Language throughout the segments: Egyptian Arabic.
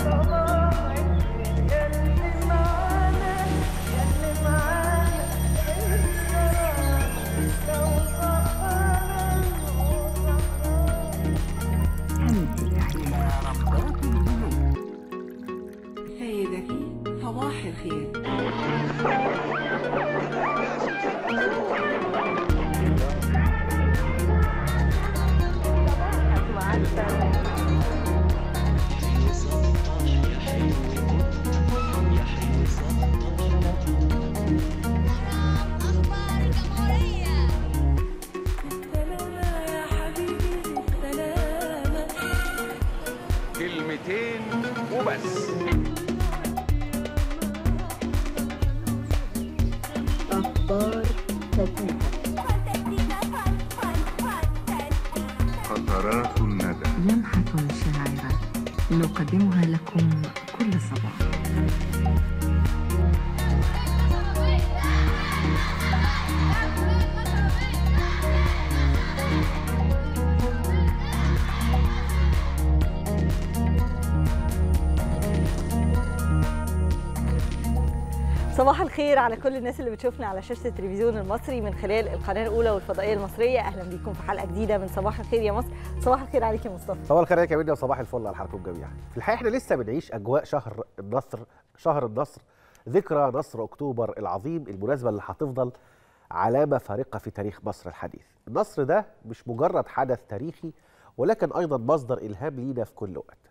سيدتي صباح الخير أخبار الجمهورية سلامة يا حبيبي سلامة كلمتين وبس فانتستيكا فان فان فانتستيكا قطرات الندى لمحة شاعرة نقدمها لكم كل صباح صباح الخير على كل الناس اللي بتشوفنا على شاشه التلفزيون المصري من خلال القناه الاولى والفضائيه المصريه اهلا بيكم في حلقه جديده من صباح الخير يا مصر صباح الخير عليك يا مصطفى صباح الخير يا كابتن وصباح الفل على حضراتكم جميعا. في الحقيقه احنا لسه بنعيش اجواء شهر النصر شهر النصر ذكرى نصر اكتوبر العظيم المناسبه اللي هتفضل علامه فارقه في تاريخ مصر الحديث. النصر ده مش مجرد حدث تاريخي ولكن ايضا مصدر الهام لينا في كل وقت.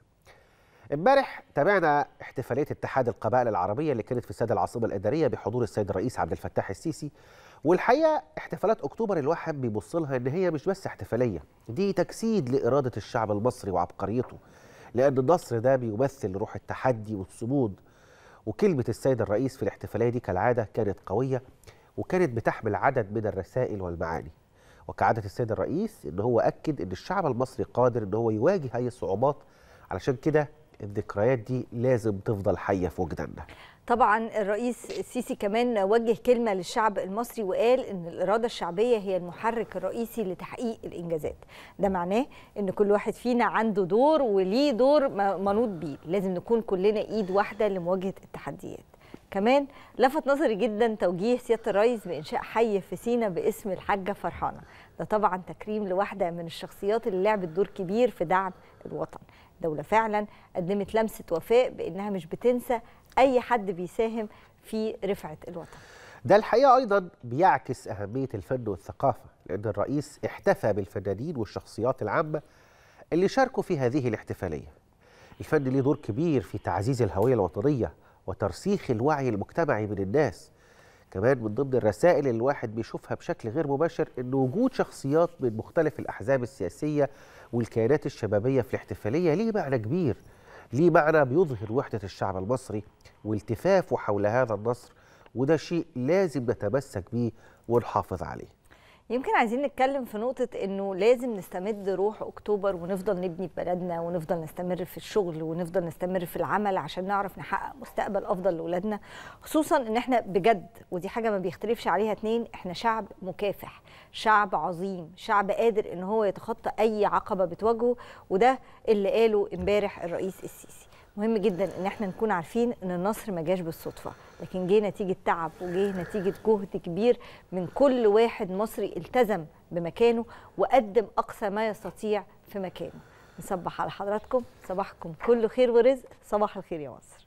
امبارح تابعنا احتفاليه اتحاد القبائل العربيه اللي كانت في استاد العاصمه الاداريه بحضور السيد الرئيس عبد الفتاح السيسي والحقيقه احتفالات اكتوبر الواحد بيبص لها ان هي مش بس احتفاليه دي تجسيد لاراده الشعب المصري وعبقريته لان النصر ده بيمثل روح التحدي والصمود وكلمه السيد الرئيس في الاحتفاليه دي كالعاده كانت قويه وكانت بتحمل عدد من الرسائل والمعاني وكعاده السيد الرئيس ان هو اكد ان الشعب المصري قادر ان هو يواجه اي صعوبات علشان كده الذكريات دي لازم تفضل حيه في وجداننا طبعا الرئيس السيسي كمان وجه كلمه للشعب المصري وقال ان الاراده الشعبيه هي المحرك الرئيسي لتحقيق الانجازات ده معناه ان كل واحد فينا عنده دور وليه دور م- منوط بيه لازم نكون كلنا ايد واحده لمواجهه التحديات كمان لفت نظري جدا توجيه سياده الرئيس بانشاء حي في سينا باسم الحاجه فرحانه ده طبعا تكريم لواحده من الشخصيات اللي لعبت دور كبير في دعم الوطن دولة فعلا قدمت لمسة وفاء بأنها مش بتنسى أي حد بيساهم في رفعة الوطن ده الحقيقه ايضا بيعكس اهميه الفن والثقافه لان الرئيس احتفى بالفنانين والشخصيات العامه اللي شاركوا في هذه الاحتفاليه الفن ليه دور كبير في تعزيز الهويه الوطنيه وترسيخ الوعي المجتمعي من الناس كمان من ضمن الرسائل اللي الواحد بيشوفها بشكل غير مباشر ان وجود شخصيات من مختلف الاحزاب السياسيه والكيانات الشبابيه في الاحتفاليه ليه معنى كبير ليه معنى بيظهر وحده الشعب المصري والتفافه حول هذا النصر وده شيء لازم نتمسك بيه ونحافظ عليه يمكن عايزين نتكلم في نقطة إنه لازم نستمد روح أكتوبر ونفضل نبني في بلدنا ونفضل نستمر في الشغل ونفضل نستمر في العمل عشان نعرف نحقق مستقبل أفضل لأولادنا خصوصا إن إحنا بجد ودي حاجة ما بيختلفش عليها اتنين إحنا شعب مكافح شعب عظيم شعب قادر إن هو يتخطى أي عقبة بتواجهه وده اللي قاله امبارح الرئيس السيسي مهم جدا ان احنا نكون عارفين ان النصر ما جاش بالصدفه لكن جه نتيجه تعب وجه نتيجه جهد كبير من كل واحد مصري التزم بمكانه وقدم اقصى ما يستطيع في مكانه نصبح على حضراتكم صباحكم كله خير ورزق صباح الخير يا مصر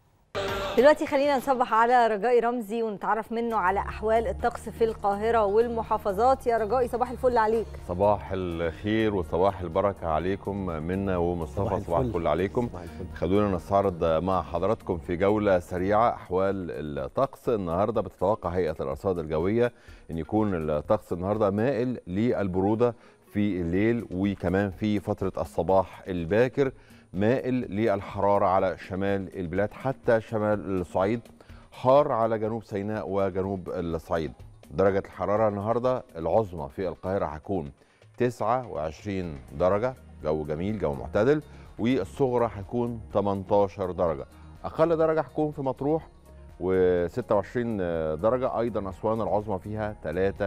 دلوقتي خلينا نصبح على رجائي رمزي ونتعرف منه على احوال الطقس في القاهره والمحافظات يا رجائي صباح الفل عليك صباح الخير وصباح البركة عليكم منا ومصطفى صباح الفل عليكم صباح الفل. خلونا نستعرض مع حضراتكم في جولة سريعة أحوال الطقس النهاردة بتتوقع هيئة الأرصاد الجوية أن يكون الطقس النهاردة مائل للبرودة في الليل وكمان في فترة الصباح الباكر مائل للحرارة على شمال البلاد حتى شمال الصعيد حار على جنوب سيناء وجنوب الصعيد درجة الحرارة النهاردة العظمى في القاهرة هتكون 29 درجة جو جميل جو معتدل والصغرى هتكون 18 درجة أقل درجة هتكون في مطروح و26 درجة أيضا أسوان العظمى فيها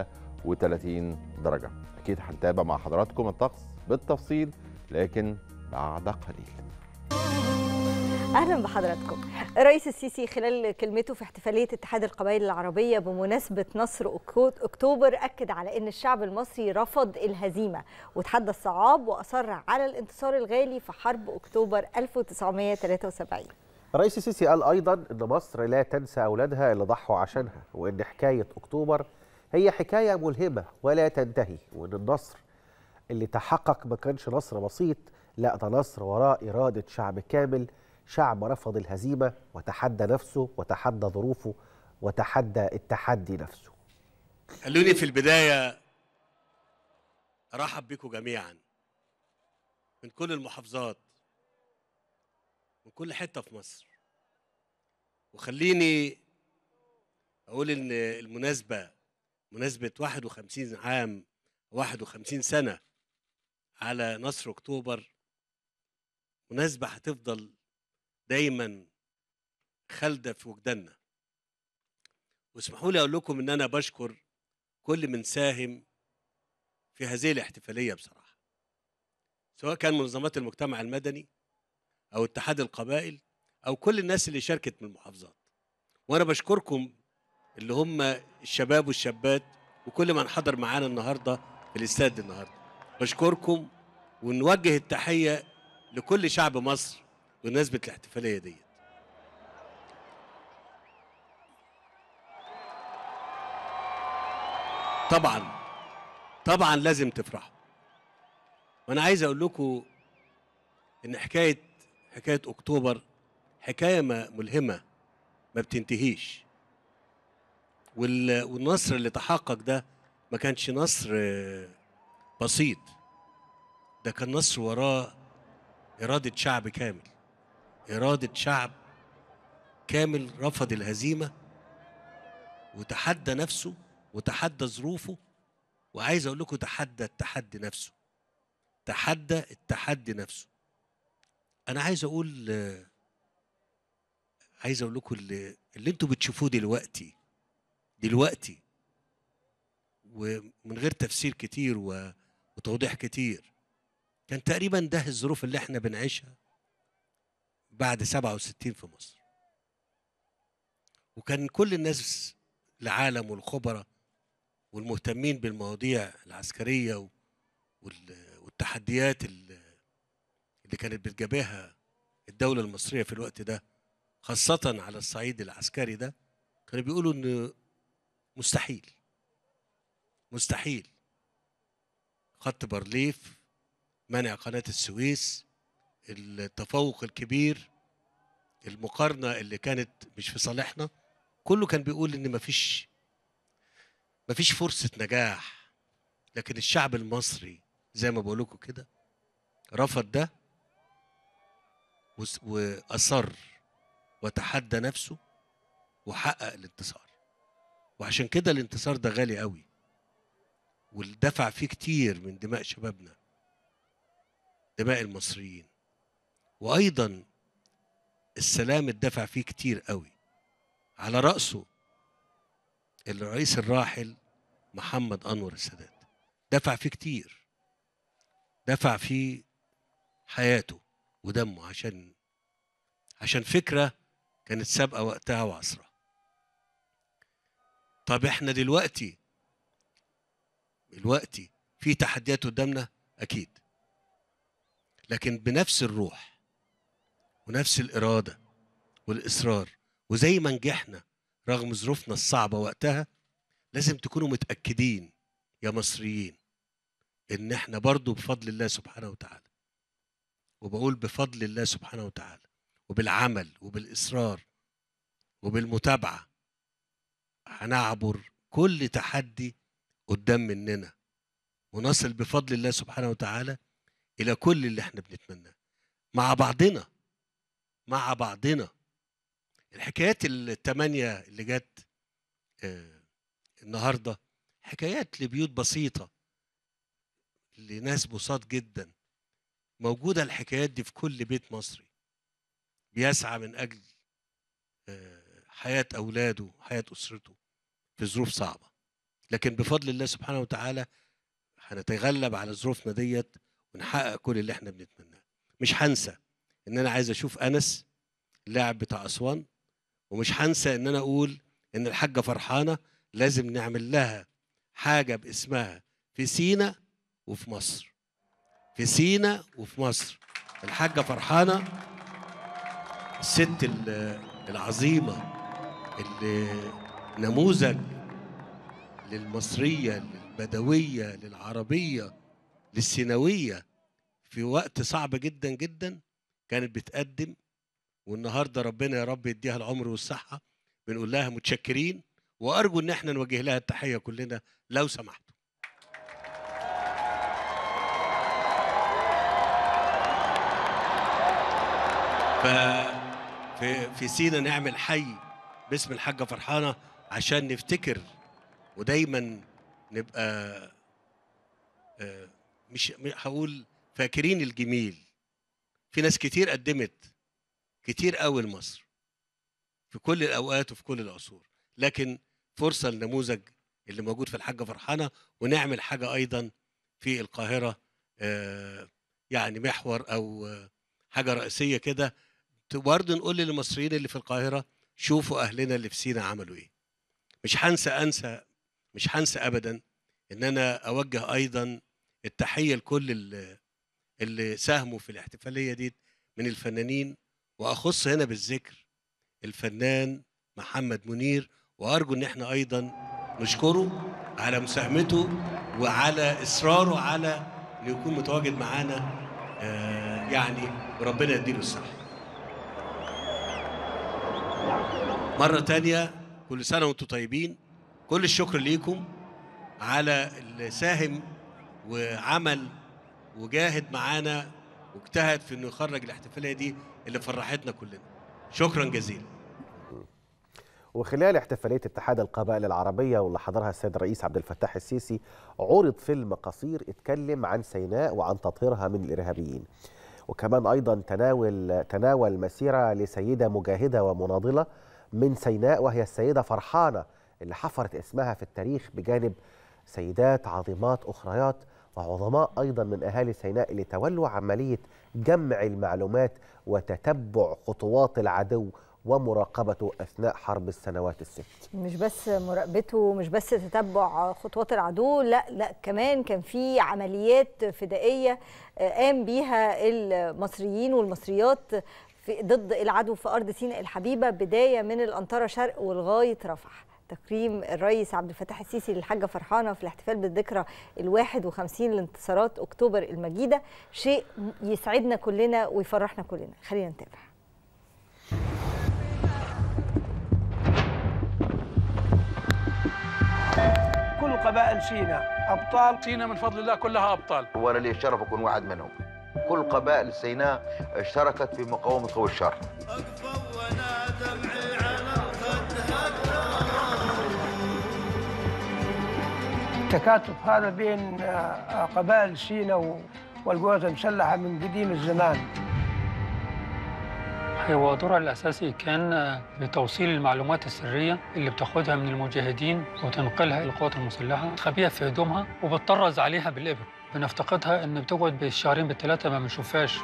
33 درجة أكيد هنتابع مع حضراتكم الطقس بالتفصيل لكن بعد قليل اهلا بحضراتكم الرئيس السيسي خلال كلمته في احتفاليه اتحاد القبائل العربيه بمناسبه نصر أكو- اكتوبر اكد على ان الشعب المصري رفض الهزيمه وتحدى الصعاب واصر على الانتصار الغالي في حرب اكتوبر 1973 الرئيس السيسي قال ايضا ان مصر لا تنسى اولادها اللي ضحوا عشانها وان حكايه اكتوبر هي حكايه ملهمه ولا تنتهي وان النصر اللي تحقق ما كانش نصر بسيط لا ده نصر وراء اراده شعب كامل شعب رفض الهزيمه وتحدى نفسه وتحدى ظروفه وتحدى التحدي نفسه خلوني في البداية أرحب بكم جميعا من كل المحافظات من كل حتة في مصر وخليني أقول إن المناسبة مناسبة 51 عام 51 سنة على نصر أكتوبر مناسبة هتفضل دايما خالدة في وجداننا واسمحوا لي أقول لكم إن أنا بشكر كل من ساهم في هذه الاحتفاليه بصراحه سواء كان منظمات المجتمع المدني او اتحاد القبائل او كل الناس اللي شاركت من المحافظات وانا بشكركم اللي هم الشباب والشابات وكل من حضر معانا النهارده في الاستاد النهارده بشكركم ونوجه التحيه لكل شعب مصر بمناسبه الاحتفاليه ديت طبعا طبعا لازم تفرحوا وانا عايز اقول لكم ان حكايه حكايه اكتوبر حكايه ما ملهمه ما بتنتهيش وال- والنصر اللي تحقق ده ما كانش نصر آه، بسيط ده كان نصر وراه اراده شعب كامل اراده شعب كامل رفض الهزيمه وتحدى نفسه وتحدى ظروفه وعايز اقول لكم تحدى التحدي نفسه تحدى التحدي نفسه انا عايز اقول آه، عايز اقول لكم اللي, اللي انتوا بتشوفوه دلوقتي دلوقتي ومن غير تفسير كتير و- وتوضيح كتير كان تقريبا ده الظروف اللي احنا بنعيشها بعد 67 في مصر وكان كل الناس العالم والخبراء والمهتمين بالمواضيع العسكرية و- وال- والتحديات ال- اللي كانت بتجابهها الدولة المصرية في الوقت ده خاصة على الصعيد العسكري ده كانوا بيقولوا إن مستحيل مستحيل خط بارليف منع قناة السويس التفوق الكبير المقارنة اللي كانت مش في صالحنا كله كان بيقول إن مفيش مفيش فرصة نجاح لكن الشعب المصري زي ما بقول لكم كده رفض ده وس- وأصر وتحدى نفسه وحقق الانتصار وعشان كده الانتصار ده غالي قوي والدفع فيه كتير من دماء شبابنا دماء المصريين وأيضا السلام اتدفع فيه كتير قوي على رأسه الرئيس الراحل محمد أنور السادات دفع فيه كتير دفع فيه حياته ودمه عشان عشان فكرة كانت سابقة وقتها وعصرها طب احنا دلوقتي دلوقتي في تحديات قدامنا أكيد لكن بنفس الروح ونفس الإرادة والإصرار وزي ما نجحنا رغم ظروفنا الصعبة وقتها لازم تكونوا متأكدين يا مصريين إن إحنا برضو بفضل الله سبحانه وتعالى وبقول بفضل الله سبحانه وتعالى وبالعمل وبالإصرار وبالمتابعة هنعبر كل تحدي قدام مننا ونصل بفضل الله سبحانه وتعالى إلى كل اللي احنا بنتمناه مع بعضنا مع بعضنا الحكايات الثمانية اللي جت آه، النهاردة حكايات لبيوت بسيطة لناس بساط جدا موجودة الحكايات دي في كل بيت مصري بيسعى من أجل آه، حياة أولاده وحياة أسرته في ظروف صعبة لكن بفضل الله سبحانه وتعالى هنتغلب على ظروفنا ديت ونحقق كل اللي احنا بنتمناه مش هنسى ان انا عايز اشوف انس اللاعب بتاع اسوان ومش هنسى ان انا اقول ان الحاجه فرحانه لازم نعمل لها حاجه باسمها في سينا وفي مصر في سينا وفي مصر الحاجه فرحانه الست ال- العظيمه اللي نموذج للمصريه للبدويه للعربيه للسيناويه في وقت صعب جدا جدا كانت بتقدم والنهارده ربنا يا رب يديها العمر والصحه بنقول لها متشكرين وارجو ان احنا نوجه لها التحيه كلنا لو سمحتوا ف في في سينا نعمل حي باسم الحاجه فرحانه عشان نفتكر ودايما نبقى آه، مش م- هقول فاكرين الجميل في ناس كتير قدمت كتير قوي لمصر في كل الاوقات وفي كل العصور لكن فرصه النموذج اللي موجود في الحاجه فرحانه ونعمل حاجه ايضا في القاهره آه، يعني محور او آه، حاجه رئيسيه كده برضه نقول للمصريين اللي في القاهره شوفوا اهلنا اللي في سينا عملوا ايه مش هنسى انسى مش هنسى ابدا ان انا اوجه ايضا التحيه لكل اللي, اللي ساهموا في الاحتفاليه دي من الفنانين واخص هنا بالذكر الفنان محمد منير وارجو ان احنا ايضا نشكره على مساهمته وعلى اصراره على انه يكون متواجد معانا آه، يعني وربنا يديله الصحه مرة تانية كل سنة وانتم طيبين كل الشكر ليكم على اللي ساهم وعمل وجاهد معانا واجتهد في انه يخرج الاحتفالية دي اللي فرحتنا كلنا شكرا جزيلا وخلال احتفاليه اتحاد القبائل العربيه واللي حضرها السيد الرئيس عبد الفتاح السيسي عرض فيلم قصير اتكلم عن سيناء وعن تطهيرها من الارهابيين وكمان ايضا تناول تناول مسيره لسيده مجاهده ومناضله من سيناء وهي السيده فرحانه اللي حفرت اسمها في التاريخ بجانب سيدات عظيمات اخريات وعظماء ايضا من اهالي سيناء اللي تولوا عمليه جمع المعلومات وتتبع خطوات العدو ومراقبته اثناء حرب السنوات الست. مش بس مراقبته مش بس تتبع خطوات العدو لا لا كمان كان في عمليات فدائيه آه، قام بيها المصريين والمصريات في ضد العدو في ارض سيناء الحبيبه بدايه من الانطره شرق ولغايه رفح تكريم الرئيس عبد الفتاح السيسي للحاجه فرحانه في الاحتفال بالذكرى ال 51 لانتصارات اكتوبر المجيده شيء يسعدنا كلنا ويفرحنا كلنا خلينا نتابع كل قبائل سيناء أبطال سيناء من فضل الله كلها أبطال وانا لي الشرف اكون واحد منهم كل قبائل سيناء اشتركت في مقاومه قوى الشر التكاتف هذا بين آه، قبائل سيناء والقوات المسلحة من قديم الزمان هو دورها الأساسي كان بتوصيل المعلومات السرية اللي بتاخدها من المجاهدين وتنقلها إلى القوات المسلحة تخبيها في هدومها وبتطرز عليها بالإبر بنفتقدها إن بتقعد بالشهرين بالثلاثة ما بنشوفهاش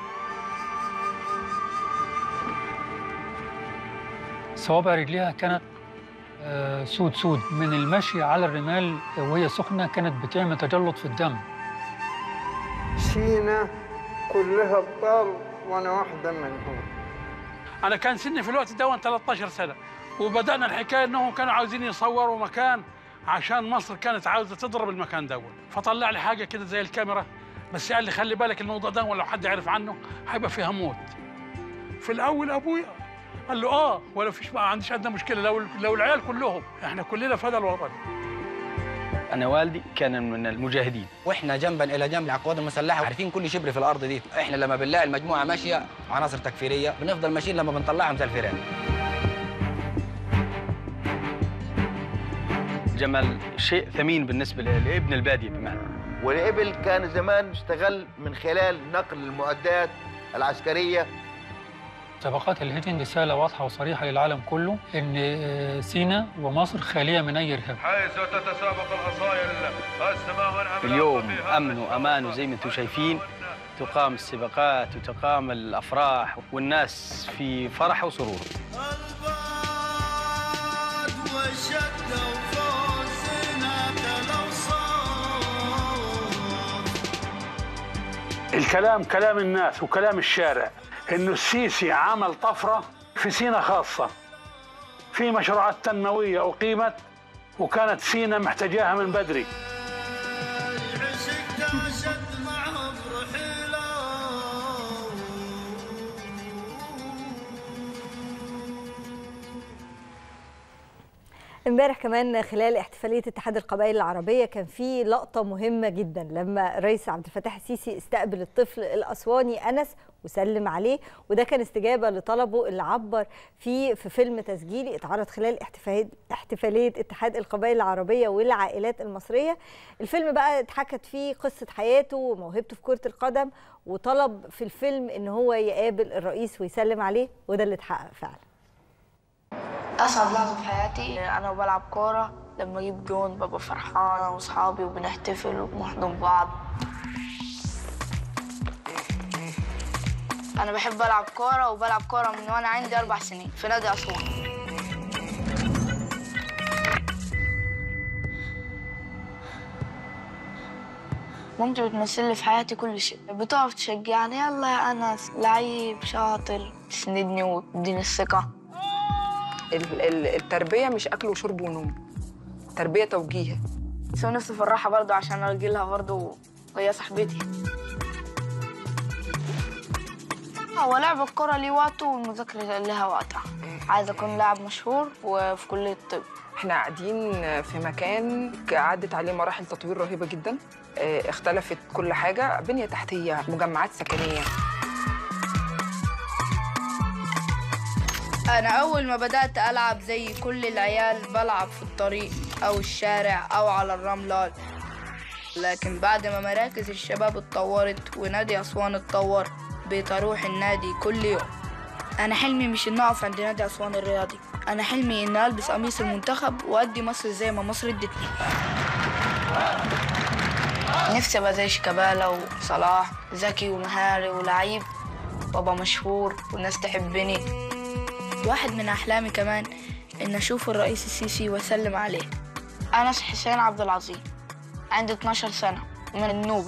صوابع رجليها كانت آه، سود سود من المشي على الرمال وهي سخنة كانت بتعمل تجلط في الدم سيناء كلها أبطال وأنا واحدة منهم أنا كان سني في الوقت ده 13 سنة وبدأنا الحكاية إنهم كانوا عاوزين يصوروا مكان عشان مصر كانت عاوزة تضرب المكان ده فطلع لي حاجة كده زي الكاميرا بس قال لي خلي بالك الموضوع ده ولو حد عرف عنه هيبقى فيها موت في الأول أبويا قال له اه ولا فيش ما عنديش ادنى مشكله لو لو العيال كلهم احنا كلنا فدى الوطن انا والدي كان من المجاهدين واحنا جنبا الى جنب القوات المسلحه عارفين كل شبر في الارض دي احنا لما بنلاقي المجموعه ماشيه عناصر تكفيريه بنفضل ماشيين لما بنطلعهم زي الفيران جمل شيء ثمين بالنسبه لابن الباديه بمعنى والابل كان زمان اشتغل من خلال نقل المعدات العسكريه سباقات الهجن رسالة واضحة وصريحة للعالم كله إن سينا ومصر خالية من أي إرهاب حيث تتسابق الأصايل السماء والأملاك اليوم فيها امن وامان وزي ما انتم شايفين تقام السباقات وتقام الافراح والناس في فرح وسرور الكلام كلام الناس وكلام الشارع انه السيسي عمل طفره في سينا خاصه في مشروعات تنمويه اقيمت وكانت سينا محتاجاها من بدري امبارح كمان خلال احتفاليه اتحاد القبائل العربيه كان في لقطه مهمه جدا لما الرئيس عبد الفتاح السيسي استقبل الطفل الاسواني انس وسلم عليه وده كان استجابه لطلبه اللي عبر فيه في فيلم تسجيلي اتعرض خلال احتفاليه احتفاليه اتحاد القبائل العربيه والعائلات المصريه الفيلم بقى اتحكت فيه قصه حياته وموهبته في كره القدم وطلب في الفيلم ان هو يقابل الرئيس ويسلم عليه وده اللي اتحقق فعلا أصعب لحظة في حياتي أنا بلعب كورة لما أجيب جون ببقى فرحان أنا وأصحابي وبنحتفل وبنحضن بعض أنا بحب ألعب كورة وبلعب كورة من وأنا عندي أربع سنين في نادي أسوان مامتي بتمثل لي في حياتي كل شيء بتقف تشجعني يلا يا أنس لعيب شاطر تسندني وتديني الثقة ال- ال- التربيه مش اكل وشرب ونوم تربيه توجيه بس نفسي افرحها برضه عشان ارجي لها برضه وهي صاحبتي هو لعب الكرة ليه وقته والمذاكرة لها وقتها عايز أكون لاعب مشهور وفي كلية الطب احنا قاعدين في مكان عدت عليه مراحل تطوير رهيبه جدا اه، اختلفت كل حاجه بنيه تحتيه مجمعات سكنيه أنا أول ما بدأت ألعب زي كل العيال بلعب في الطريق أو الشارع أو على الرملة لكن بعد ما مراكز الشباب اتطورت ونادي أسوان اتطور بقيت أروح النادي كل يوم أنا حلمي مش إني أقف عند نادي أسوان الرياضي أنا حلمي إني ألبس قميص المنتخب وأدي مصر زي ما مصر ادتني نفسي أبقى زي شيكابالا وصلاح ذكي ومهاري ولعيب وأبقى مشهور والناس تحبني واحد من أحلامي كمان إن أشوف الرئيس السيسي وأسلم عليه أنس حسين عبد العظيم عندي 12 سنة من النوبة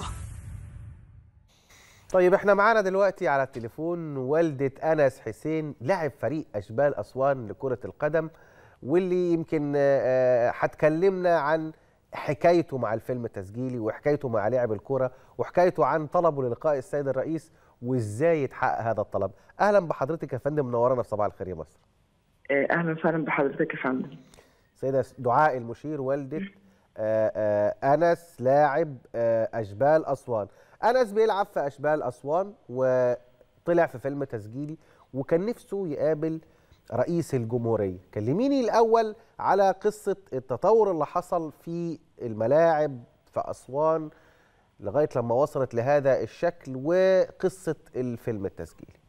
طيب احنا معانا دلوقتي على التليفون والدة أنس حسين لاعب فريق أشبال أسوان لكرة القدم واللي يمكن آه، آه، هتكلمنا عن حكايته مع الفيلم التسجيلي وحكايته مع لاعب الكرة وحكايته عن طلبه للقاء السيد الرئيس وازاي يتحقق هذا الطلب اهلا بحضرتك يا فندم منورنا في صباح الخير يا مصر اهلا وسهلا بحضرتك يا فندم سيدة دعاء المشير والدة آه، آه، أنس لاعب آه، أشبال أسوان أنس بيلعب في أشبال أسوان وطلع في فيلم تسجيلي وكان نفسه يقابل رئيس الجمهورية كلميني الأول على قصة التطور اللي حصل في الملاعب في أسوان لغاية لما وصلت لهذا الشكل وقصة الفيلم التسجيلي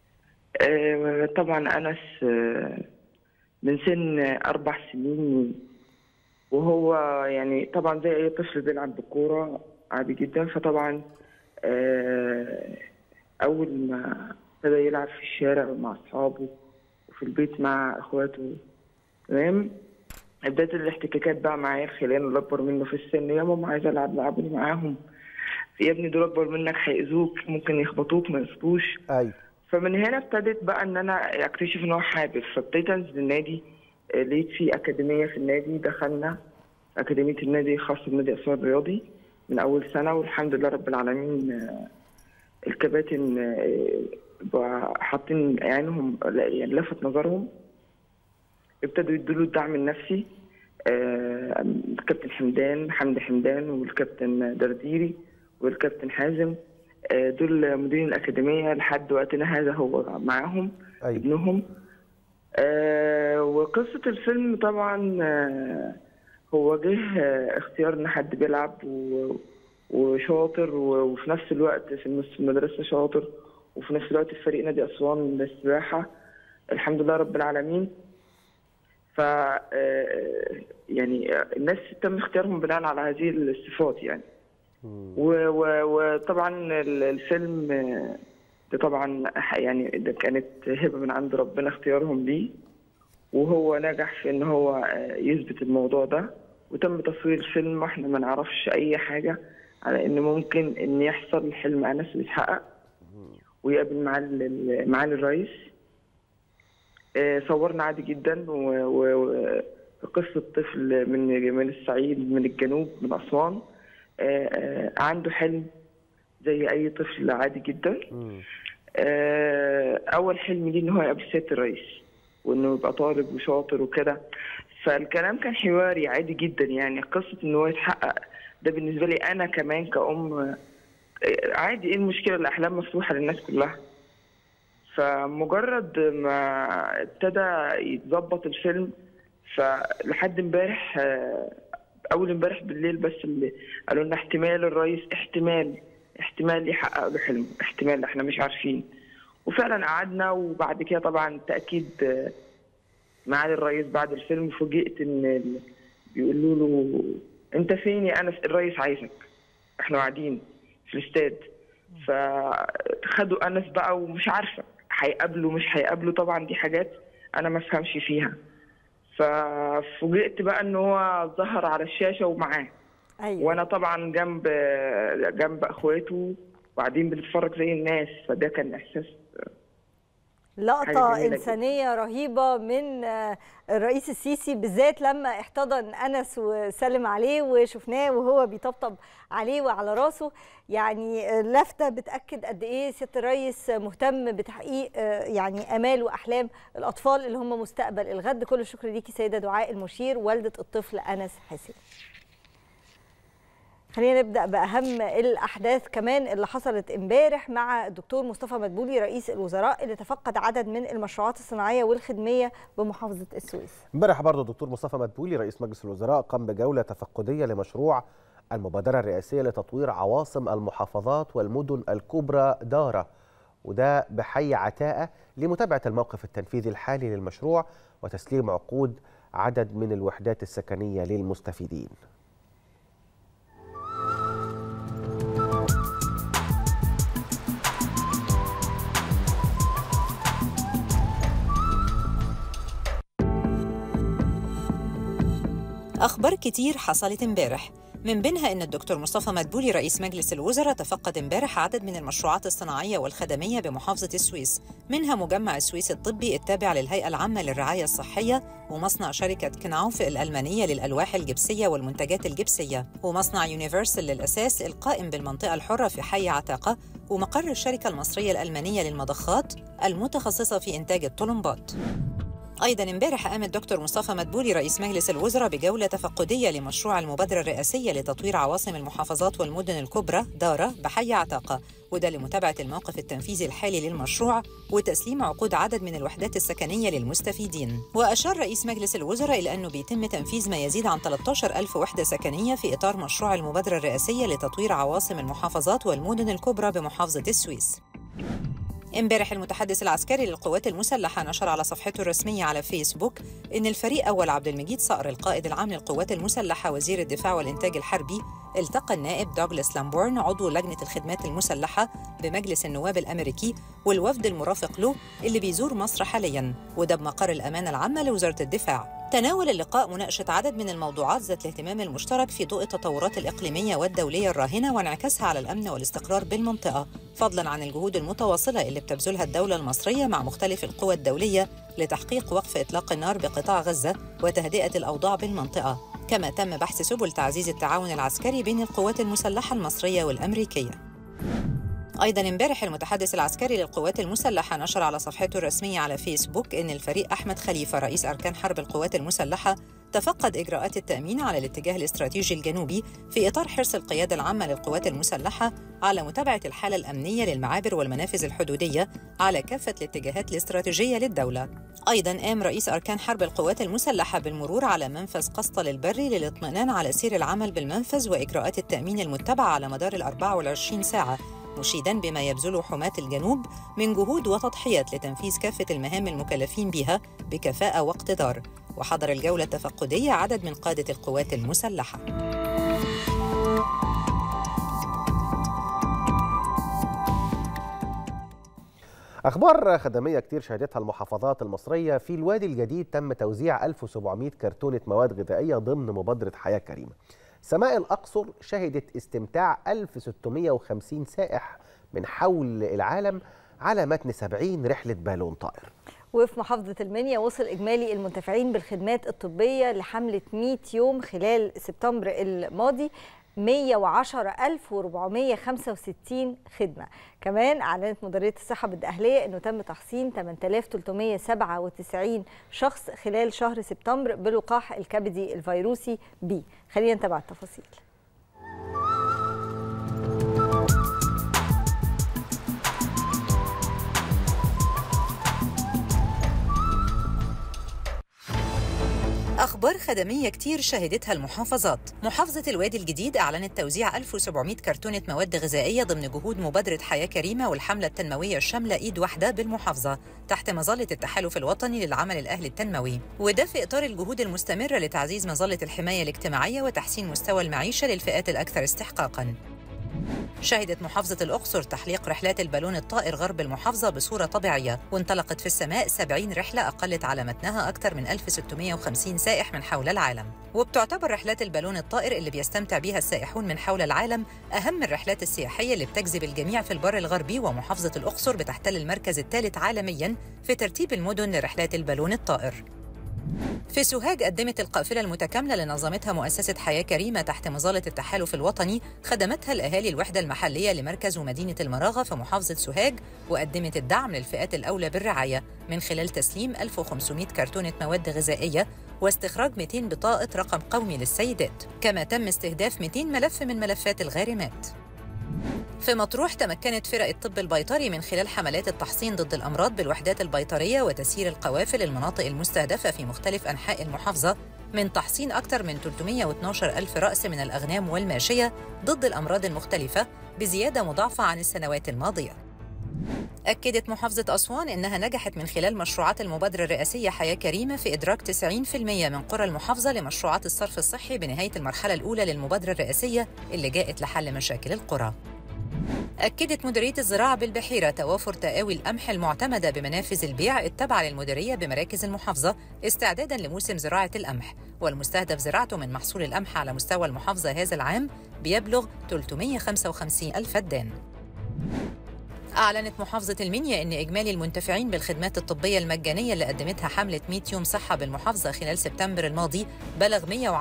آه، طبعا انس آه، من سن اربع سنين وهو يعني طبعا زي اي طفل بيلعب بالكوره عادي جدا فطبعا آه، اول ما ابتدى يلعب في الشارع مع اصحابه وفي البيت مع اخواته تمام بداية الاحتكاكات بقى معايا الخلان اللي اكبر منه في السن يا ماما عايز العب لعبني معاهم يا ابني دول اكبر منك هيأذوك ممكن يخبطوك ما يصبوش ايوه فمن هنا ابتدت بقى ان انا اكتشف ان هو حابب فابتديت انزل النادي آه، لقيت في اكاديميه في النادي دخلنا اكاديميه النادي خاصه بنادي اسوان الرياضي من اول سنه والحمد لله رب العالمين آه، الكباتن آه، بقى حاطين عينهم يعني لفت نظرهم ابتدوا يدوا له الدعم النفسي آه، الكابتن حمدان حمدي حمدان والكابتن درديري والكابتن حازم آه، دول مديرين الأكاديمية لحد وقتنا هذا هو معاهم أيوة. ابنهم آه، وقصة الفيلم طبعا آه، هو جه آه، اختيار ان حد بيلعب و- وشاطر و- وفي نفس الوقت في النص- في المدرسة شاطر وفي نفس الوقت في فريق نادي أسوان للسباحة الحمد لله رب العالمين ف آه، يعني آه، الناس تم اختيارهم بناء على هذه الصفات يعني و- و- وطبعا ال- الفيلم آه، ده طبعا ح- يعني ده كانت هبه من عند ربنا اختيارهم ليه وهو نجح في ان هو آه، يثبت الموضوع ده وتم تصوير الفيلم واحنا ما نعرفش اي حاجه على ان ممكن ان يحصل حلم انس ويتحقق ويقابل معالي ال- معالي الرئيس آه، صورنا عادي جدا وقصة طفل من من الصعيد من الجنوب من أسوان آه، آه، عنده حلم زي أي طفل عادي جدا آه، أول حلم ليه إن هو يقابل سيادة الرئيس وإنه يبقى طالب وشاطر وكده فالكلام كان حواري عادي جدا يعني قصة إن هو يتحقق ده بالنسبة لي أنا كمان كأم آه، عادي إيه المشكلة الأحلام مفتوحة للناس كلها فمجرد ما ابتدى يتظبط الفيلم فلحد امبارح آه، اول امبارح بالليل بس اللي قالوا لنا احتمال الرئيس احتمال احتمال يحقق له حلمه احتمال احنا مش عارفين وفعلا قعدنا وبعد كده طبعا تاكيد آه، معالي الرئيس بعد الفيلم فوجئت ان ال- بيقولوا له انت فين يا انس الرئيس عايزك احنا قاعدين في الاستاد فخدوا انس بقى ومش عارفه هيقابله مش هيقابله طبعا دي حاجات انا ما افهمش فيها ففوجئت بقى ان هو ظهر على الشاشه ومعاه أيوة. وانا طبعا جنب جنب اخواته وقاعدين بنتفرج زي الناس فده كان احساس حاجة لقطة جميلة جدا. إنسانية رهيبة من آه، الرئيس السيسي بالذات لما احتضن أنس وسلم عليه وشفناه وهو بيطبطب عليه وعلى راسه يعني آه، لفتة بتأكد قد إيه سيادة الرئيس مهتم بتحقيق آه، يعني آمال وأحلام الأطفال اللي هم مستقبل الغد كل الشكر ليكي سيدة دعاء المشير والدة الطفل أنس حسين خلينا نبدا باهم الاحداث كمان اللي حصلت امبارح مع الدكتور مصطفى مدبولي رئيس الوزراء اللي تفقد عدد من المشروعات الصناعيه والخدميه بمحافظه السويس امبارح برضه الدكتور مصطفى مدبولي رئيس مجلس الوزراء قام بجوله تفقديه لمشروع المبادره الرئاسيه لتطوير عواصم المحافظات والمدن الكبرى داره وده بحي عتاقه لمتابعه الموقف التنفيذي الحالي للمشروع وتسليم عقود عدد من الوحدات السكنيه للمستفيدين. أخبار كتير حصلت امبارح من بينها إن الدكتور مصطفى مدبولي رئيس مجلس الوزراء تفقد امبارح عدد من المشروعات الصناعية والخدمية بمحافظة السويس منها مجمع السويس الطبي التابع للهيئة العامة للرعاية الصحية ومصنع شركة كنعوف الألمانية للألواح الجبسية والمنتجات الجبسية ومصنع يونيفرسال للأساس القائم بالمنطقة الحرة في حي عتاقة ومقر الشركة المصرية الألمانية للمضخات المتخصصة في إنتاج الطلمبات أيضا امبارح قام الدكتور مصطفى مدبولي رئيس مجلس الوزراء بجولة تفقدية لمشروع المبادرة الرئاسية لتطوير عواصم المحافظات والمدن الكبرى دارة بحي عتاقة وده لمتابعة الموقف التنفيذي الحالي للمشروع وتسليم عقود عدد من الوحدات السكنية للمستفيدين وأشار رئيس مجلس الوزراء إلى أنه بيتم تنفيذ ما يزيد عن 13 ألف وحدة سكنية في إطار مشروع المبادرة الرئاسية لتطوير عواصم المحافظات والمدن الكبرى بمحافظة السويس امبارح المتحدث العسكري للقوات المسلحة نشر على صفحته الرسمية على فيسبوك إن الفريق أول عبد المجيد صقر القائد العام للقوات المسلحة وزير الدفاع والإنتاج الحربي التقى النائب دوغلاس لامبورن عضو لجنة الخدمات المسلحة بمجلس النواب الأمريكي والوفد المرافق له اللي بيزور مصر حالياً وده بمقر الأمانة العامة لوزارة الدفاع تناول اللقاء مناقشة عدد من الموضوعات ذات الاهتمام المشترك في ضوء التطورات الإقليمية والدولية الراهنة وانعكاسها على الأمن والاستقرار بالمنطقة فضلاً عن الجهود المتواصلة اللي بتبذلها الدولة المصرية مع مختلف القوى الدولية لتحقيق وقف إطلاق النار بقطاع غزة وتهدئة الأوضاع بالمنطقة كما تم بحث سبل تعزيز التعاون العسكري بين القوات المسلحة المصرية والأمريكية أيضا امبارح المتحدث العسكري للقوات المسلحة نشر على صفحته الرسمية على فيسبوك إن الفريق أحمد خليفة رئيس أركان حرب القوات المسلحة تفقد إجراءات التأمين على الاتجاه الاستراتيجي الجنوبي في إطار حرص القيادة العامة للقوات المسلحة على متابعة الحالة الأمنية للمعابر والمنافذ الحدودية على كافة الاتجاهات الاستراتيجية للدولة. أيضا قام رئيس أركان حرب القوات المسلحة بالمرور على منفذ قسطل البري للاطمئنان على سير العمل بالمنفذ وإجراءات التأمين المتبعة على مدار ال 24 ساعة مشيدا بما يبذله حماة الجنوب من جهود وتضحيات لتنفيذ كافة المهام المكلفين بها بكفاءة واقتدار وحضر الجولة التفقدية عدد من قادة القوات المسلحة أخبار خدمية كتير شهدتها المحافظات المصرية في الوادي الجديد تم توزيع 1700 كرتونة مواد غذائية ضمن مبادرة حياة كريمة سماء الأقصر شهدت استمتاع 1650 سائح من حول العالم على متن 70 رحلة بالون طائر وفي محافظة المنيا وصل إجمالي المنتفعين بالخدمات الطبية لحملة 100 يوم خلال سبتمبر الماضي 110465 خدمة كمان أعلنت مديرية الصحة بالدقهلية أنه تم تحصين 8397 شخص خلال شهر سبتمبر بلقاح الكبدي الفيروسي بي خلينا نتابع التفاصيل أخبار خدمية كتير شهدتها المحافظات محافظة الوادي الجديد أعلنت توزيع 1700 كرتونة مواد غذائية ضمن جهود مبادرة حياة كريمة والحملة التنموية الشاملة إيد واحدة بالمحافظة تحت مظلة التحالف الوطني للعمل الأهلي التنموي وده في إطار الجهود المستمرة لتعزيز مظلة الحماية الاجتماعية وتحسين مستوى المعيشة للفئات الأكثر استحقاقاً شهدت محافظة الأقصر تحليق رحلات البالون الطائر غرب المحافظة بصورة طبيعية وانطلقت في السماء 70 رحلة أقلت على متنها أكثر من 1650 سائح من حول العالم وبتعتبر رحلات البالون الطائر اللي بيستمتع بها السائحون من حول العالم أهم الرحلات السياحية اللي بتجذب الجميع في البر الغربي ومحافظة الأقصر بتحتل المركز الثالث عالميا في ترتيب المدن لرحلات البالون الطائر في سوهاج قدمت القافلة المتكاملة اللي نظمتها مؤسسة حياة كريمة تحت مظلة التحالف الوطني خدمتها الأهالي الوحدة المحلية لمركز ومدينة المراغة في محافظة سوهاج وقدمت الدعم للفئات الأولى بالرعاية من خلال تسليم 1500 كرتونة مواد غذائية واستخراج 200 بطاقة رقم قومي للسيدات كما تم استهداف 200 ملف من ملفات الغارمات في مطروح تمكنت فرق الطب البيطري من خلال حملات التحصين ضد الأمراض بالوحدات البيطرية وتسيير القوافل المناطق المستهدفة في مختلف أنحاء المحافظة من تحصين أكثر من 312 ألف رأس من الأغنام والماشية ضد الأمراض المختلفة بزيادة مضاعفة عن السنوات الماضية أكدت محافظة أسوان إنها نجحت من خلال مشروعات المبادرة الرئاسية حياة كريمة في إدراك 90% من قرى المحافظة لمشروعات الصرف الصحي بنهاية المرحلة الأولى للمبادرة الرئاسية اللي جاءت لحل مشاكل القرى. أكدت مديرية الزراعة بالبحيرة توافر تقاوي القمح المعتمدة بمنافذ البيع التابعة للمديرية بمراكز المحافظة استعدادا لموسم زراعة القمح والمستهدف زراعته من محصول القمح على مستوى المحافظة هذا العام بيبلغ 355 ألف فدان. أعلنت محافظة المنيا أن إجمالي المنتفعين بالخدمات الطبية المجانية اللي قدمتها حملة 100 يوم صحة بالمحافظة خلال سبتمبر الماضي بلغ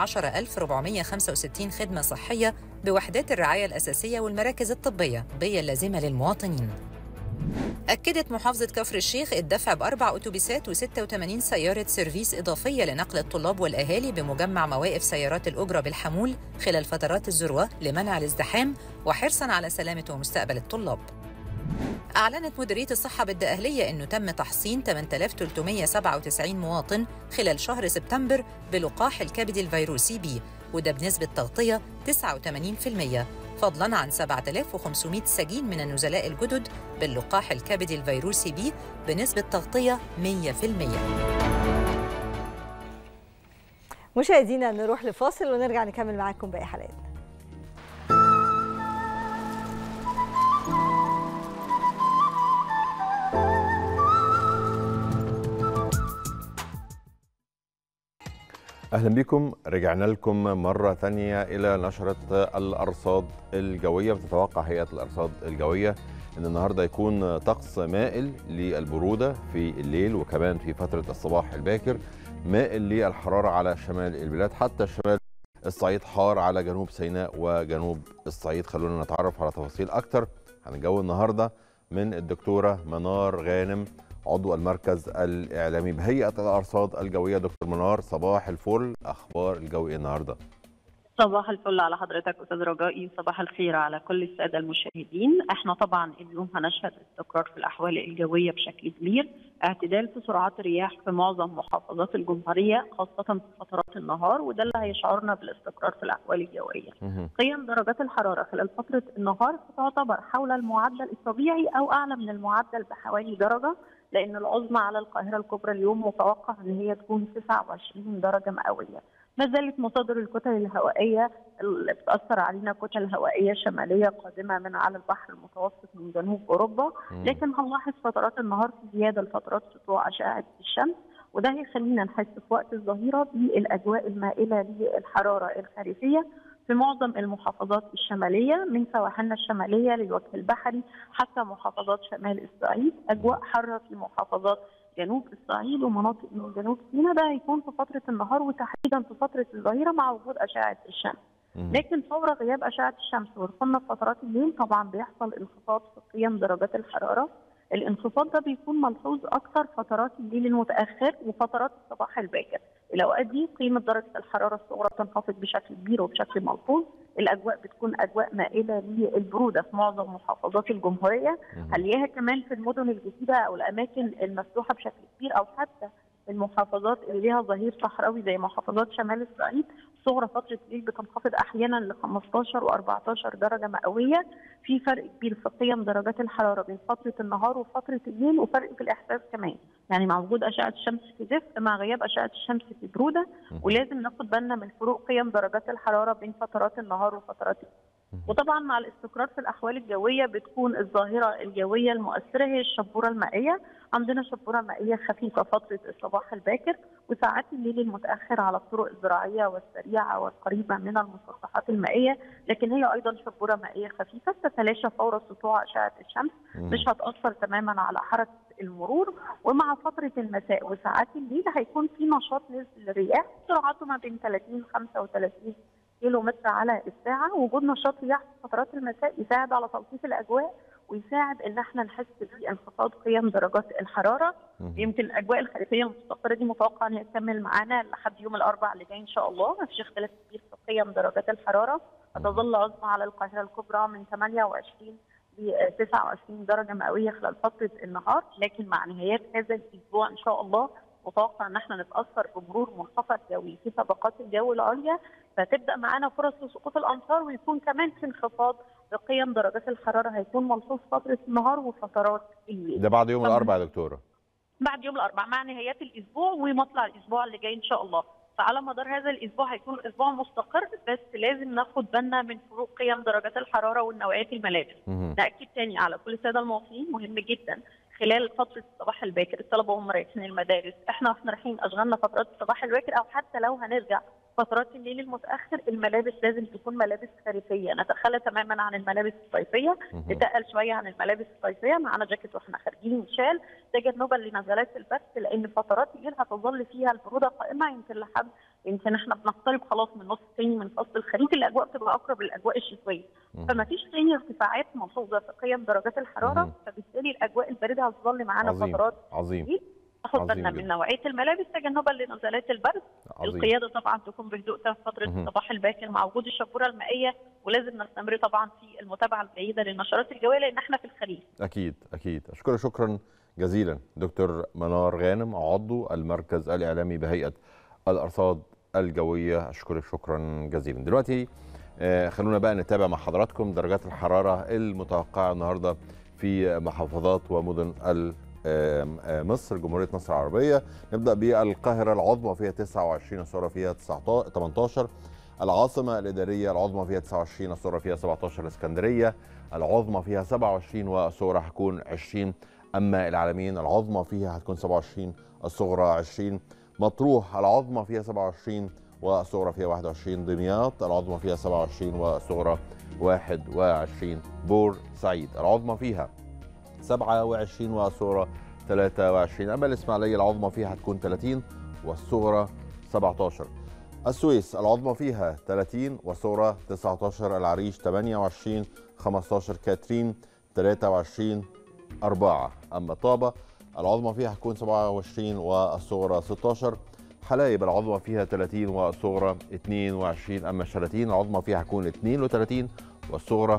110465 خدمة صحية بوحدات الرعاية الأساسية والمراكز الطبية بيا اللازمة للمواطنين أكدت محافظة كفر الشيخ الدفع بأربع أتوبيسات و86 سيارة سيرفيس إضافية لنقل الطلاب والأهالي بمجمع مواقف سيارات الأجرة بالحمول خلال فترات الذروة لمنع الازدحام وحرصاً على سلامة ومستقبل الطلاب. أعلنت مديرية الصحة بالدقهلية أنه تم تحصين 8397 مواطن خلال شهر سبتمبر بلقاح الكبد الفيروسي بي وده بنسبة تغطية 89% فضلاً عن 7500 سجين من النزلاء الجدد باللقاح الكبدي الفيروسي بي بنسبة تغطية 100%. مشاهدينا نروح لفاصل ونرجع نكمل معاكم باقي حلقاتنا اهلا بكم رجعنا لكم مره ثانيه الى نشره الارصاد الجويه بتتوقع هيئه الارصاد الجويه ان النهارده يكون طقس مائل للبروده في الليل وكمان في فتره الصباح الباكر مائل للحراره على شمال البلاد حتى شمال الصعيد حار على جنوب سيناء وجنوب الصعيد خلونا نتعرف على تفاصيل اكتر عن الجو النهارده من الدكتوره منار غانم عضو المركز الاعلامي بهيئه الارصاد الجويه دكتور منار صباح الفل اخبار الجو ايه النهارده صباح الفل على حضرتك استاذ رجائي وصباح الخير على كل الساده المشاهدين احنا طبعا اليوم هنشهد استقرار في الاحوال الجويه بشكل كبير اعتدال في سرعات الرياح في معظم محافظات الجمهوريه خاصه في فترات النهار وده اللي هيشعرنا بالاستقرار في الاحوال الجويه قيم درجات الحراره خلال فتره النهار تعتبر حول المعدل الطبيعي او اعلى من المعدل بحوالي درجه لان العظمى على القاهره الكبرى اليوم متوقع ان هي تكون 29 درجه مئويه ما زالت مصادر الكتل الهوائيه اللي بتاثر علينا كتل هوائيه شماليه قادمه من على البحر المتوسط من جنوب اوروبا مم. لكن هنلاحظ فترات النهار في زياده لفترات سطوع اشعه الشمس وده هيخلينا نحس في وقت الظهيره بالاجواء المائله للحراره الخريفيه في معظم المحافظات الشماليه من سواحلنا الشماليه للوجه البحري حتى محافظات شمال الصعيد اجواء حاره في محافظات جنوب الصعيد ومناطق من جنوب سيناء ده هيكون في فتره النهار وتحديدا في فتره الظهيره مع وجود اشعه الشمس لكن فور غياب اشعه الشمس ودخولنا في فترات الليل طبعا بيحصل انخفاض في قيم درجات الحراره الانخفاض ده بيكون ملحوظ اكثر فترات الليل المتاخر وفترات الصباح الباكر الاوقات دي قيمه درجه الحراره الصغرى تنخفض بشكل كبير وبشكل ملحوظ الاجواء بتكون اجواء مائله للبروده في معظم محافظات الجمهوريه هنلاقيها كمان في المدن الجديده او الاماكن المفتوحه بشكل كبير او حتى المحافظات اللي ليها ظهير صحراوي زي محافظات شمال الصعيد صغرى فتره الليل بتنخفض احيانا ل 15 و14 درجه مئويه في فرق كبير في قيم درجات الحراره بين فتره النهار وفتره الليل وفرق في الاحساس كمان يعني مع وجود اشعه الشمس في دفء مع غياب اشعه الشمس في بروده ولازم ناخد بالنا من فروق قيم درجات الحراره بين فترات النهار وفترات الليل. وطبعا مع الاستقرار في الاحوال الجويه بتكون الظاهره الجويه المؤثره هي الشبوره المائيه عندنا شبوره مائيه خفيفه فتره الصباح الباكر وساعات الليل المتاخر على الطرق الزراعيه والسريعه والقريبه من المسطحات المائيه لكن هي ايضا شبوره مائيه خفيفه تتلاشى فور سطوع اشعه الشمس مم. مش هتاثر تماما على حركه المرور ومع فتره المساء وساعات الليل هيكون في نشاط نزل الرياح سرعته ما بين 30 35 كيلو متر على الساعه وجود نشاط رياح في فترات المساء يساعد على تلطيف الاجواء ويساعد ان احنا نحس بانخفاض قيم درجات الحراره يمكن الاجواء الخريفيه المستقره دي متوقع ان هي تكمل معانا لحد يوم الاربعاء اللي جاي ان شاء الله ما فيش اختلاف كبير في قيم درجات الحراره هتظل عظمى على القاهره الكبرى من 28 ل 29 درجه مئويه خلال فتره النهار لكن مع نهايات هذا الاسبوع ان شاء الله متوقع ان احنا نتاثر بمرور منخفض جوي في طبقات الجو العليا فتبدا معانا فرص لسقوط الامطار ويكون كمان في انخفاض بقيم درجات الحراره هيكون ملحوظ فتره النهار وفترات الليل ده بعد يوم طبعاً الاربعاء يا دكتوره بعد يوم الاربعاء مع نهايات الاسبوع ومطلع الاسبوع اللي جاي ان شاء الله فعلى مدار هذا الاسبوع هيكون اسبوع مستقر بس لازم ناخد بالنا من فروق قيم درجات الحراره والنوعيات الملابس مهم. ناكد تاني على كل الساده المواطنين مهم جدا خلال فتره الصباح الباكر الطلبه وهم رايحين المدارس احنا واحنا رايحين اشغالنا فترات الصباح الباكر او حتى لو هنرجع فترات الليل المتاخر الملابس لازم تكون ملابس خريفيه نتخلى تماما عن الملابس الصيفيه نتقل شويه عن الملابس الصيفيه معانا جاكيت واحنا خارجين شال تجنبا لنزلات البرد لان فترات الليل هتظل فيها البروده قائمه يمكن لحد يمكن احنا بنقترب خلاص من نص تاني من فصل الخريف الاجواء بتبقى اقرب للاجواء الشتويه فما فيش تاني ارتفاعات ملحوظه في قيم درجات الحراره فبالتالي الاجواء البارده هتظل معانا عظيم فترات عظيم ناخد عظيم بالنا جدا. من نوعيه الملابس تجنبا لنزلات البرد عظيم. القياده طبعا تكون بهدوء في فتره مهم. الصباح الباكر مع وجود الشبوره المائيه ولازم نستمر طبعا في المتابعه الجيده للنشرات الجويه لان احنا في الخريف اكيد اكيد اشكرك شكرا جزيلا دكتور منار غانم عضو المركز الاعلامي بهيئه الارصاد الجويه اشكرك شكرا جزيلا دلوقتي آه، خلونا بقى نتابع مع حضراتكم درجات الحراره المتوقعه النهارده في محافظات ومدن ال- آم، آه، مصر جمهوريه مصر العربيه نبدا بالقاهره العظمى فيها 29 الصغرى فيها 19 18 العاصمه الاداريه العظمى فيها 29 الصغرى فيها 17 الاسكندريه العظمى فيها 27 والصغرى هتكون 20 اما العالمين العظمى فيها هتكون 27 الصغرى 20 مطروح العظمى فيها 27 والصغرى فيها 21 دمياط العظمى فيها 27 والصغرى 21 بور سعيد العظمى فيها 27 والصغرى 23 اما الاسماعيليه العظمى فيها هتكون 30 والصغرى 17 السويس العظمى فيها 30 والصغرى 19 العريش 28 15 كاترين 23 4 اما طابه العظمى فيها هتكون 27 والصغرى 16 حلايب العظمى فيها 30 والصغرى 22 اما الشلاتين العظمى فيها هتكون 32 والصغرى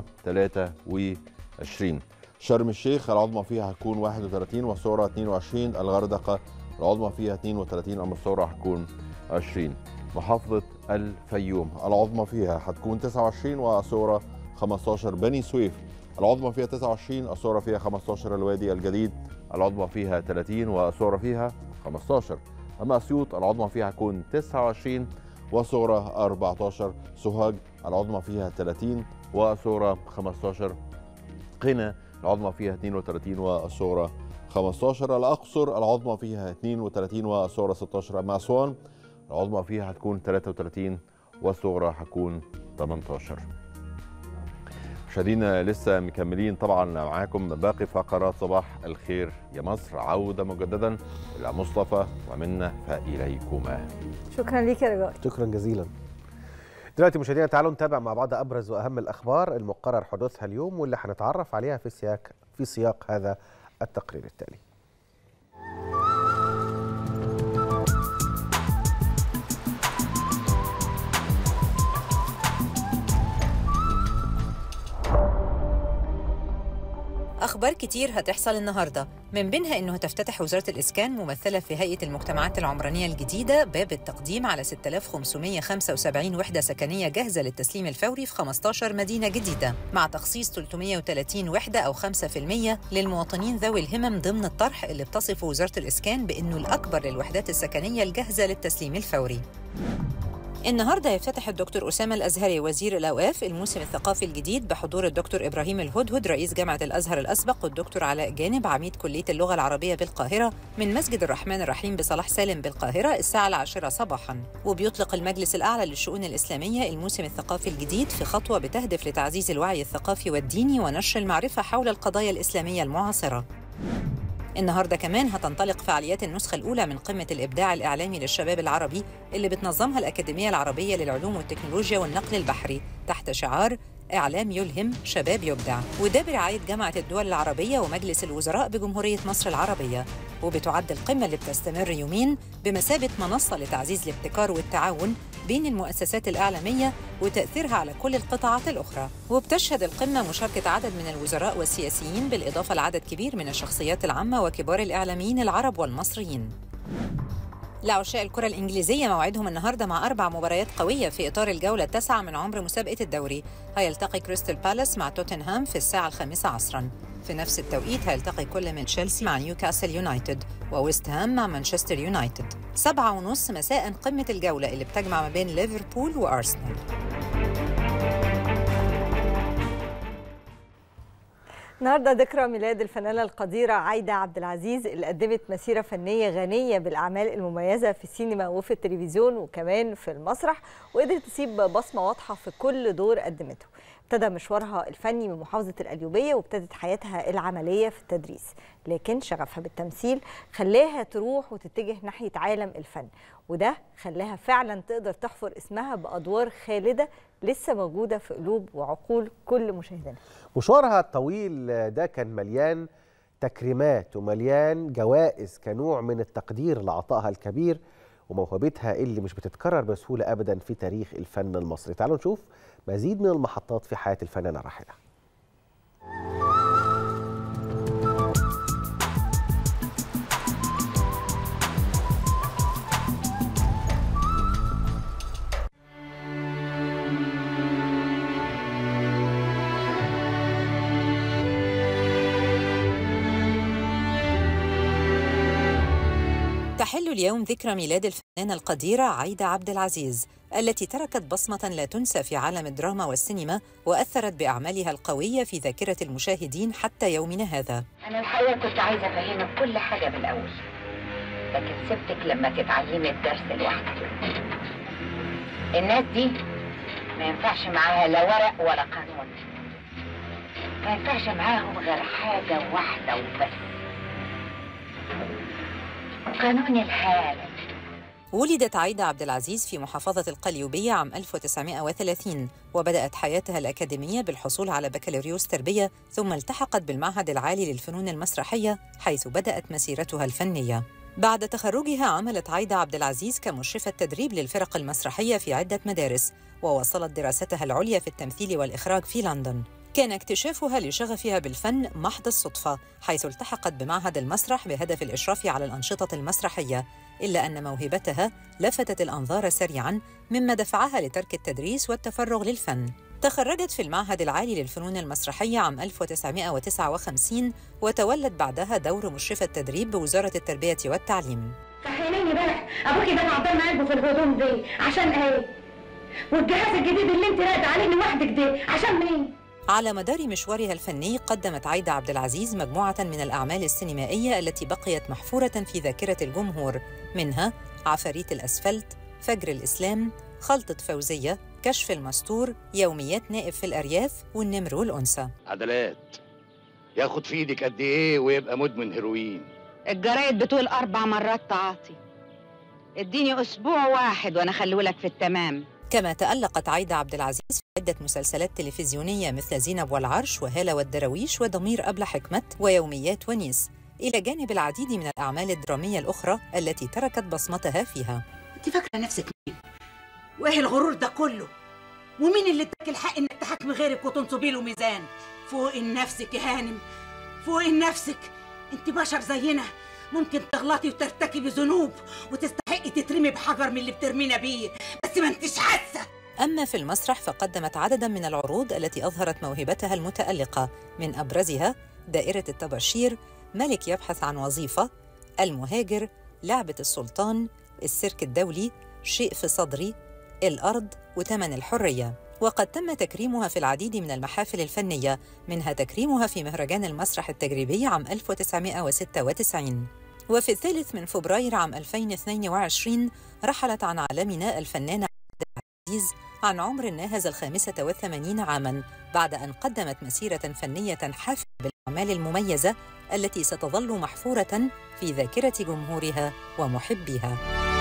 23 شرم الشيخ العظمى فيها هتكون 31 والصغرى 22 الغردقه العظمى فيها 32 اما الصغرى هتكون 20 محافظه الفيوم العظمى فيها هتكون 29 والصغرى 15 بني سويف العظمى فيها 29 الصغرى فيها 15 الوادي الجديد العظمى فيها 30 والصغرى فيها 15 أما أسيوط العظمى فيها هتكون 29 والصغرى 14 سوهاج العظمى فيها 30 والصغرى 15 قنا العظمى فيها 32 والصغرى 15 الأقصر العظمى فيها 32 والصغرى 16 أما أسوان العظمى فيها هتكون 33 والصغرى هتكون 18 مشاهدينا لسه مكملين طبعا معاكم باقي فقرات صباح الخير يا مصر عودة مجددا إلى مصطفى ومنا فإليكما شكرا ليك يا رجاء شكرا جزيلا دلوقتي مشاهدينا تعالوا نتابع مع بعض ابرز واهم الاخبار المقرر حدوثها اليوم واللي هنتعرف عليها في سياق في سياق هذا التقرير التالي. أخبار كتير هتحصل النهاردة من بينها إنه هتفتتح وزارة الإسكان ممثلة في هيئة المجتمعات العمرانية الجديدة باب التقديم على 6575 وحدة سكنية جاهزة للتسليم الفوري في 15 مدينة جديدة مع تخصيص 330 وحدة أو 5% للمواطنين ذوي الهمم ضمن الطرح اللي بتصفه وزارة الإسكان بإنه الأكبر للوحدات السكنية الجاهزة للتسليم الفوري النهارده هيفتتح الدكتور أسامة الأزهري وزير الأوقاف الموسم الثقافي الجديد بحضور الدكتور إبراهيم الهدهد رئيس جامعة الأزهر الأسبق والدكتور علاء جانب عميد كلية اللغة العربية بالقاهرة من مسجد الرحمن الرحيم بصلاح سالم بالقاهرة الساعة العاشرة صباحا وبيطلق المجلس الأعلى للشؤون الإسلامية الموسم الثقافي الجديد في خطوة بتهدف لتعزيز الوعي الثقافي والديني ونشر المعرفة حول القضايا الإسلامية المعاصرة النهارده كمان هتنطلق فعاليات النسخة الأولى من قمة الإبداع الإعلامي للشباب العربي اللي بتنظمها الأكاديمية العربية للعلوم والتكنولوجيا والنقل البحري تحت شعار إعلام يلهم شباب يبدع وده برعاية جامعة الدول العربية ومجلس الوزراء بجمهورية مصر العربية وبتعد القمة اللي بتستمر يومين بمثابة منصة لتعزيز الابتكار والتعاون بين المؤسسات الإعلامية وتأثيرها على كل القطاعات الأخرى وبتشهد القمة مشاركة عدد من الوزراء والسياسيين بالإضافة لعدد كبير من الشخصيات العامة وكبار الإعلاميين العرب والمصريين لعشاء الكرة الإنجليزية موعدهم النهاردة مع أربع مباريات قوية في إطار الجولة التاسعة من عمر مسابقة الدوري هيلتقي كريستال بالاس مع توتنهام في الساعة الخامسة عصرا في نفس التوقيت هيلتقي كل من تشيلسي مع نيوكاسل يونايتد وويست هام مع مانشستر يونايتد سبعة ونص مساء قمة الجولة اللي بتجمع ما بين ليفربول وأرسنال النهارده ذكرى ميلاد الفنانه القديره عايده عبد العزيز اللي قدمت مسيره فنيه غنيه بالاعمال المميزه في السينما وفي التلفزيون وكمان في المسرح وقدرت تسيب بصمه واضحه في كل دور قدمته ابتدى مشوارها الفني من محافظه القليوبيه وابتدت حياتها العمليه في التدريس لكن شغفها بالتمثيل خلاها تروح وتتجه ناحيه عالم الفن وده خلاها فعلا تقدر تحفر اسمها بادوار خالده لسه موجوده في قلوب وعقول كل مشاهدينا مشوارها الطويل ده كان مليان تكريمات ومليان جوائز كنوع من التقدير لعطائها الكبير وموهبتها اللي مش بتتكرر بسهولة أبدا في تاريخ الفن المصري تعالوا نشوف مزيد من المحطات في حياة الفنانة الراحلة تحل اليوم ذكرى ميلاد الفنانة القديرة عايدة عبد العزيز التي تركت بصمة لا تنسى في عالم الدراما والسينما وأثرت بأعمالها القوية في ذاكرة المشاهدين حتى يومنا هذا أنا الحقيقة كنت عايزة أفهمك كل حاجة من الأول لكن سبتك لما تتعلمي الدرس لوحدك الناس دي ما ينفعش معاها لا ورق ولا قانون ما ينفعش معاهم غير حاجة واحدة وبس قانون الحالة ولدت عايدة عبد العزيز في محافظة القليوبية عام 1930 وبدأت حياتها الأكاديمية بالحصول على بكالوريوس تربية ثم التحقت بالمعهد العالي للفنون المسرحية حيث بدأت مسيرتها الفنية بعد تخرجها عملت عايدة عبد العزيز كمشرفة تدريب للفرق المسرحية في عدة مدارس وواصلت دراستها العليا في التمثيل والإخراج في لندن كان اكتشافها لشغفها بالفن محض الصدفة حيث التحقت بمعهد المسرح بهدف الإشراف على الأنشطة المسرحية إلا أن موهبتها لفتت الأنظار سريعاً مما دفعها لترك التدريس والتفرغ للفن تخرجت في المعهد العالي للفنون المسرحية عام 1959 وتولت بعدها دور مشرفة تدريب بوزارة التربية والتعليم صحيني بقى ابوكي ده عبال ما يلبس الهدوم دي عشان ايه والجهاز الجديد اللي انت راقده عليه لوحدك ده عشان مين على مدار مشوارها الفني قدمت عايدة عبد العزيز مجموعة من الأعمال السينمائية التي بقيت محفورة في ذاكرة الجمهور منها عفاريت الأسفلت فجر الإسلام خلطة فوزية كشف المستور يوميات نائب في الأرياف والنمر والأنثى عدلات ياخد في ايدك قد ايه ويبقى مدمن هيروين الجرايد بتقول أربع مرات تعاطي اديني أسبوع واحد وأنا خلولك في التمام كما تألقت عايدة عبد العزيز في عدة مسلسلات تلفزيونية مثل زينب والعرش وهالة والدراويش وضمير أبلة حكمت ويوميات ونيس إلى جانب العديد من الأعمال الدرامية الأخرى التي تركت بصمتها فيها انت فاكره نفسك مين وايه الغرور ده كله ومين اللي اداك الحق انك تحاكمي غيرك وتنصبي له ميزان فوق نفسك يا هانم فوق نفسك انت بشر زينا ممكن تغلطي وترتكبي ذنوب وتستحقي تترمي بحجر من اللي بترمينا بيه بس ما انتش حاسه أما في المسرح فقدمت عددا من العروض التي أظهرت موهبتها المتألقة من أبرزها دائرة الطباشير ملك يبحث عن وظيفة المهاجر لعبة السلطان السيرك الدولي شيء في صدري الأرض وتمن الحرية وقد تم تكريمها في العديد من المحافل الفنية منها تكريمها في مهرجان المسرح التجريبي عام 1996 وفي الثالث من فبراير عام 2022 رحلت عن عالمنا الفنانة عبد العزيز عن عمر ناهز الخامسة والثمانين عاماً بعد أن قدمت مسيرة فنية حافلة بالأعمال المميزة التي ستظل محفورة في ذاكرة جمهورها ومحبيها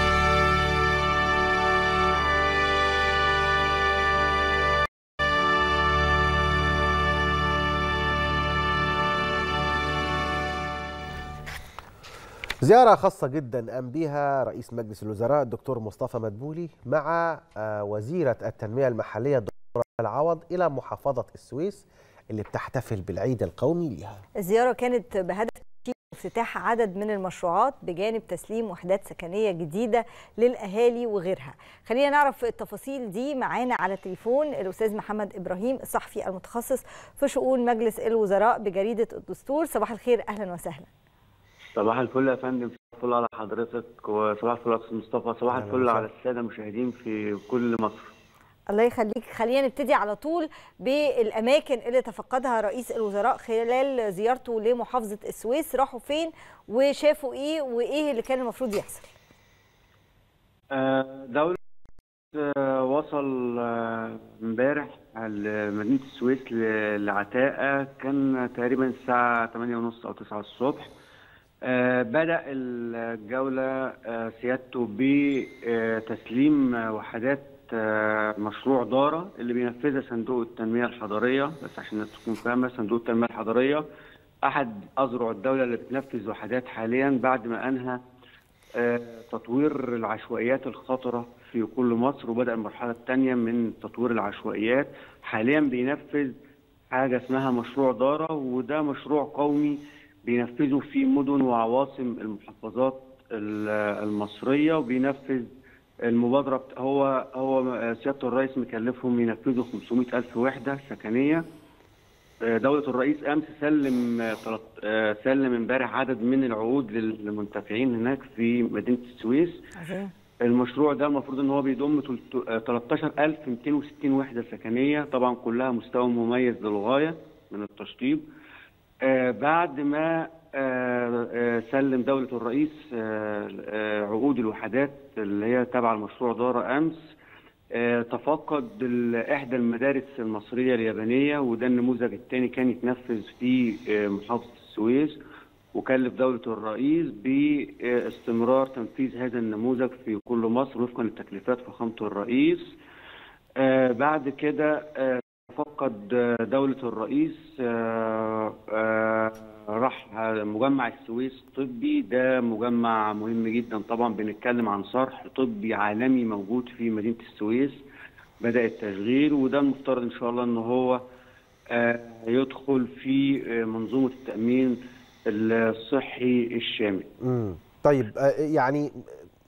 زيارة خاصة جدا قام بها رئيس مجلس الوزراء الدكتور مصطفى مدبولي مع آه، وزيرة التنمية المحلية الدكتورة العوض إلى محافظة السويس اللي بتحتفل بالعيد القومي لها الزيارة كانت بهدف تشجيع افتتاح عدد من المشروعات بجانب تسليم وحدات سكنية جديدة للأهالي وغيرها خلينا نعرف التفاصيل دي معانا على التليفون الأستاذ محمد إبراهيم الصحفي المتخصص في شؤون مجلس الوزراء بجريدة الدستور صباح الخير أهلا وسهلا صباح الفل يا فندم صباح الفل على حضرتك وصباح الفل على استاذ مصطفى صباح أهلا الفل وسهلا. على الساده المشاهدين في كل مصر الله يخليك خلينا نبتدي على طول بالاماكن اللي تفقدها رئيس الوزراء خلال زيارته لمحافظه السويس راحوا فين وشافوا ايه وايه اللي كان المفروض يحصل آه، دولة آه، وصل آه، امبارح لمدينة السويس ل- لعتاقة كان تقريبا الساعة 8:30 أو 9 الصبح آه، بدأ الجولة آه، سيادته بتسليم وحدات آه، مشروع دارة اللي بينفذها صندوق التنمية الحضرية بس عشان الناس تكون فاهمة صندوق التنمية الحضرية أحد أذرع الدولة اللي بتنفذ وحدات حاليا بعد ما أنهى آه، تطوير العشوائيات الخطرة في كل مصر وبدأ المرحلة الثانية من تطوير العشوائيات حاليا بينفذ حاجة اسمها مشروع دارة وده مشروع قومي بينفذه في مدن وعواصم المحافظات ال- المصرية وبينفذ المبادرة بت- هو هو سيادة الرئيس مكلفهم ينفذوا 500 ألف وحدة سكنية آه، دولة الرئيس أمس سلم آه، تلت- آه، سلم امبارح عدد من العقود للمنتفعين هناك في مدينة السويس المشروع ده المفروض ان هو بيضم تلت- آه، 13260 وحده سكنيه طبعا كلها مستوى مميز للغايه من التشطيب آه، بعد ما آه، آه، سلم دولة الرئيس آه، آه، عقود الوحدات اللي هي تبع المشروع دار أمس آه، تفقد ال- إحدى المدارس المصرية اليابانية وده النموذج الثاني كان يتنفذ في آه، محافظة السويس وكلف دولة الرئيس باستمرار تنفيذ هذا النموذج في كل مصر وفقا لتكليفات فخامة الرئيس آه، بعد كده آه، تفقد آه، دولة الرئيس آه، آه، راح مجمع السويس الطبي ده مجمع مهم جدا طبعا بنتكلم عن صرح طبي عالمي موجود في مدينة السويس بدأ التشغيل وده المفترض إن شاء الله إن هو آه، يدخل في آه، منظومة التأمين الصحي الشامل مم. طيب آه، يعني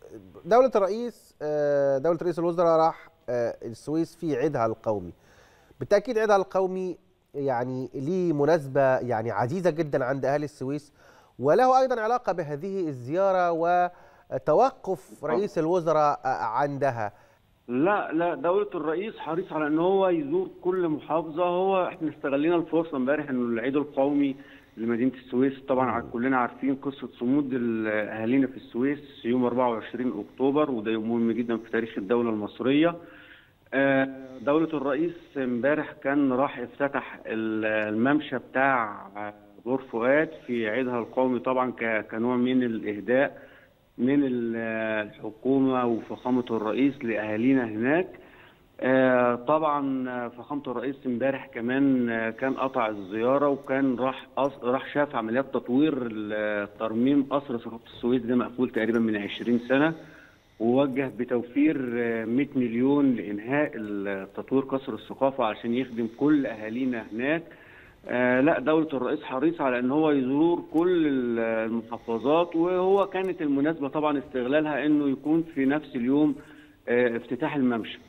دولة الرئيس آه، دولة رئيس الوزراء راح آه، السويس في عيدها القومي بالتاكيد عيدها القومي يعني ليه مناسبه يعني عزيزه جدا عند اهل السويس وله ايضا علاقه بهذه الزياره وتوقف رئيس الوزراء عندها لا لا دولة الرئيس حريص على ان هو يزور كل محافظة هو احنا استغلينا الفرصة امبارح انه العيد القومي لمدينة السويس طبعا كلنا عارفين قصة صمود ال- اهالينا في السويس يوم 24 اكتوبر وده يوم مهم جدا في تاريخ الدولة المصرية آه، دولة الرئيس امبارح كان راح افتتح ال- الممشى بتاع آه، بور فؤاد في عيدها القومي طبعا ك- كنوع من الاهداء من ال- الحكومة وفخامة الرئيس لأهالينا هناك آه، طبعا آه، فخامة الرئيس امبارح كمان آه، كان قطع الزيارة وكان راح أص- راح شاف عمليات تطوير ال- ترميم قصر ثقافة السويس ده مقفول تقريبا من 20 سنة ووجه بتوفير آه، 100 مليون لإنهاء ال- تطوير قصر الثقافة عشان يخدم كل أهالينا هناك آه لا دولة الرئيس حريص على ان هو يزور كل ال- المحافظات وهو كانت المناسبة طبعا استغلالها انه يكون في نفس اليوم آه افتتاح الممشى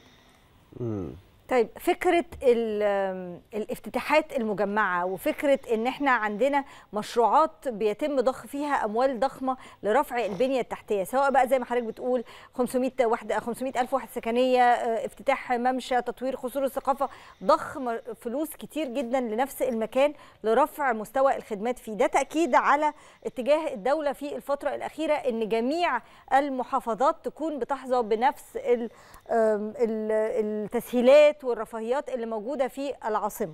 طيب فكرة ال- الافتتاحات المجمعة وفكرة ان احنا عندنا مشروعات بيتم ضخ فيها اموال ضخمة لرفع البنية التحتية سواء بقى زي ما حضرتك بتقول 500 وحدة 500 الف وحدة سكنية اه، افتتاح ممشى تطوير قصور الثقافة ضخ م- فلوس كتير جدا لنفس المكان لرفع مستوى الخدمات فيه ده تأكيد على اتجاه الدولة في الفترة الأخيرة ان جميع المحافظات تكون بتحظى بنفس ال- ام، ال- التسهيلات والرفاهيات اللي موجودة في العاصمة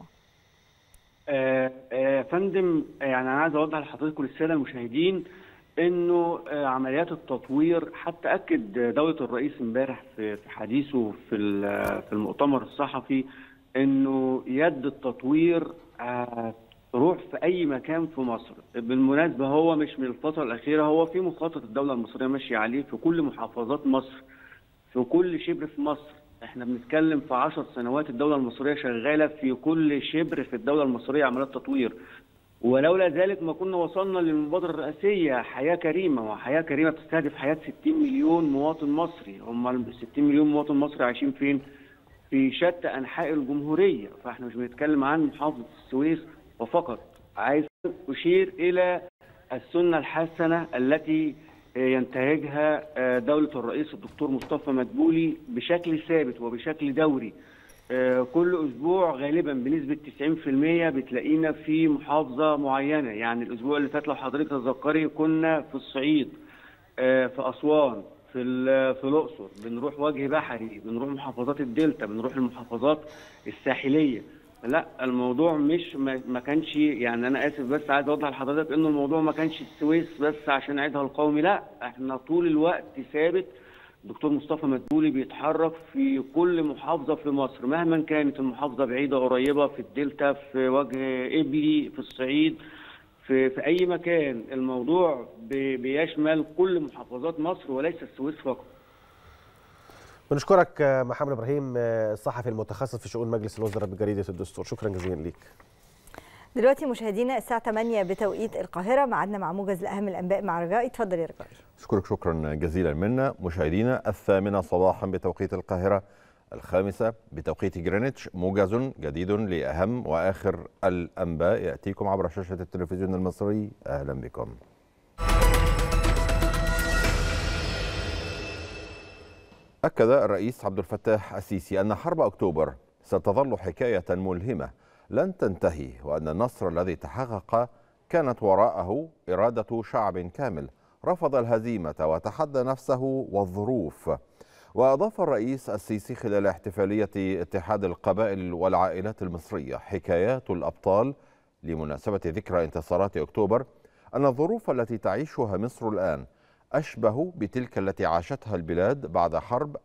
آه آه فندم آه، يعني انا عايز اوضح لحضرتك وللساده المشاهدين انه آه عمليات التطوير حتى اكد دوله الرئيس امبارح في في حديثه في ال- في المؤتمر الصحفي انه يد التطوير آه تروح في اي مكان في مصر بالمناسبه هو مش من الفتره الاخيره هو في مخطط الدوله المصريه ماشيه عليه في كل محافظات مصر في كل شبر في مصر احنا بنتكلم في عشر سنوات الدولة المصرية شغالة في كل شبر في الدولة المصرية عمليات تطوير ولولا ذلك ما كنا وصلنا للمبادرة الرئاسية حياة كريمة وحياة كريمة بتستهدف حياة 60 مليون مواطن مصري هم ال 60 مليون مواطن مصري عايشين فين؟ في شتى أنحاء الجمهورية فاحنا مش بنتكلم عن محافظة السويس وفقط عايز أشير إلى السنة الحسنة التي ينتهجها دولة الرئيس الدكتور مصطفى مدبولي بشكل ثابت وبشكل دوري كل أسبوع غالبا بنسبة 90% بتلاقينا في محافظة معينة يعني الأسبوع اللي فات لو حضرتك تتذكري كنا في الصعيد في أسوان في ال- في الأقصر بنروح وجه بحري بنروح محافظات الدلتا بنروح المحافظات الساحلية لا الموضوع مش ما ما كانش يعني انا اسف بس عايز اوضح لحضرتك انه الموضوع ما كانش السويس بس عشان عيدها القومي لا احنا طول الوقت ثابت دكتور مصطفى مدبولي بيتحرك في كل محافظه في مصر مهما كانت المحافظه بعيده قريبه في الدلتا في وجه قبلي في الصعيد في في اي مكان الموضوع بي- بيشمل كل محافظات مصر وليس السويس فقط بنشكرك آه، محمد ابراهيم آه، الصحفي المتخصص في شؤون مجلس الوزراء بجريده الدستور شكرا جزيلا ليك دلوقتي مشاهدينا الساعة 8 بتوقيت القاهرة معادنا مع موجز لأهم الأنباء مع رجاء اتفضل يا رجاء أشكرك شكرا جزيلا منا مشاهدينا الثامنة صباحا بتوقيت القاهرة الخامسة بتوقيت جرينتش موجز جديد لأهم وآخر الأنباء يأتيكم عبر شاشة التلفزيون المصري أهلا بكم أكد الرئيس عبد الفتاح السيسي أن حرب أكتوبر ستظل حكاية ملهمة لن تنتهي وأن النصر الذي تحقق كانت وراءه إرادة شعب كامل رفض الهزيمة وتحدى نفسه والظروف وأضاف الرئيس السيسي خلال احتفالية اتحاد القبائل والعائلات المصرية حكايات الأبطال لمناسبة ذكرى انتصارات أكتوبر أن الظروف التي تعيشها مصر الآن أشبه بتلك التي عاشتها البلاد بعد حرب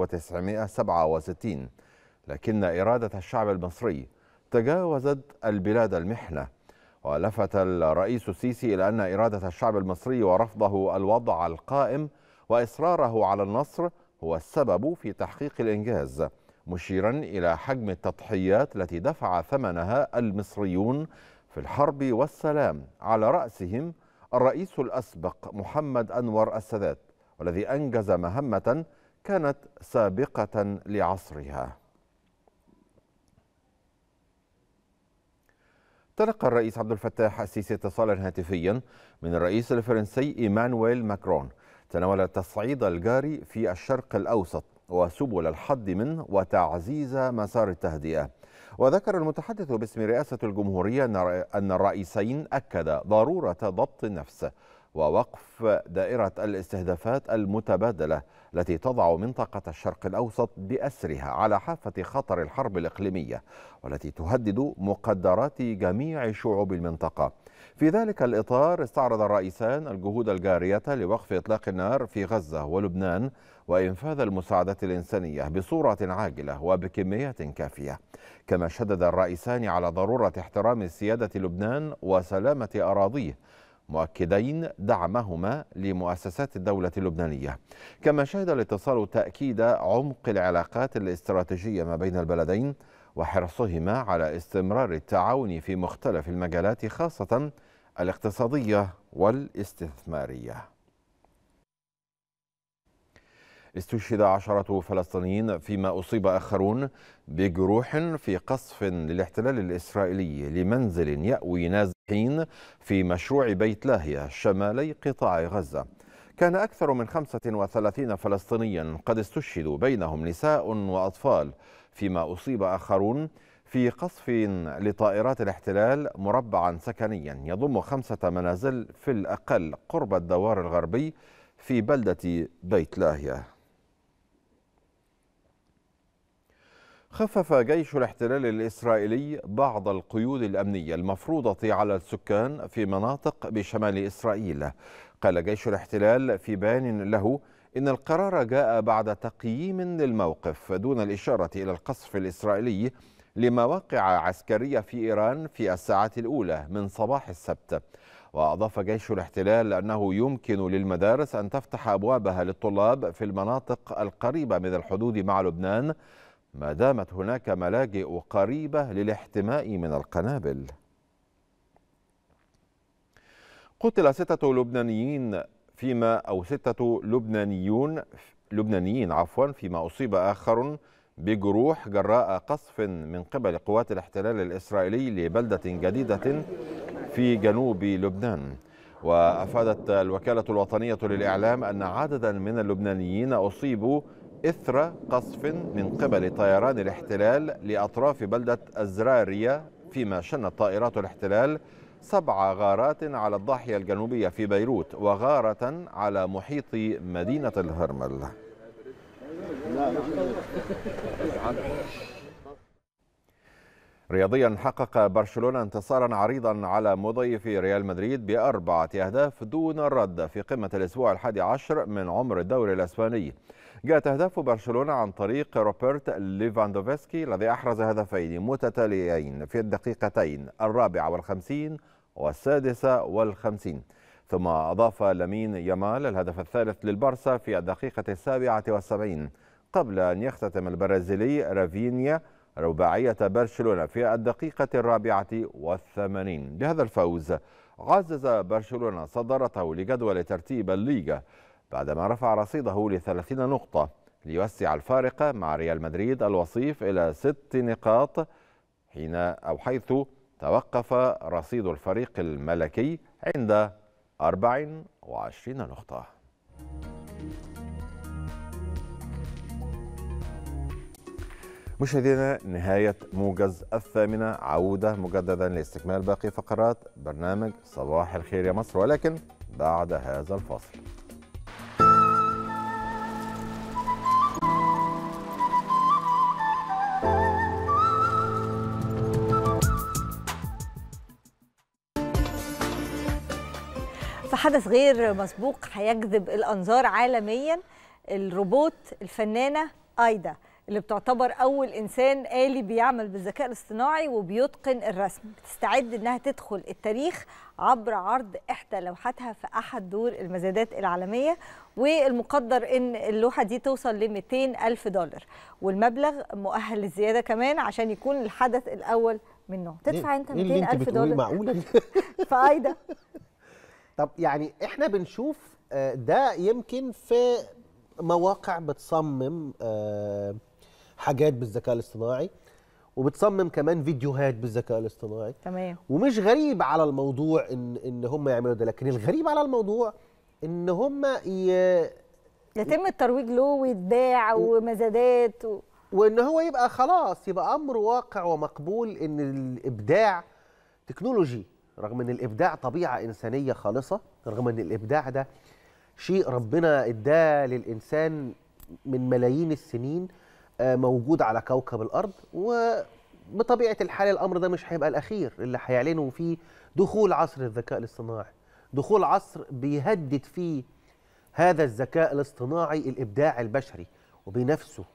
1967 لكن إرادة الشعب المصري تجاوزت البلاد المحنة ولفت الرئيس السيسي إلى أن إرادة الشعب المصري ورفضه الوضع القائم وإصراره على النصر هو السبب في تحقيق الإنجاز مشيرا إلى حجم التضحيات التي دفع ثمنها المصريون في الحرب والسلام على رأسهم الرئيس الأسبق محمد أنور السادات والذي أنجز مهمة كانت سابقة لعصرها تلقى الرئيس عبد الفتاح السيسي اتصالا هاتفيا من الرئيس الفرنسي ايمانويل ماكرون تناول التصعيد الجاري في الشرق الاوسط وسبل الحد منه وتعزيز مسار التهدئه وذكر المتحدث باسم رئاسه الجمهوريه ان الرئيسين اكد ضروره ضبط النفس ووقف دائره الاستهدافات المتبادله التي تضع منطقه الشرق الاوسط باسرها على حافه خطر الحرب الاقليميه والتي تهدد مقدرات جميع شعوب المنطقه في ذلك الإطار استعرض الرئيسان الجهود الجارية لوقف إطلاق النار في غزة ولبنان وإنفاذ المساعدات الإنسانية بصورة عاجلة وبكميات كافية كما شدد الرئيسان على ضرورة احترام سيادة لبنان وسلامة أراضيه مؤكدين دعمهما لمؤسسات الدولة اللبنانية كما شهد الاتصال تأكيد عمق العلاقات الاستراتيجية ما بين البلدين وحرصهما على استمرار التعاون في مختلف المجالات خاصة الاقتصادية والاستثمارية استشهد عشرة فلسطينيين فيما أصيب آخرون بجروح في قصف للاحتلال الإسرائيلي لمنزل يأوي نازحين في مشروع بيت لاهية شمالي قطاع غزة كان أكثر من 35 فلسطينيا قد استشهدوا بينهم نساء وأطفال فيما أصيب آخرون في قصف لطائرات الاحتلال مربعا سكنيا يضم خمسة منازل في الأقل قرب الدوار الغربي في بلدة بيت لاهية خفف جيش الاحتلال الإسرائيلي بعض القيود الأمنية المفروضة على السكان في مناطق بشمال إسرائيل قال جيش الاحتلال في بيان له إن القرار جاء بعد تقييم للموقف دون الإشارة إلى القصف الإسرائيلي لمواقع عسكرية في إيران في الساعات الأولى من صباح السبت وأضاف جيش الاحتلال أنه يمكن للمدارس أن تفتح أبوابها للطلاب في المناطق القريبة من الحدود مع لبنان ما دامت هناك ملاجئ قريبة للاحتماء من القنابل قتل ستة لبنانيين فيما أو ستة لبنانيون لبنانيين عفوا فيما أصيب آخر بجروح جراء قصف من قبل قوات الاحتلال الإسرائيلي لبلدة جديدة في جنوب لبنان وأفادت الوكالة الوطنية للإعلام أن عددا من اللبنانيين أصيبوا إثر قصف من قبل طيران الاحتلال لأطراف بلدة أزراريا فيما شنت طائرات الاحتلال سبع غارات على الضاحية الجنوبية في بيروت وغارة على محيط مدينة الهرمل رياضيا حقق برشلونة انتصارا عريضا على مضيف ريال مدريد بأربعة أهداف دون الرد في قمة الأسبوع الحادي عشر من عمر الدوري الأسباني جاءت أهداف برشلونة عن طريق روبرت ليفاندوفسكي الذي أحرز هدفين متتاليين في الدقيقتين الرابعة والخمسين والسادسة والخمسين ثم أضاف لامين يامال الهدف الثالث للبارسا في الدقيقة السابعة والسبعين قبل أن يختتم البرازيلي رافينيا رباعية برشلونة في الدقيقة الرابعة والثمانين بهذا الفوز عزز برشلونة صدارته لجدول ترتيب الليغا بعدما رفع رصيده ل 30 نقطة ليوسع الفارق مع ريال مدريد الوصيف إلى ست نقاط حين أو حيث توقف رصيد الفريق الملكي عند 24 نقطة مشاهدينا نهاية موجز الثامنة عودة مجددا لاستكمال باقي فقرات برنامج صباح الخير يا مصر ولكن بعد هذا الفاصل فحدث غير مسبوق هيجذب الانظار عالميا الروبوت الفنانه ايدا اللي بتعتبر اول انسان آلي بيعمل بالذكاء الاصطناعي وبيتقن الرسم بتستعد انها تدخل التاريخ عبر عرض احدى لوحاتها في احد دور المزادات العالميه والمقدر ان اللوحه دي توصل ل 200 الف دولار والمبلغ مؤهل للزياده كمان عشان يكون الحدث الاول منه تدفع انت 200 الف دولار معقوله فايده طب يعني احنا بنشوف ده يمكن في مواقع بتصمم حاجات بالذكاء الاصطناعي وبتصمم كمان فيديوهات بالذكاء الاصطناعي تمام ومش غريب على الموضوع ان ان هم يعملوا ده لكن الغريب على الموضوع ان هم ي... يتم الترويج له ويتباع ومزادات و... وان هو يبقى خلاص يبقى امر واقع ومقبول ان الابداع تكنولوجي رغم ان الابداع طبيعه انسانيه خالصه رغم ان الابداع ده شيء ربنا اداه للانسان من ملايين السنين آه، موجود على كوكب الارض وبطبيعه الحال الامر ده مش هيبقى الاخير اللي هيعلنوا فيه دخول عصر الذكاء الاصطناعي دخول عصر بيهدد فيه هذا الذكاء الاصطناعي الابداع البشري وبينافسه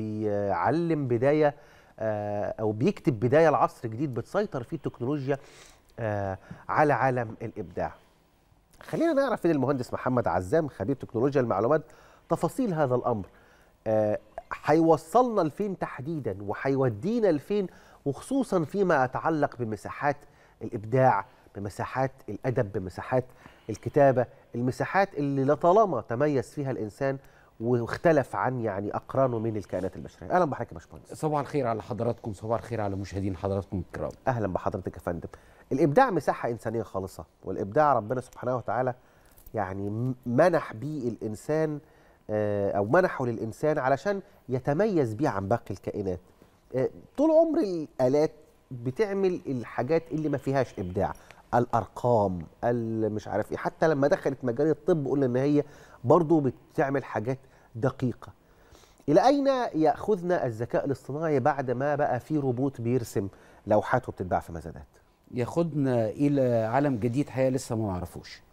وبيعلم بدايه آه، او بيكتب بدايه لعصر جديد بتسيطر فيه التكنولوجيا آه، على عالم الابداع. خلينا نعرف من المهندس محمد عزام خبير تكنولوجيا المعلومات تفاصيل هذا الامر. آه، هيوصلنا لفين تحديدا وهيودينا لفين وخصوصا فيما يتعلق بمساحات الابداع بمساحات الادب بمساحات الكتابه المساحات اللي لطالما تميز فيها الانسان واختلف عن يعني اقرانه من الكائنات البشريه اهلا بحضرتك يا باشمهندس صباح الخير على حضراتكم صباح الخير على مشاهدين حضراتكم الكرام اهلا بحضرتك يا فندم الابداع مساحه انسانيه خالصه والابداع ربنا سبحانه وتعالى يعني م- منح بيه الانسان آه، او منحه للانسان علشان يتميز بيه عن باقي الكائنات آه، طول عمر الالات بتعمل الحاجات اللي ما فيهاش ابداع الارقام ال- مش عارف ايه حتى لما دخلت مجال الطب قلنا ان هي برضو بتعمل حاجات دقيقه الى اين ياخذنا الذكاء الاصطناعي بعد ما بقى في روبوت بيرسم لوحاته بتتباع في مزادات ياخدنا الى عالم جديد حقيقه لسه ما نعرفوش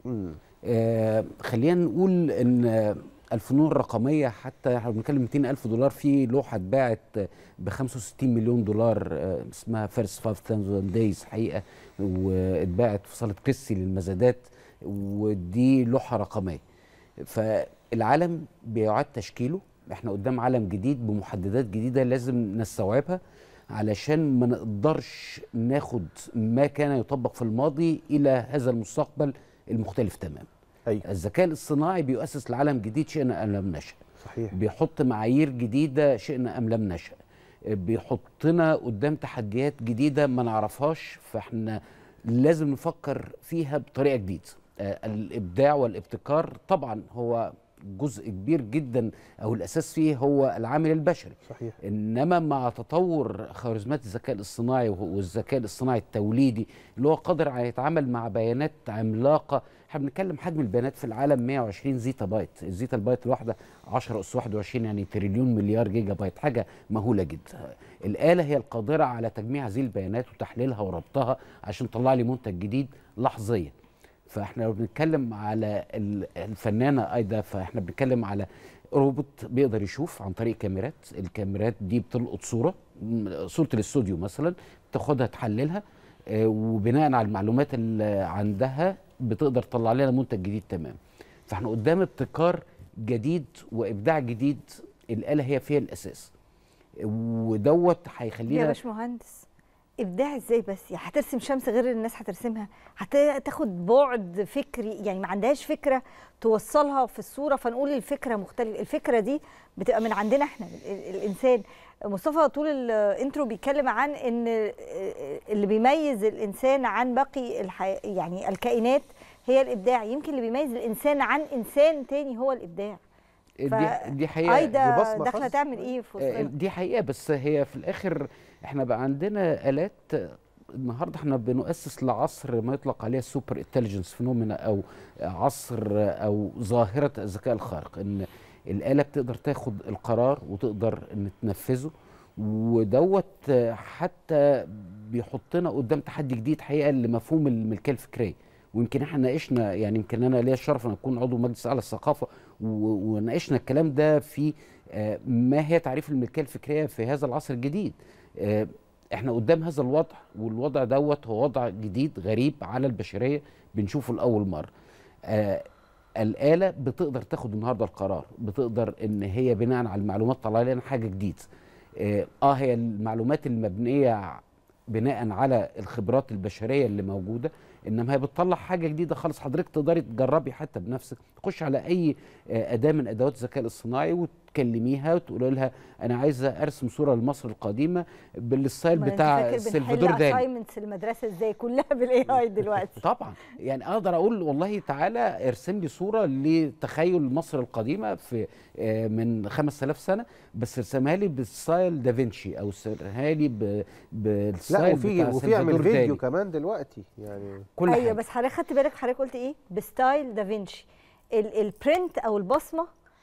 آه خلينا نقول ان آه، الفنون الرقميه حتى احنا بنتكلم 200 الف دولار في لوحه اتباعت ب 65 مليون دولار آه، اسمها فيرست 5000 دايز حقيقه واتباعت في صاله قسي للمزادات ودي لوحه رقميه فالعالم بيعاد تشكيله احنا قدام عالم جديد بمحددات جديده لازم نستوعبها علشان ما نقدرش ناخد ما كان يطبق في الماضي الى هذا المستقبل المختلف تماما أيوة. الذكاء الاصطناعي بيؤسس لعالم جديد شئنا ام لم نشأ صحيح بيحط معايير جديده شئنا ام لم نشأ بيحطنا قدام تحديات جديده ما نعرفهاش فاحنا لازم نفكر فيها بطريقه جديده آه، الابداع والابتكار طبعا هو جزء كبير جدا او الاساس فيه هو العامل البشري صحيح انما مع تطور خوارزميات الذكاء الاصطناعي وهو- والذكاء الاصطناعي التوليدي اللي هو قادر على يتعامل مع بيانات عملاقه احنا بنتكلم حجم البيانات في العالم 120 زيتا بايت الزيتا البايت الواحده 10 اس 21 يعني تريليون مليار جيجا بايت حاجه مهوله جدا الاله هي القادره على تجميع هذه البيانات وتحليلها وربطها عشان تطلع لي منتج جديد لحظيا فاحنا لو بنتكلم على ال- الفنانه ايضا فاحنا بنتكلم على روبوت بيقدر يشوف عن طريق كاميرات الكاميرات دي بتلقط صوره م- صوره الاستوديو مثلا تاخدها تحللها آه، وبناء على المعلومات اللي عندها بتقدر تطلع لنا منتج جديد تمام فاحنا قدام ابتكار جديد وابداع جديد الاله هي فيها الاساس ودوت يا هيخلينا باشمهندس ابداع ازاي بس يعني هترسم شمس غير اللي الناس هترسمها هتاخد بعد فكري يعني ما عندهاش فكره توصلها في الصوره فنقول الفكره مختلفه الفكره دي بتبقى من عندنا احنا ال- الانسان مصطفى طول الانترو بيتكلم عن ان اللي بيميز الانسان عن باقي الحي... يعني الكائنات هي الابداع يمكن اللي بيميز الانسان عن انسان تاني هو الابداع دي, ف- دي حقيقه ايدا دي بصمة داخله خاصة. تعمل ايه في آه، وسطنا دي حقيقه بس هي في الاخر احنا بقى عندنا الات آه، النهارده احنا بنؤسس لعصر ما يطلق عليه السوبر انتليجنس فينومينا او عصر آه، او ظاهره الذكاء الخارق ان الاله بتقدر تاخد القرار وتقدر ان تنفذه ودوت آه، حتى بيحطنا قدام تحدي جديد حقيقه لمفهوم الملكيه الفكريه ويمكن احنا ناقشنا يعني يمكن انا ليا الشرف ان اكون عضو مجلس اعلى الثقافه و- وناقشنا الكلام ده في آه، ما هي تعريف الملكيه الفكريه في هذا العصر الجديد آه، احنا قدام هذا الوضع والوضع دوت هو وضع جديد غريب على البشريه بنشوفه لاول مره آه، الاله بتقدر تاخد النهارده القرار بتقدر ان هي بناء على المعلومات تطلع لنا حاجه جديده اه آه، هي المعلومات المبنيه بناء على الخبرات البشريه اللي موجوده انما هي بتطلع حاجه جديده خالص حضرتك تقدري تجربي حتى بنفسك تخش على اي آه، اداه من ادوات الذكاء الاصطناعي تكلميها وتقول لها انا عايزه ارسم صوره لمصر القديمه بالستايل ما أنت بتاع فاكر سلفادور بنحل دالي assignments المدرسه ازاي كلها بالاي اي دلوقتي طبعا يعني اقدر اقول والله تعالى ارسم لي صوره لتخيل مصر القديمه في آه، من 5000 سنه بس ارسمها لي بالستايل دافنشي او ارسمها لي ب- لا بالستايل وفي بتاع وفي يعمل سلفادور فيديو دالي كمان دلوقتي يعني كل ايوه حاجة. بس حضرتك خدت بالك حضرتك قلت ايه بستايل دافنشي ال- البرنت او البصمه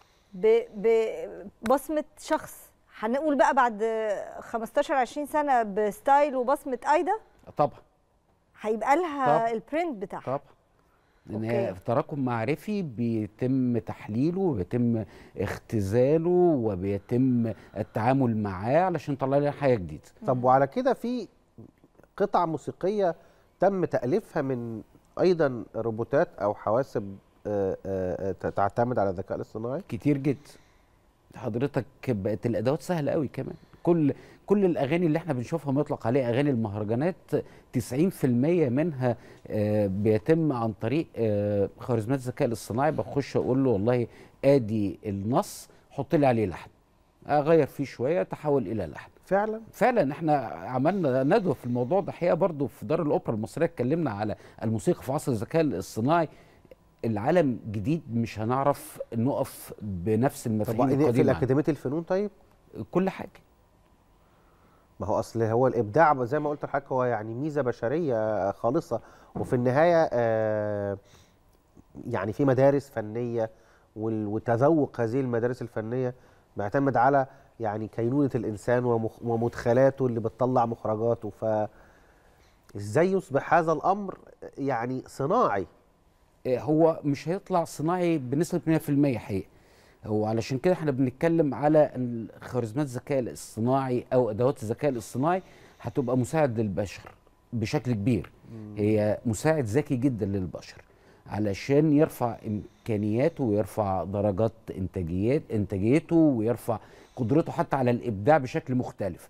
ب- ببصمه شخص هنقول بقى بعد 15 20 سنه بستايل وبصمه ايدا طبعا هيبقى لها طبعا. البرنت بتاعها طبعا لان أوكي. هي تراكم معرفي بيتم تحليله وبيتم اختزاله وبيتم التعامل معاه علشان يطلع لنا حاجه جديده طب وعلى كده في قطع موسيقيه تم تاليفها من ايضا روبوتات او حواسب آه، آه، آه، تعتمد على الذكاء الاصطناعي كتير جدا حضرتك بقت الادوات سهله قوي كمان كل كل الاغاني اللي احنا بنشوفها مطلق عليها اغاني المهرجانات 90% منها آه، بيتم عن طريق آه، خوارزميات الذكاء الاصطناعي بخش اقول له والله ادي النص حط لي عليه لحن اغير فيه شويه تحول الى لحن فعلا فعلا احنا عملنا ندوه في الموضوع ده حقيقه برضو في دار الاوبرا المصريه اتكلمنا على الموسيقى في عصر الذكاء الاصطناعي العالم جديد مش هنعرف نقف بنفس طب المفاهيم في القديمه الاكاديميه الفنون طيب كل حاجه ما هو اصل هو الابداع زي ما قلت لحضرتك هو يعني ميزه بشريه خالصه وفي النهايه آه، يعني في مدارس فنيه وال- وتذوق هذه المدارس الفنيه بيعتمد على يعني كينونه الانسان ومخ- ومدخلاته اللي بتطلع مخرجاته ف ازاي يصبح هذا الامر يعني صناعي آه، هو مش هيطلع صناعي بنسبه 100% حقيقه هو علشان كده احنا بنتكلم على إن خوارزميات الذكاء الاصطناعي او ادوات الذكاء الاصطناعي هتبقى مساعد للبشر بشكل كبير هي مساعد ذكي جدا للبشر علشان يرفع امكانياته ويرفع درجات انتاجيات انتاجيته ويرفع قدرته حتى على الابداع بشكل مختلف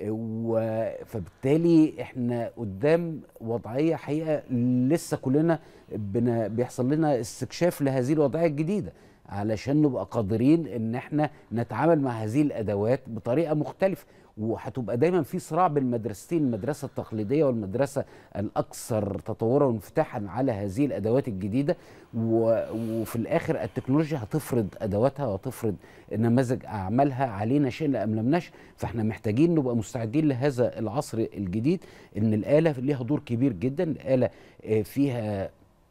و- فبالتالي احنا قدام وضعيه حقيقه لسه كلنا بنا بيحصل لنا استكشاف لهذه الوضعيه الجديده علشان نبقى قادرين ان احنا نتعامل مع هذه الادوات بطريقه مختلفه وهتبقى دايما في صراع بين المدرستين المدرسه التقليديه والمدرسه الاكثر تطورا وانفتاحا على هذه الادوات الجديده و- وفي الاخر التكنولوجيا هتفرض ادواتها وتفرض نماذج اعمالها علينا شئنا ام لم نشأ فاحنا محتاجين نبقى مستعدين لهذا العصر الجديد ان الاله ليها دور كبير جدا الاله آه، فيها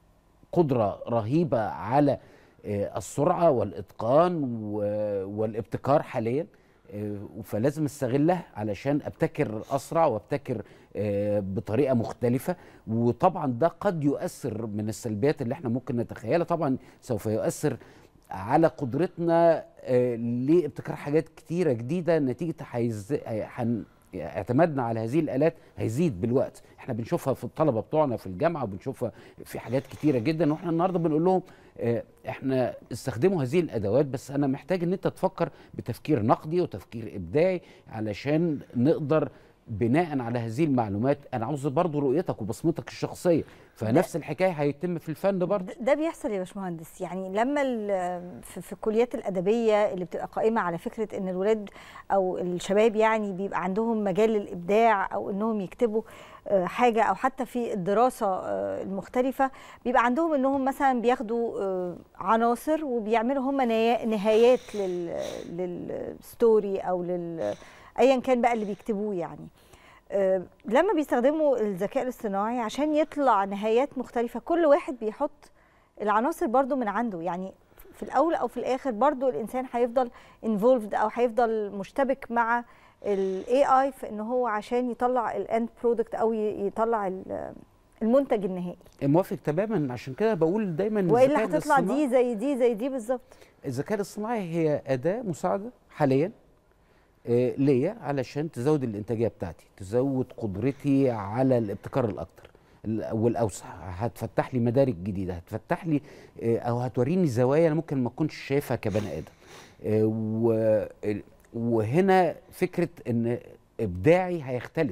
قدره رهيبه على آه، السرعه والاتقان و- والابتكار حاليا آه، فلازم استغلها علشان ابتكر اسرع وابتكر آه، بطريقه مختلفه وطبعا ده قد يؤثر من السلبيات اللي احنا ممكن نتخيلها طبعا سوف يؤثر على قدرتنا آه، لابتكار حاجات كتيره جديده نتيجه هيز... هي- هن... اعتمادنا على هذه الالات هيزيد بالوقت احنا بنشوفها في الطلبه بتوعنا في الجامعه وبنشوفها في حاجات كتيره جدا واحنا النهارده بنقول لهم آه، احنا استخدموا هذه الادوات بس انا محتاج ان انت تفكر بتفكير نقدي وتفكير ابداعي علشان نقدر بناء على هذه المعلومات انا عاوز برضو رؤيتك وبصمتك الشخصيه فنفس الحكايه هيتم في الفن برضو ده بيحصل يا باشمهندس يعني لما ال- في, في الكليات الادبيه اللي بتبقى قائمه على فكره ان الولاد او الشباب يعني بيبقى عندهم مجال للابداع او انهم يكتبوا آه، حاجه او حتى في الدراسه آه، المختلفه بيبقى عندهم انهم مثلا بياخدوا آه، عناصر وبيعملوا هم نهايا- نهايات لل للستوري او لل ايا كان بقى اللي بيكتبوه يعني آه، لما بيستخدموا الذكاء الاصطناعي عشان يطلع نهايات مختلفة كل واحد بيحط العناصر برضو من عنده يعني في الأول أو في الآخر برضو الإنسان هيفضل involved أو هيفضل مشتبك مع ال AI في إن هو عشان يطلع ال end product أو ي- يطلع ال- المنتج النهائي موافق تماما عشان كده بقول دايما وإلا الذكاء هتطلع الاصطناعي- دي زي دي زي دي بالظبط الذكاء الاصطناعي هي أداة مساعدة حاليا آه، ليا علشان تزود الإنتاجية بتاعتي تزود قدرتي على الابتكار الأكتر ال- والأوسع هتفتح لي مدارك جديدة هتفتح لي آه، أو هتوريني زوايا أنا ممكن ما أكونش شايفها كبني آدم آه، و- وهنا فكرة إن إبداعي هيختلف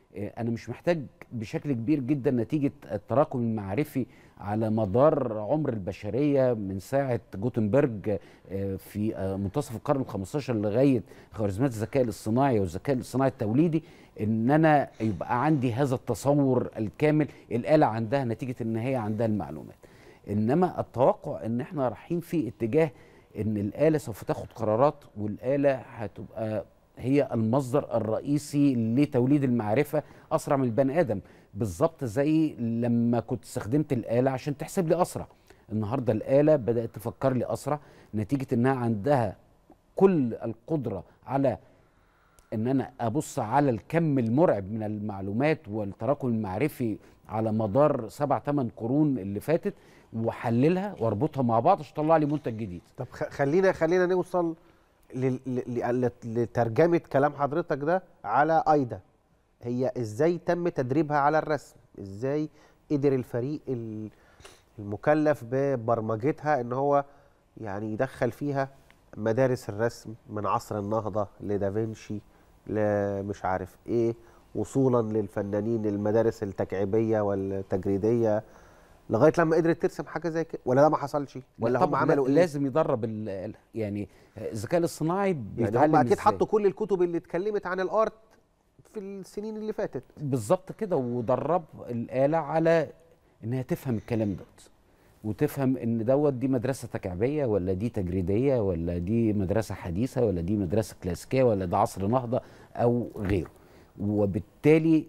آه، انا مش محتاج بشكل كبير جدا نتيجه التراكم المعرفي على مدار عمر البشريه من ساعه جوتنبرج آه، في آه، منتصف القرن ال15 لغايه خوارزميات الذكاء الاصطناعي والذكاء الاصطناعي التوليدي ان انا يبقى عندي هذا التصور الكامل الاله عندها نتيجه ان هي عندها المعلومات انما التوقع ان احنا رايحين في اتجاه ان الاله سوف تاخد قرارات والاله هتبقى هي المصدر الرئيسي لتوليد المعرفه اسرع من البني ادم بالظبط زي لما كنت استخدمت الاله عشان تحسب لي اسرع النهارده الاله بدات تفكر لي اسرع نتيجه انها عندها كل القدره على ان انا ابص على الكم المرعب من المعلومات والتراكم المعرفي على مدار سبع ثمان قرون اللي فاتت واحللها واربطها مع بعض عشان تطلع لي منتج جديد طب خ- خلينا خلينا نوصل لل- ل- ل- لترجمه كلام حضرتك ده على ايدا هي ازاي تم تدريبها على الرسم ازاي قدر الفريق ال- المكلف ببرمجتها ان هو يعني يدخل فيها مدارس الرسم من عصر النهضه لدافنشي لمش عارف ايه وصولا للفنانين المدارس التكعيبيه والتجريديه لغايه لما قدرت ترسم حاجه زي كده ولا ده ما حصلش ولا لا هم طبعاً عملوا ايه لازم يدرب ال- يعني الذكاء الاصطناعي يعني بيتعلم هم اكيد إزاي. حطوا كل الكتب اللي اتكلمت عن الارت في السنين اللي فاتت بالظبط كده ودرب الآلة على إنها تفهم الكلام دوت وتفهم إن دوت دي مدرسة تكعبية ولا دي تجريدية ولا دي مدرسة حديثة ولا دي مدرسة كلاسيكية ولا ده عصر نهضة أو غيره وبالتالي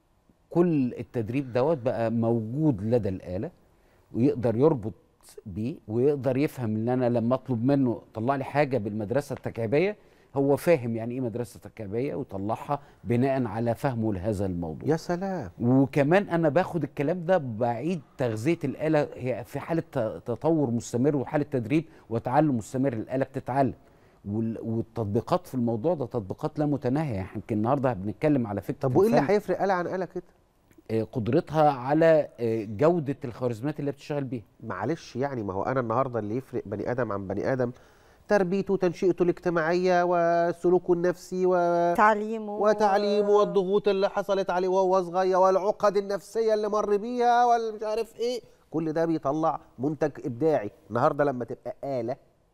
كل التدريب دوت بقى موجود لدى الآلة ويقدر يربط بيه ويقدر يفهم ان انا لما اطلب منه طلع لي حاجه بالمدرسه التكعيبيه هو فاهم يعني ايه مدرسه تكعيبيه ويطلعها بناء على فهمه لهذا الموضوع يا سلام وكمان انا باخد الكلام ده بعيد تغذيه الاله هي في حاله ت- تطور مستمر وحاله تدريب وتعلم مستمر الاله بتتعلم وال- والتطبيقات في الموضوع ده تطبيقات لا متناهيه يعني يمكن النهارده بنتكلم على فكره طب وايه اللي الفن. هيفرق آلة عن آلة كده آه، قدرتها على آه، جوده الخوارزميات اللي بتشتغل بيها معلش يعني ما هو انا النهارده اللي يفرق بني ادم عن بني ادم تربيته وتنشئته الاجتماعيه وسلوكه النفسي و... تعليمه وتعليمه والضغوط اللي حصلت عليه وهو صغير والعقد النفسيه اللي مر بيها والمش عارف ايه كل ده بيطلع منتج ابداعي النهارده لما تبقى آلة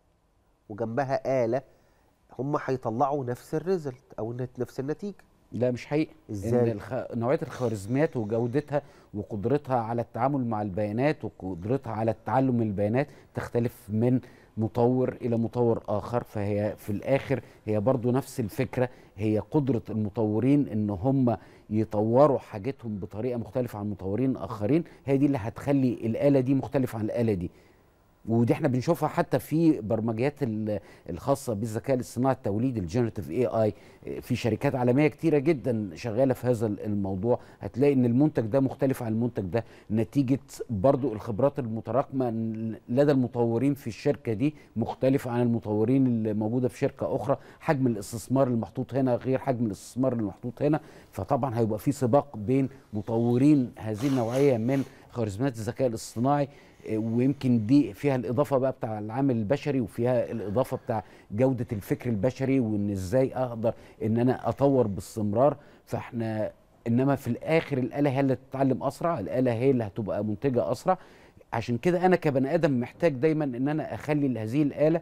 وجنبها آلة هم هيطلعوا نفس الريزلت او النت- نفس النتيجه لا مش حقيقي إزاي؟ ان الخ... نوعيه الخوارزميات وجودتها وقدرتها على التعامل مع البيانات وقدرتها على التعلم من البيانات تختلف من مطور الى مطور اخر فهي في الاخر هي برضو نفس الفكره هي قدره المطورين ان هم يطوروا حاجتهم بطريقه مختلفه عن مطورين اخرين هي دي اللي هتخلي الاله دي مختلفه عن الاله دي ودي احنا بنشوفها حتى في برمجيات ال- الخاصه بالذكاء الاصطناعي التوليدي الجنراتيف اي اي في شركات عالميه كتيره جدا شغاله في هذا الموضوع هتلاقي ان المنتج ده مختلف عن المنتج ده نتيجه برضو الخبرات المتراكمه لدى المطورين في الشركه دي مختلفه عن المطورين اللي موجوده في شركه اخرى حجم الاستثمار المحطوط هنا غير حجم الاستثمار المحطوط هنا فطبعا هيبقى في سباق بين مطورين هذه النوعيه من خوارزميات الذكاء الاصطناعي إيه، ويمكن دي فيها الاضافه بقى بتاع العامل البشري وفيها الاضافه بتاع جوده الفكر البشري وان ازاي اقدر ان انا اطور باستمرار فاحنا انما في الاخر الاله هي اللي تتعلم اسرع الاله هي اللي هتبقى منتجه اسرع عشان كده انا كبني ادم محتاج دايما ان انا اخلي هذه الاله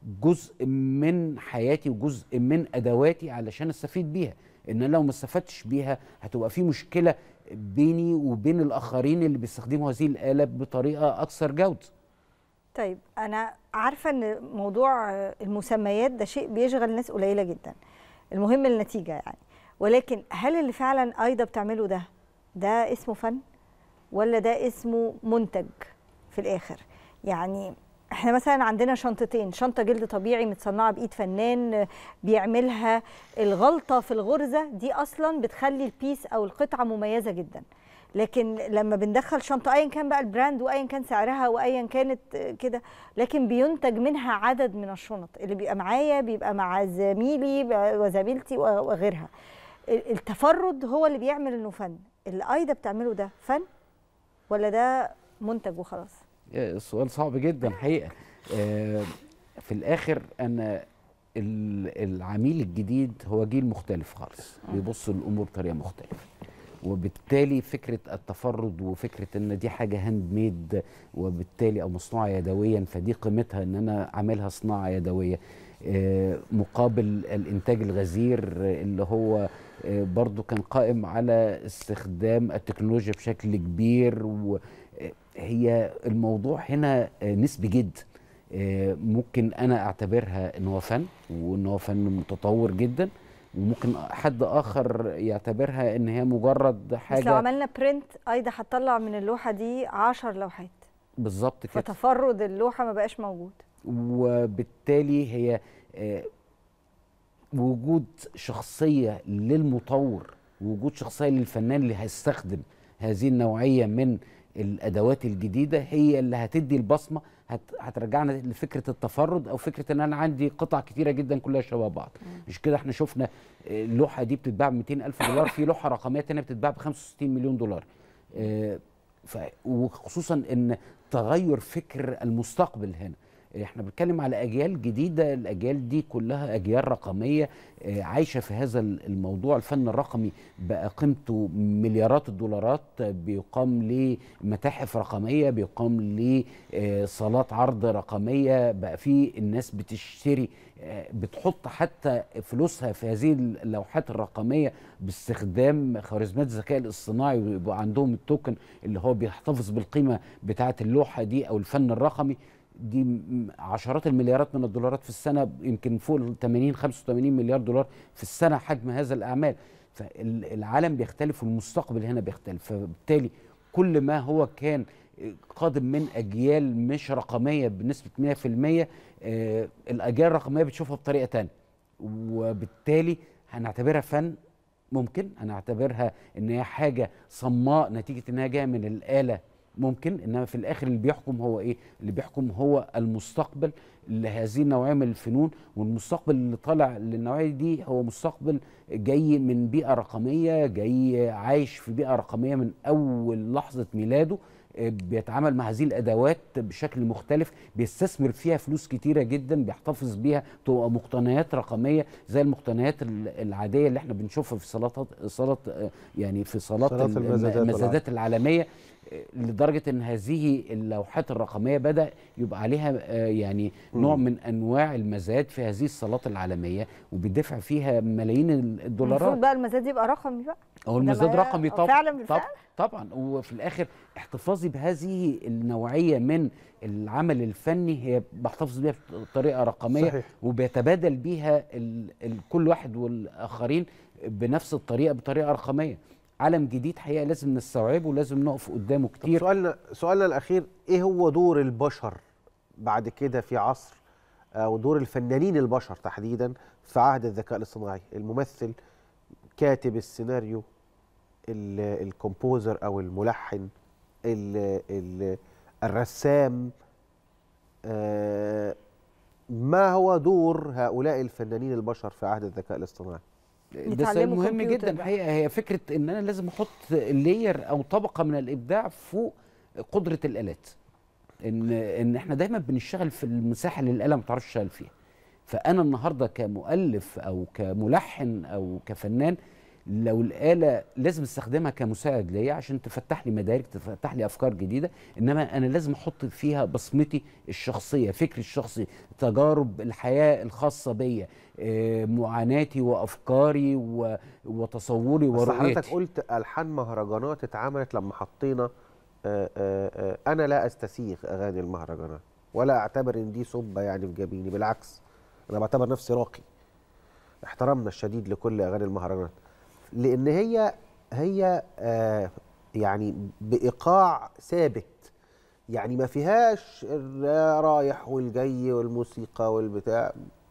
جزء من حياتي وجزء من ادواتي علشان استفيد بيها ان انا لو ما استفدتش بيها هتبقى في مشكله بيني وبين الاخرين اللي بيستخدموا هذه الاله بطريقه اكثر جوده طيب انا عارفه ان موضوع المسميات ده شيء بيشغل ناس قليله جدا المهم النتيجه يعني ولكن هل اللي فعلا ايضا بتعمله ده ده اسمه فن ولا ده اسمه منتج في الاخر يعني احنا مثلا عندنا شنطتين شنطه جلد طبيعي متصنعه بايد فنان بيعملها الغلطه في الغرزه دي اصلا بتخلي البيس او القطعه مميزه جدا لكن لما بندخل شنطه ايا كان بقى البراند وايا كان سعرها وايا كانت كده لكن بينتج منها عدد من الشنط اللي بيبقى معايا بيبقى مع زميلي وزميلتي وغيرها التفرد هو اللي بيعمل انه فن اللي ايضا بتعمله ده فن ولا ده منتج وخلاص السؤال صعب جدا حقيقه آه، في الاخر انا ال- العميل الجديد هو جيل مختلف خالص بيبص للامور بطريقه مختلفه وبالتالي فكره التفرد وفكره ان دي حاجه هاند ميد وبالتالي او مصنوعه يدويا فدي قيمتها ان انا عاملها صناعه يدويه آه، مقابل الانتاج الغزير آه، اللي هو آه، برضو كان قائم على استخدام التكنولوجيا بشكل كبير وهي الموضوع هنا آه، نسبي جدا آه، ممكن انا اعتبرها ان هو فن وان هو فن متطور جدا وممكن حد اخر يعتبرها ان هي مجرد بس لو حاجه عملنا برنت ايضا هتطلع من اللوحه دي 10 لوحات بالظبط كده فتفرد اللوحه ما بقاش موجود وبالتالي هي آه، وجود شخصية للمطور وجود شخصية للفنان اللي هيستخدم هذه النوعية من الأدوات الجديدة هي اللي هتدي البصمة هت هترجعنا لفكرة التفرد أو فكرة إن أنا عندي قطع كتيرة جدا كلها شبه بعض مش كده احنا شفنا آه، اللوحة دي بتتباع ب 200 ألف دولار في لوحة رقمية تانية بتتباع ب 65 مليون دولار آه، ف وخصوصا ان تغير فكر المستقبل هنا احنا بنتكلم على اجيال جديده الاجيال دي كلها اجيال رقميه آه، عايشه في هذا الموضوع الفن الرقمي بقى قيمته مليارات الدولارات آه، بيقام لمتاحف رقميه بيقام لصالات عرض رقميه بقى في الناس بتشتري آه، بتحط حتى فلوسها في هذه اللوحات الرقميه باستخدام خوارزميات الذكاء الاصطناعي ويبقى عندهم التوكن اللي هو بيحتفظ بالقيمه بتاعه اللوحه دي او الفن الرقمي دي م- عشرات المليارات من الدولارات في السنه يمكن فوق ال 80 85 مليار دولار في السنه حجم هذا الاعمال فالعالم بيختلف والمستقبل هنا بيختلف فبالتالي كل ما هو كان قادم من اجيال مش رقميه بنسبه 100% آه، الاجيال الرقميه بتشوفها بطريقه تانية وبالتالي هنعتبرها فن ممكن هنعتبرها ان هي حاجه صماء نتيجه انها جايه من الاله ممكن انما في الاخر اللي بيحكم هو ايه اللي بيحكم هو المستقبل لهذه النوعيه من الفنون والمستقبل اللي طالع للنوعيه دي هو مستقبل جاي من بيئه رقميه جاي عايش في بيئه رقميه من اول لحظه ميلاده آه، بيتعامل مع هذه الادوات بشكل مختلف بيستثمر فيها فلوس كتيره جدا بيحتفظ بيها تبقى مقتنيات رقميه زي المقتنيات ال- العاديه اللي احنا بنشوفها في صالات صالات آه، يعني في صالات صالات ال- المزادات المزادات العالميه آه، لدرجه ان هذه اللوحات الرقميه بدا يبقى عليها آه، يعني نوع من انواع المزاد في هذه الصالات العالميه وبيدفع فيها ملايين الدولارات المفروض بقى المزاد يبقى رقمي بقى هو ده المزاد ما- رقمي طبعا فعلا طب بالفعل طبعا وفي الاخر احتفاظي بهذه النوعيه من العمل الفني هي بحتفظ بيها بطريقه رقميه صحيح. وبيتبادل بيها ال ال كل واحد والاخرين بنفس الطريقه بطريقه رقميه عالم جديد حقيقه لازم نستوعبه ولازم نقف قدامه كتير سؤالنا سؤالنا الاخير ايه هو دور البشر بعد كده في عصر او دور الفنانين البشر تحديدا في عهد الذكاء الاصطناعي الممثل كاتب السيناريو ال- الكومبوزر او الملحن ال ال الرسام آه، ما هو دور هؤلاء الفنانين البشر في عهد الذكاء الاصطناعي ده سؤال مهم جدا الحقيقه هي فكره ان انا لازم احط لير او طبقه من الابداع فوق قدره الالات ان ان احنا دايما بنشتغل في المساحه اللي الاله ما تعرفش تشتغل فيها فانا النهارده كمؤلف او كملحن او كفنان لو الاله لازم استخدمها كمساعد ليا عشان تفتح لي مدارك تفتح لي افكار جديده انما انا لازم احط فيها بصمتي الشخصيه فكري الشخصي تجارب الحياه الخاصه بيا آه، معاناتي وافكاري و- وتصوري بس حضرتك ورؤيتي قلت الحان مهرجانات اتعملت لما حطينا آه، آه، آه، انا لا استسيغ اغاني المهرجانات ولا اعتبر ان دي سبه يعني في جبيني بالعكس انا بعتبر نفسي راقي احترامنا الشديد لكل اغاني المهرجانات لان هي هي آه يعني بايقاع ثابت يعني ما فيهاش الرايح والجاي والموسيقى والبتاع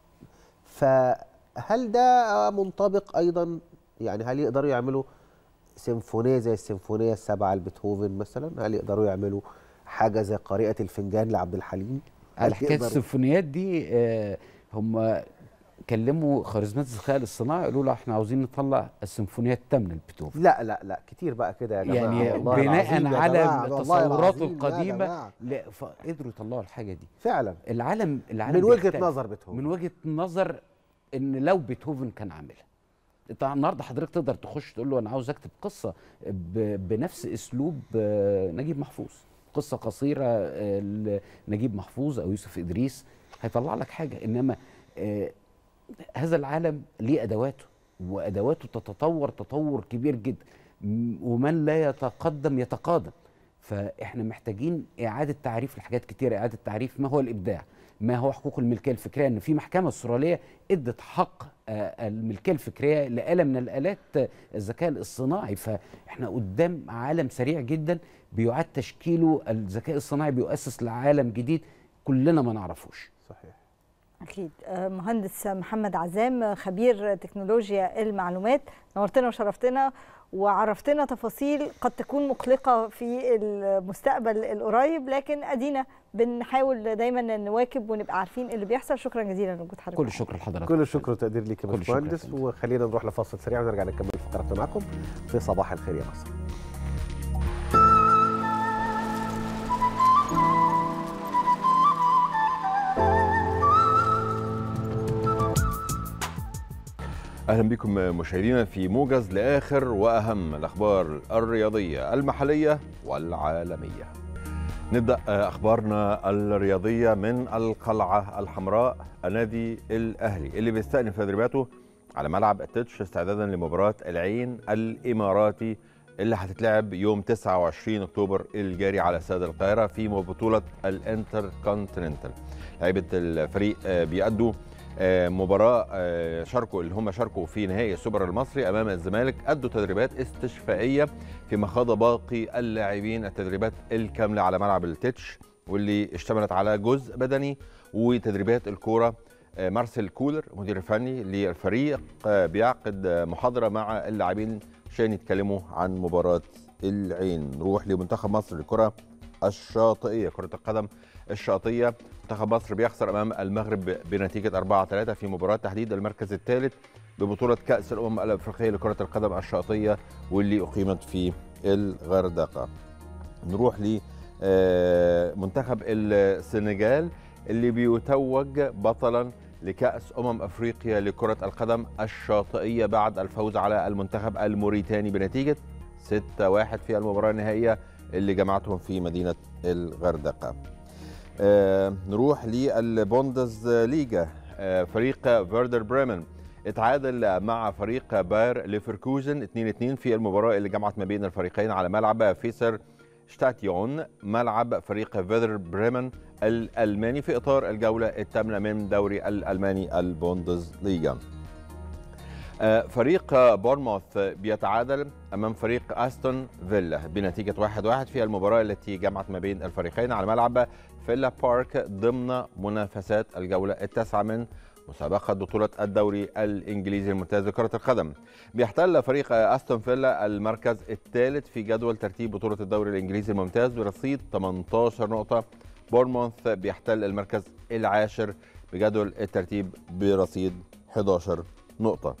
فهل ده منطبق ايضا يعني هل يقدروا يعملوا سيمفونيه زي السيمفونيه السابعه لبيتهوفن مثلا هل يقدروا يعملوا حاجه زي قارئه الفنجان لعبد الحليم هل على حكايه يقدروا؟ السيمفونيات دي آه، هم كلموا خوارزميات الذكاء الاصطناعي قالوا له احنا عاوزين نطلع السيمفونيه الثامنه لبيتهوفن لا لا لا كتير بقى كده يا جماعه يعني والله العظيم بناء يا على جماعة، والله تصوراته العظيم يا القديمه جماعة. لا فقدروا يطلعوا الحاجه دي فعلا العالم العالم من وجهة بيختلف. نظر بيتهوفن. من وجهه نظر ان لو بيتهوفن كان عاملها انت النهارده حضرتك تقدر تخش تقول له انا عاوز اكتب قصه ب- بنفس اسلوب آه، نجيب محفوظ قصه قصيره آه، لنجيب محفوظ او يوسف ادريس هيطلع لك حاجه انما آه، هذا العالم ليه ادواته وادواته تتطور تطور كبير جدا م- ومن لا يتقدم يتقادم فاحنا محتاجين اعاده تعريف لحاجات كتيره اعاده تعريف ما هو الابداع ما هو حقوق الملكيه الفكريه ان في محكمه استراليه ادت حق آه، الملكيه الفكريه لاله من الالات آه، الذكاء الاصطناعي فاحنا قدام عالم سريع جدا بيعاد تشكيله الذكاء الصناعي بيؤسس لعالم جديد كلنا ما نعرفوش صحيح اكيد آه، مهندس محمد عزام آه، خبير تكنولوجيا المعلومات نورتنا وشرفتنا وعرفتنا تفاصيل قد تكون مقلقه في المستقبل القريب لكن ادينا بنحاول دايما نواكب ونبقى عارفين اللي بيحصل شكرا جزيلا لوجود حضرتك كل الشكر لحضرتك كل الشكر والتقدير ليك يا كل الشكر يا باشمهندس وخلينا نروح لفاصل سريع ونرجع نكمل فقراتنا معكم في صباح الخير يا مصر اهلا بكم مشاهدينا في موجز لاخر واهم الاخبار الرياضيه المحليه والعالميه. نبدا اخبارنا الرياضيه من القلعه الحمراء النادي الاهلي اللي بيستأنف تدريباته على ملعب التتش استعدادا لمباراه العين الاماراتي اللي هتتلعب يوم 29 اكتوبر الجاري على استاد القاهره في بطوله الانتر كونتيننتال. لعيبه الفريق آه، بيأدوا آه، مباراه آه، شاركوا اللي هم شاركوا في نهائي السوبر المصري امام الزمالك ادوا تدريبات استشفائيه فيما خاض باقي اللاعبين التدريبات الكامله على ملعب التتش واللي اشتملت على جزء بدني وتدريبات الكوره آه، مارسيل كولر مدير الفني للفريق آه، بيعقد آه، محاضره مع اللاعبين عشان يتكلموا عن مباراه العين نروح لمنتخب مصر للكره الشاطئيه كره القدم الشاطئيه منتخب مصر بيخسر امام المغرب بنتيجه 4 3 في مباراه تحديد المركز الثالث ببطوله كاس الامم الافريقيه لكره القدم الشاطئيه واللي اقيمت في الغردقه نروح ل آه، منتخب السنغال اللي بيتوج بطلا لكأس أمم أفريقيا لكرة القدم الشاطئية بعد الفوز على المنتخب الموريتاني بنتيجة 6-1 في المباراة النهائية اللي جمعتهم في مدينة الغردقة آه نروح للبوندز ليجا آه فريق فيردر بريمن اتعادل مع فريق باير ليفركوزن 2-2 في المباراة اللي جمعت ما بين الفريقين على ملعب فيسر شتاتيون ملعب فريق فيردر بريمن الألماني في إطار الجولة الثامنة من دوري الألماني البوندز ليجا آه، فريق بورموث بيتعادل امام فريق استون فيلا بنتيجه 1-1 في المباراه التي جمعت ما بين الفريقين على ملعب فيلا بارك ضمن منافسات الجوله التاسعه من مسابقة بطولة الدوري الإنجليزي الممتاز لكرة القدم. بيحتل فريق أستون فيلا المركز الثالث في جدول ترتيب بطولة الدوري الإنجليزي الممتاز برصيد 18 نقطة. بورموث بيحتل المركز العاشر بجدول الترتيب برصيد 11 نقطة.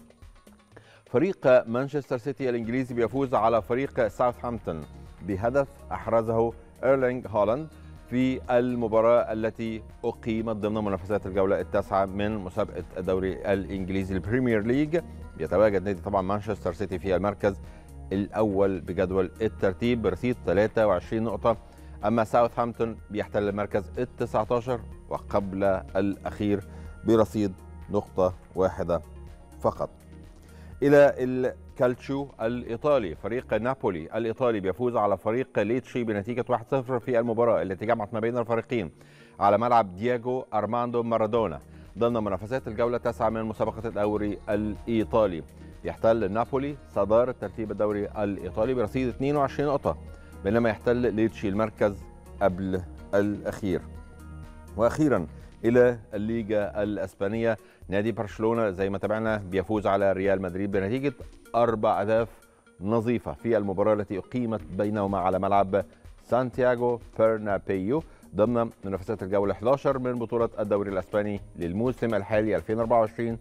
فريق مانشستر سيتي الانجليزي بيفوز على فريق ساوثهامبتون بهدف احرزه ايرلينج هالاند في المباراة التي أقيمت ضمن منافسات الجولة التاسعة من مسابقة الدوري الإنجليزي البريمير ليج بيتواجد نادي طبعا مانشستر سيتي في المركز الأول بجدول الترتيب برصيد 23 نقطة أما ساوثهامبتون بيحتل المركز ال 19 وقبل الأخير برصيد نقطة واحدة فقط الى الكالتشو الايطالي فريق نابولي الايطالي بيفوز على فريق ليتشي بنتيجه 1-0 في المباراه التي جمعت ما بين الفريقين على ملعب دياغو ارماندو مارادونا ضمن منافسات الجوله التاسعه من مسابقه الدوري الايطالي يحتل نابولي صداره ترتيب الدوري الايطالي برصيد 22 نقطه بينما يحتل ليتشي المركز قبل الاخير واخيرا الى الليجا الاسبانيه نادي برشلونه زي ما تابعنا بيفوز على ريال مدريد بنتيجه اربع اهداف نظيفه في المباراه التي اقيمت بينهما على ملعب سانتياغو برنابيو ضمن منافسات الجوله 11 من بطوله الدوري الاسباني للموسم الحالي 2024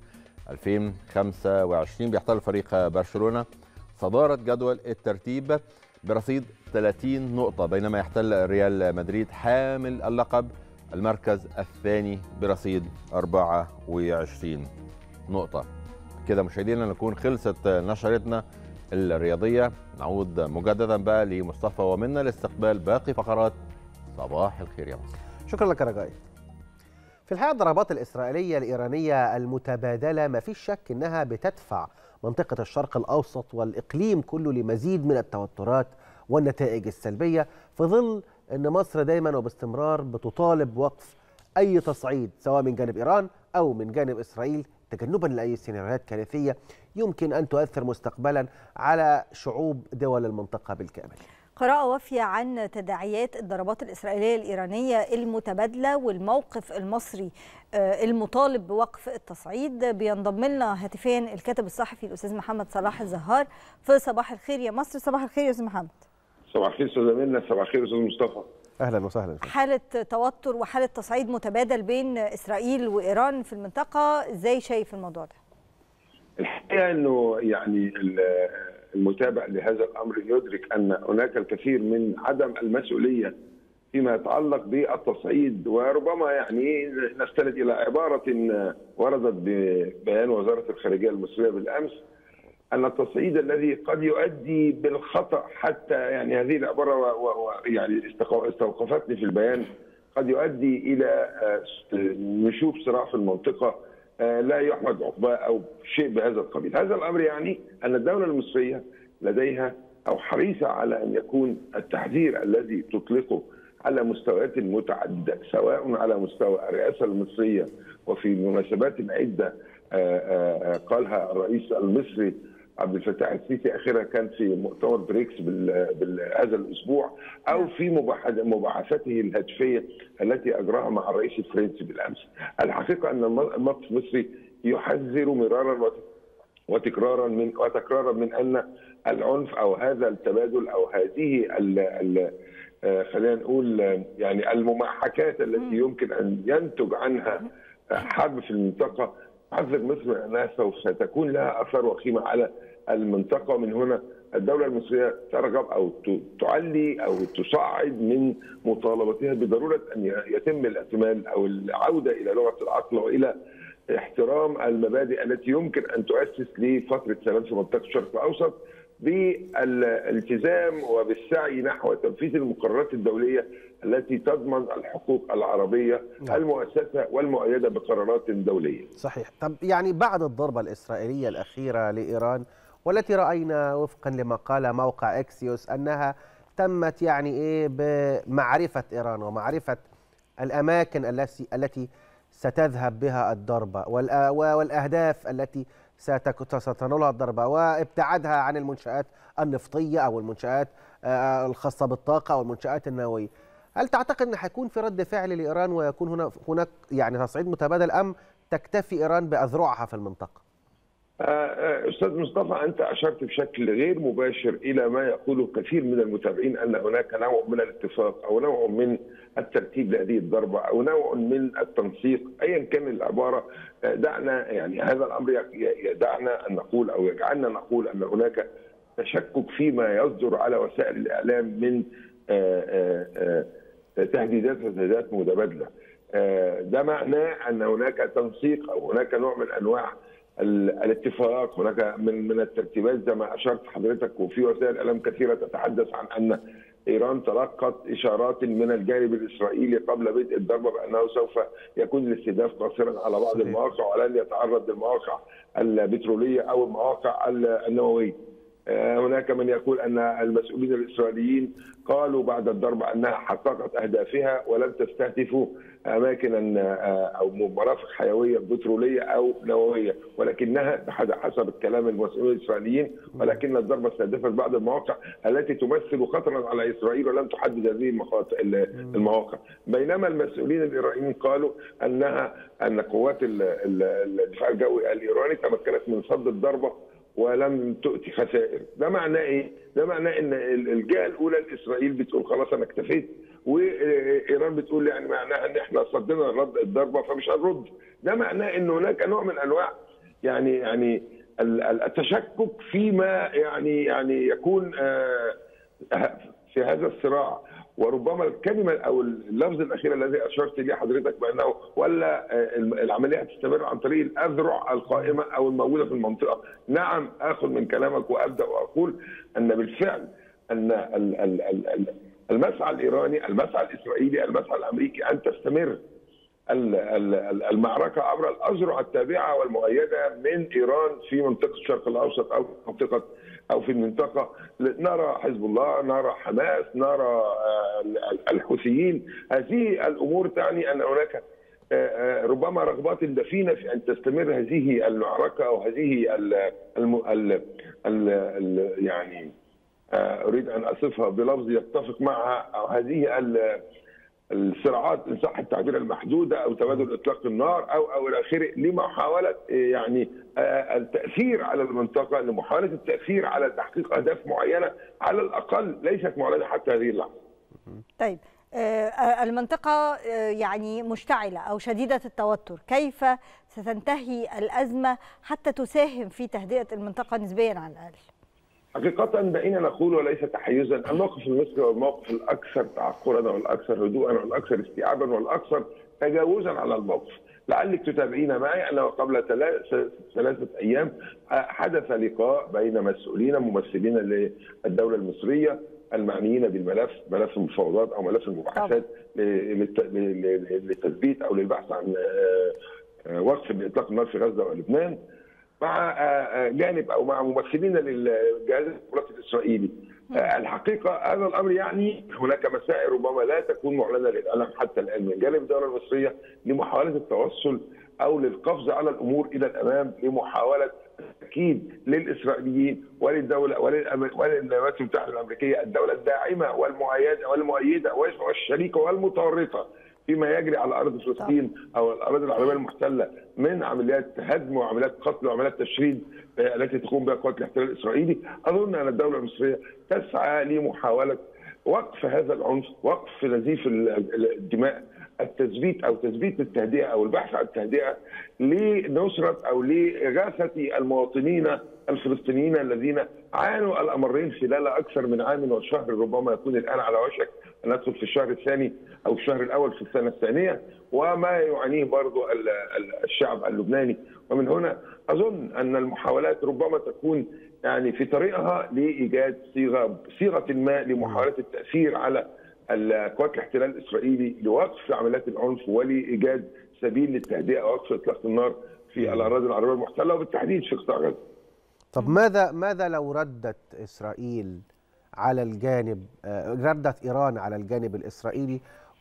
2025 بيحتل فريق برشلونه صداره جدول الترتيب برصيد 30 نقطه بينما يحتل ريال مدريد حامل اللقب المركز الثاني برصيد 24 نقطة كده مشاهدينا نكون خلصت نشرتنا الرياضيه نعود مجددا بقى لمصطفى ومنا لاستقبال باقي فقرات صباح الخير يا مصر شكرا لك يا رجائي في الحقيقه الضربات الاسرائيليه الايرانيه المتبادله ما فيش شك انها بتدفع منطقه الشرق الاوسط والاقليم كله لمزيد من التوترات والنتائج السلبيه في ظل ان مصر دايما وباستمرار بتطالب بوقف اي تصعيد سواء من جانب ايران او من جانب اسرائيل تجنبا لاي سيناريوهات كارثيه يمكن ان تؤثر مستقبلا على شعوب دول المنطقه بالكامل. قراءة وافية عن تداعيات الضربات الإسرائيلية الإيرانية المتبادلة والموقف المصري المطالب بوقف التصعيد بينضم لنا هاتفيا الكاتب الصحفي الأستاذ محمد صلاح الزهار في صباح الخير يا مصر صباح الخير يا أستاذ محمد صباح الخير استاذ منى صباح الخير استاذ مصطفى اهلا وسهلا حالة توتر وحالة تصعيد متبادل بين إسرائيل وإيران في المنطقة إزاي شايف الموضوع ده؟ الحقيقه انه يعني المتابع لهذا الامر يدرك ان هناك الكثير من عدم المسؤوليه فيما يتعلق بالتصعيد وربما يعني نستند الى عباره وردت ببيان وزاره الخارجيه المصريه بالامس ان التصعيد الذي قد يؤدي بالخطا حتى يعني هذه العباره ويعني استوقفتني في البيان قد يؤدي الى نشوب صراع في المنطقه لا يحمد عقباه او شيء بهذا القبيل، هذا الامر يعني ان الدوله المصريه لديها او حريصه على ان يكون التحذير الذي تطلقه على مستويات متعدده سواء على مستوى الرئاسه المصريه وفي مناسبات عده قالها الرئيس المصري عبد الفتاح السيسي اخرها كان في مؤتمر بريكس هذا الاسبوع او في مباحثاته الهاتفيه التي اجراها مع الرئيس الفرنسي بالامس. الحقيقه ان الموقف المصري يحذر مرارا وتكرارا من وتكرارا من ان العنف او هذا التبادل او هذه ال ال خلينا نقول يعني المماحكات التي يمكن ان ينتج عنها حرب في المنطقه حذر مصر انها سوف ستكون لها اثار وخيمه على المنطقه ومن هنا الدوله المصريه ترغب او تعلي او تصعد من مطالبتها بضروره ان يتم الاعتماد او العوده الى لغه العقل والى احترام المبادئ التي يمكن ان تؤسس لفتره سلام في منطقه الشرق الاوسط بالالتزام وبالسعي نحو تنفيذ المقررات الدوليه التي تضمن الحقوق العربيه نعم. المؤسسه والمؤيده بقرارات دوليه. صحيح، طب يعني بعد الضربه الاسرائيليه الاخيره لايران والتي راينا وفقا لما قال موقع اكسيوس انها تمت يعني ايه بمعرفه ايران ومعرفه الاماكن التي التي ستذهب بها الضربه والاهداف التي ستنولها الضربة وابتعادها عن المنشآت النفطية أو المنشآت الخاصة بالطاقة أو المنشآت النووية هل تعتقد أن حيكون في رد فعل لإيران ويكون هنا هناك يعني تصعيد متبادل أم تكتفي إيران بأذرعها في المنطقة؟ استاذ مصطفى انت اشرت بشكل غير مباشر الى ما يقوله كثير من المتابعين ان هناك نوع من الاتفاق او نوع من الترتيب لهذه الضربه او نوع من التنسيق ايا كان العباره دعنا يعني هذا الامر يدعنا ان نقول او يجعلنا نقول ان هناك تشكك فيما يصدر على وسائل الاعلام من تهديدات وتهديدات متبادله ده معناه ان هناك تنسيق او هناك نوع من انواع الاتفاق هناك من من الترتيبات زي ما اشرت حضرتك وفي وسائل اعلام كثيره تتحدث عن ان ايران تلقت اشارات من الجانب الاسرائيلي قبل بدء الضربه بانه سوف يكون الاستهداف قاصرا على بعض المواقع ولن يتعرض للمواقع البتروليه او المواقع النوويه. هناك من يقول ان المسؤولين الاسرائيليين قالوا بعد الضربه انها حققت اهدافها ولم تستهدف اماكن او مرافق حيويه بتروليه او نوويه ولكنها حسب الكلام المسؤولين الاسرائيليين ولكن الضربه استهدفت بعض المواقع التي تمثل خطرا على اسرائيل ولم تحدد هذه المواقع بينما المسؤولين الايرانيين قالوا انها ان قوات الدفاع الجوي الايراني تمكنت من صد الضربه ولم تؤتي خسائر ده معناه ايه ده معناه ان الجهه الاولى لاسرائيل بتقول خلاص انا اكتفيت وايران بتقول يعني معناها ان احنا صدنا الرد الضربه فمش هنرد ده معناه ان هناك نوع من انواع يعني يعني التشكك فيما يعني يعني يكون في هذا الصراع وربما الكلمه او اللفظ الاخير الذي اشرت اليه حضرتك بانه ولا آه، العمليه هتستمر عن طريق الاذرع القائمه او الموجوده في المنطقه نعم اخذ من كلامك وابدا واقول ان بالفعل ان ال- ال- ال- ال- المسعى الايراني المسعى الاسرائيلي المسعى الامريكي ان تستمر ال- ال- ال- المعركه عبر الاذرع التابعه والمؤيده من ايران في منطقه الشرق الاوسط او منطقه او في المنطقه نرى حزب الله نرى حماس نرى آه، ال- الحوثيين هذه الامور تعني ان هناك آه، آه، ربما رغبات دفينه في ان تستمر هذه المعركه او هذه ال الم ال ال ال يعني آه، اريد ان اصفها بلفظ يتفق معها او هذه ال- الصراعات ان صح التعبير المحدوده او تبادل اطلاق النار او او الى اخره لمحاوله آه، يعني آه، التاثير على المنطقه لمحاوله التاثير على تحقيق اهداف معينه على الاقل ليست معلنه حتى هذه اللحظه. طيب آه، المنطقة آه، يعني مشتعلة أو شديدة التوتر كيف ستنتهي الأزمة حتى تساهم في تهدئة المنطقة نسبيا على الأقل حقيقة دعينا نقول وليس تحيزا الموقف المصري هو الموقف الأكثر تعقلا والأكثر هدوءا والأكثر استيعابا والأكثر تجاوزا على الموقف لعلك تتابعين معي أنه قبل ثلاث- ثلاثة أيام حدث لقاء بين مسؤولين ممثلين للدولة المصرية المعنيين بالملف ملف المفاوضات أو ملف المباحثات للت- ل- ل- للتثبيت أو للبحث عن آه، آه، وقف لإطلاق النار في غزة ولبنان مع آه، آه، جانب او مع ممثلين للجهاز الدبلوماسي الاسرائيلي آه، الحقيقه هذا الامر يعني هناك مسائل ربما لا تكون معلنه للعالم حتى الان من جانب الدوله المصريه لمحاوله التوصل او للقفز على الامور الى الامام لمحاوله تاكيد للاسرائيليين وللدوله وللأم- وللولايات المتحده الامريكيه الدوله الداعمه والمؤيده والمؤيده والشريكه والمتورطه فيما يجري على ارض فلسطين او الاراضي العربيه المحتله من عمليات هدم وعمليات قتل وعمليات تشريد آه، التي تقوم بها قوات الاحتلال الاسرائيلي اظن ان الدوله المصريه تسعى لمحاوله وقف هذا العنف وقف نزيف ال- ال- الدماء التثبيت او تثبيت التهدئه او البحث عن التهدئه لنصره او لاغاثه المواطنين الفلسطينيين الذين عانوا الامرين خلال اكثر من عام وشهر ربما يكون الان على وشك ان ندخل في الشهر الثاني او الشهر الاول في السنه الثانيه وما يعانيه برضو ال- ال- الشعب اللبناني ومن هنا اظن ان المحاولات ربما تكون يعني في طريقها لايجاد صيغه صيغه ما لمحاوله التاثير على ال- قوات الاحتلال الاسرائيلي لوقف عمليات العنف ولايجاد سبيل للتهدئه ووقف اطلاق النار في الاراضي العربيه المحتله وبالتحديد في قطاع غزه. طب ماذا ماذا لو ردت اسرائيل على الجانب آه، ردت ايران على الجانب الاسرائيلي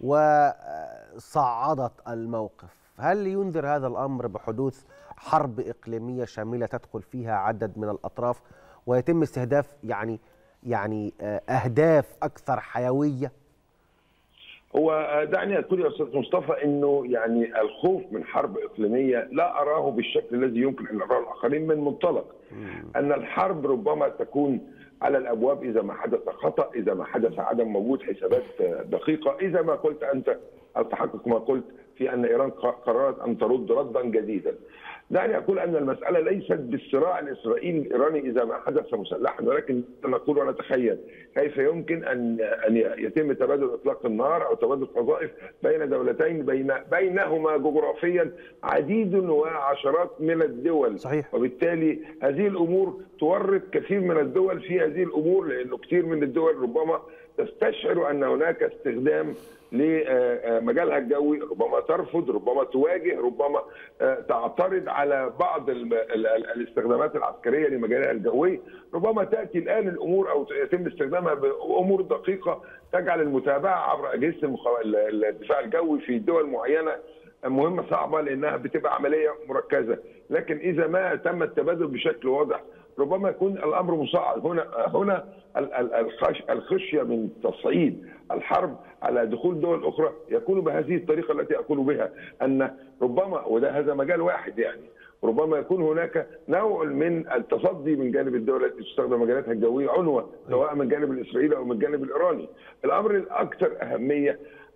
وصعدت الموقف هل ينذر هذا الامر بحدوث حرب اقليميه شامله تدخل فيها عدد من الاطراف ويتم استهداف يعني يعني آه، اهداف اكثر حيويه هو دعني اقول يا استاذ مصطفى انه يعني الخوف من حرب اقليميه لا اراه بالشكل الذي يمكن ان يراه الاخرين من منطلق ان الحرب ربما تكون على الابواب اذا ما حدث خطا، اذا ما حدث عدم وجود حسابات دقيقه، اذا ما قلت انت او تحقق ما قلت في ان ايران قررت ان ترد ردا جديدا. دعني اقول ان المساله ليست بالصراع الاسرائيلي الايراني اذا ما حدث مسلحا ولكن نقول ونتخيل كيف يمكن ان ان يتم تبادل اطلاق النار او تبادل قذائف بين دولتين بين بينهما جغرافيا عديد وعشرات من الدول صحيح وبالتالي هذه الامور تورط كثير من الدول في هذه الامور لانه كثير من الدول ربما تستشعر ان هناك استخدام لمجالها الجوي ربما ترفض ربما تواجه ربما تعترض على بعض ال ال ال الاستخدامات العسكريه لمجالها الجوي ربما تاتي الان الامور او يتم استخدامها بامور دقيقه تجعل المتابعه عبر اجهزه المخ- الدفاع الجوي في دول معينه مهمه صعبه لانها بتبقى عمليه مركزه لكن اذا ما تم التبادل بشكل واضح ربما يكون الامر مصعد هنا هنا ال- ال- الخش- الخشيه من تصعيد الحرب على دخول دول اخرى يكون بهذه الطريقه التي اقول بها ان ربما وده هذا مجال واحد يعني ربما يكون هناك نوع من التصدي من جانب الدول التي تستخدم مجالاتها الجويه عنوه سواء من الجانب الاسرائيلي او من الجانب الايراني. الامر الاكثر اهميه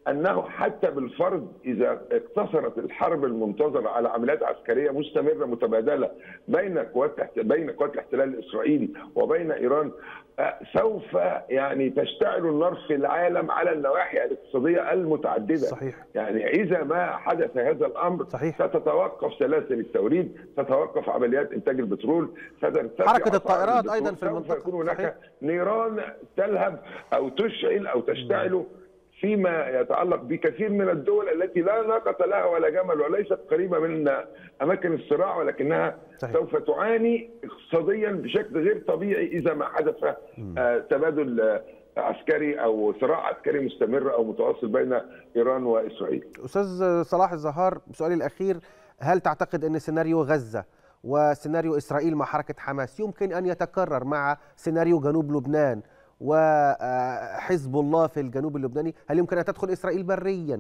انه حتى بالفرض اذا اقتصرت الحرب المنتظره على عمليات عسكريه مستمره متبادله بين قوات بين قوات الاحتلال الاسرائيلي وبين ايران آه، سوف يعني تشتعل النار في العالم على النواحي الاقتصاديه المتعدده صحيح. يعني اذا ما حدث هذا الامر صحيح. ستتوقف سلاسل التوريد ستتوقف عمليات انتاج البترول سترتفع حركة أسعار الطائرات البترول، أيضاً في سوف المنطقة. يكون هناك صحيح. نيران تلهب او تشعل او تشتعل فيما يتعلق بكثير من الدول التي لا ناقة لها ولا جمل وليست قريبة من أماكن الصراع ولكنها صحيح. سوف تعاني اقتصاديا بشكل غير طبيعي إذا ما حدث آه، تبادل آه، عسكري أو صراع عسكري مستمر أو متواصل بين إيران وإسرائيل استاذ صلاح الزهار سؤالي الاخير هل تعتقد ان سيناريو غزه وسيناريو اسرائيل مع حركه حماس يمكن ان يتكرر مع سيناريو جنوب لبنان وحزب الله في الجنوب اللبناني هل يمكن ان تدخل اسرائيل بريا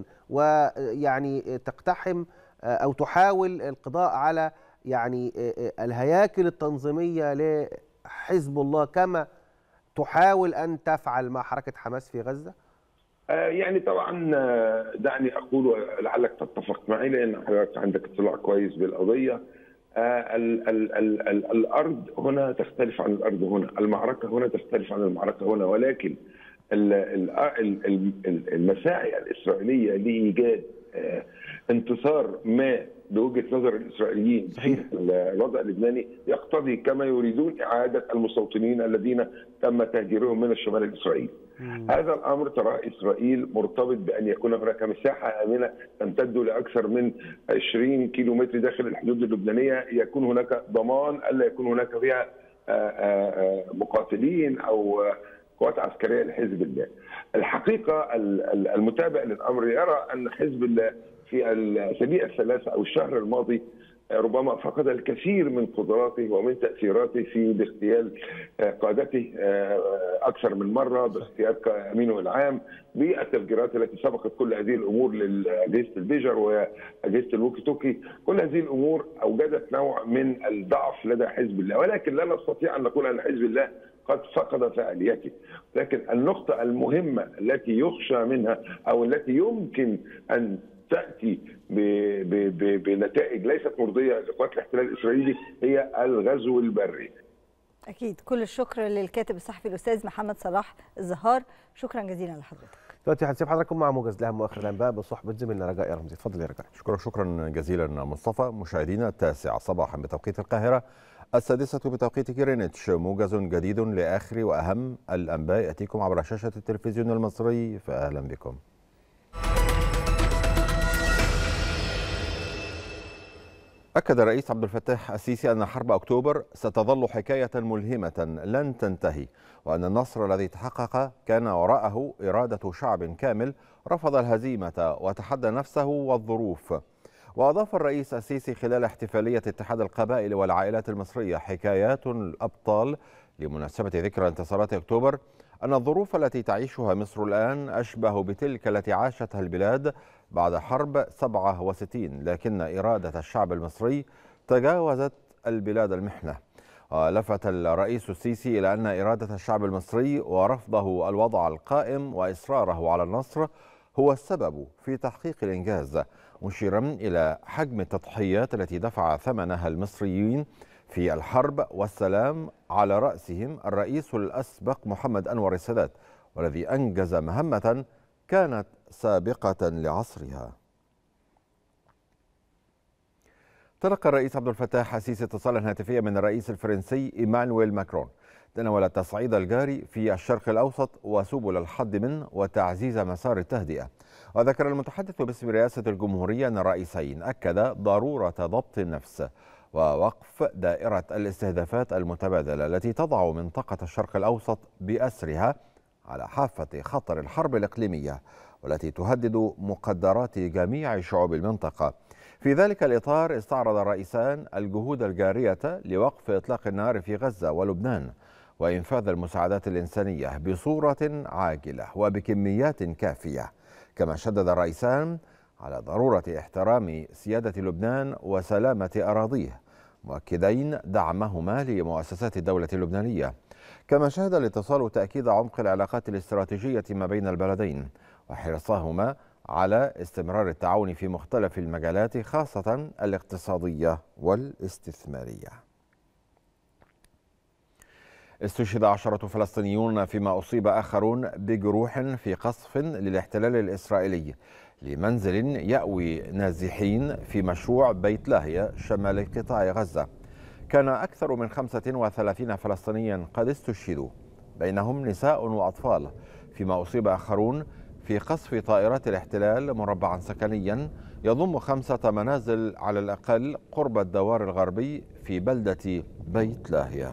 ويعني تقتحم او تحاول القضاء على يعني الهياكل التنظيميه لحزب الله كما تحاول ان تفعل مع حركه حماس في غزه آه، يعني طبعا آه، دعني اقول لعلك تتفق معي لان حضرتك عندك اطلاع كويس بالقضيه آه، ال ال ال ال الارض هنا تختلف عن الارض هنا، المعركه هنا تختلف عن المعركه هنا ولكن ال- ال- ال- ال- ال- المساعي الاسرائيليه لايجاد آه، انتصار ما بوجهه نظر الاسرائيليين في الوضع اللبناني يقتضي كما يريدون اعاده المستوطنين الذين تم تهجيرهم من الشمال الاسرائيلي. هذا الامر ترى اسرائيل مرتبط بان يكون هناك مساحه امنه تمتد لاكثر من 20 كيلو متر داخل الحدود اللبنانيه يكون هناك ضمان الا يكون هناك فيها آه، آه، آه، مقاتلين او آه، قوات عسكريه لحزب الله. الحقيقه ال- ال- المتابع للامر يرى ان حزب الله في الاسابيع الثلاثه او الشهر الماضي ربما فقد الكثير من قدراته ومن تاثيراته في باغتيال آه، قادته آه، اكثر من مره باغتيال امينه العام بالتفجيرات التي سبقت كل هذه الامور لاجهزه البيجر واجهزه الوكي توكي كل هذه الامور اوجدت نوع من الضعف لدى حزب الله ولكن لا نستطيع ان نقول ان حزب الله قد فقد فعاليته لكن النقطة المهمة التي يخشى منها أو التي يمكن أن تأتي ب- ب- ب- بنتائج ليست مرضية لقوات الاحتلال الإسرائيلي هي الغزو البري اكيد كل الشكر للكاتب الصحفي الاستاذ محمد صلاح الزهار شكرا جزيلا لحضرتك دلوقتي هنسيب حضراتكم مع موجز الاهم واخر الانباء بصحبه زميلنا رجاء رمزي اتفضل يا رجاء شكرا شكرا جزيلا مصطفى مشاهدينا التاسعة صباحا بتوقيت القاهرة السادسة بتوقيت جرينتش موجز جديد لآخر وأهم الأنباء يأتيكم عبر شاشة التلفزيون المصري فأهلا بكم أكد الرئيس عبد الفتاح السيسي أن حرب أكتوبر ستظل حكاية ملهمة لن تنتهي وأن النصر الذي تحقق كان وراءه إرادة شعب كامل رفض الهزيمة وتحدى نفسه والظروف وأضاف الرئيس السيسي خلال احتفالية اتحاد القبائل والعائلات المصرية حكايات الأبطال لمناسبة ذكرى انتصارات أكتوبر أن الظروف التي تعيشها مصر الآن أشبه بتلك التي عاشتها البلاد بعد حرب 67 لكن إرادة الشعب المصري تجاوزت البلاد المحنة ولفت الرئيس السيسي إلى أن إرادة الشعب المصري ورفضه الوضع القائم وإصراره على النصر هو السبب في تحقيق الإنجاز مشيرا إلى حجم التضحيات التي دفع ثمنها المصريين في الحرب والسلام على رأسهم الرئيس الأسبق محمد أنور السادات والذي أنجز مهمة كانت سابقة لعصرها تلقى الرئيس عبد الفتاح السيسي اتصالا هاتفيا من الرئيس الفرنسي ايمانويل ماكرون تناول التصعيد الجاري في الشرق الاوسط وسبل الحد منه وتعزيز مسار التهدئه وذكر المتحدث باسم رئاسه الجمهوريه ان الرئيسين اكدا ضروره ضبط النفس ووقف دائره الاستهدافات المتبادله التي تضع منطقه الشرق الاوسط باسرها على حافه خطر الحرب الاقليميه والتي تهدد مقدرات جميع شعوب المنطقه في ذلك الإطار استعرض الرئيسان الجهود الجارية لوقف إطلاق النار في غزة ولبنان وإنفاذ المساعدات الإنسانية بصورة عاجلة وبكميات كافية كما شدد الرئيسان على ضرورة احترام سيادة لبنان وسلامة أراضيه مؤكدين دعمهما لمؤسسات الدولة اللبنانية كما شهد الاتصال تأكيد عمق العلاقات الاستراتيجية ما بين البلدين وحرصهما على استمرار التعاون في مختلف المجالات خاصة الاقتصادية والاستثمارية استشهد عشرة فلسطينيون فيما أصيب آخرون بجروح في قصف للاحتلال الإسرائيلي لمنزل يأوي نازحين في مشروع بيت لاهيا شمال قطاع غزة كان أكثر من 35 فلسطينيا قد استشهدوا بينهم نساء وأطفال فيما أصيب آخرون في قصف طائرات الاحتلال مربعا سكنيا يضم خمسة منازل على الأقل قرب الدوار الغربي في بلدة بيت لاهيا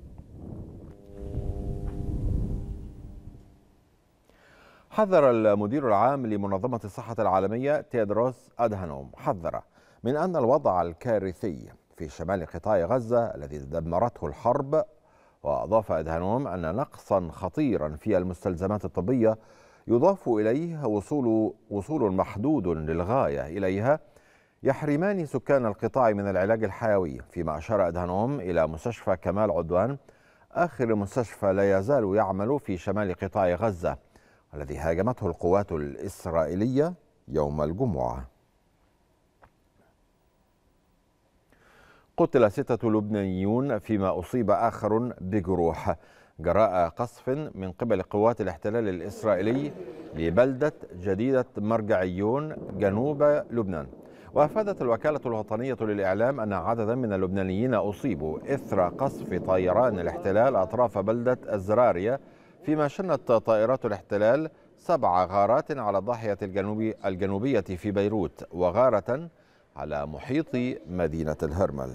حذر المدير العام لمنظمة الصحة العالمية تيدروس أدهانوم حذر من أن الوضع الكارثي في شمال قطاع غزة الذي دمرته الحرب وأضاف أدهانوم أن نقصا خطيرا في المستلزمات الطبية يضاف إليه وصول وصول محدود للغاية إليها يحرمان سكان القطاع من العلاج الحيوي فيما أشار أدهانوم إلى مستشفى كمال عدوان آخر مستشفى لا يزال يعمل في شمال قطاع غزة الذي هاجمته القوات الإسرائيلية يوم الجمعة قتل ستة لبنانيون فيما أصيب آخر بجروح جراء قصف من قبل قوات الاحتلال الإسرائيلي لبلدة جديدة مرجعيون جنوب لبنان وافادت الوكاله الوطنيه للاعلام ان عددا من اللبنانيين اصيبوا اثر قصف طيران الاحتلال اطراف بلده الزراريه فيما شنت طائرات الاحتلال سبع غارات على الضاحيه الجنوبي الجنوبيه في بيروت وغاره على محيط مدينه الهرمل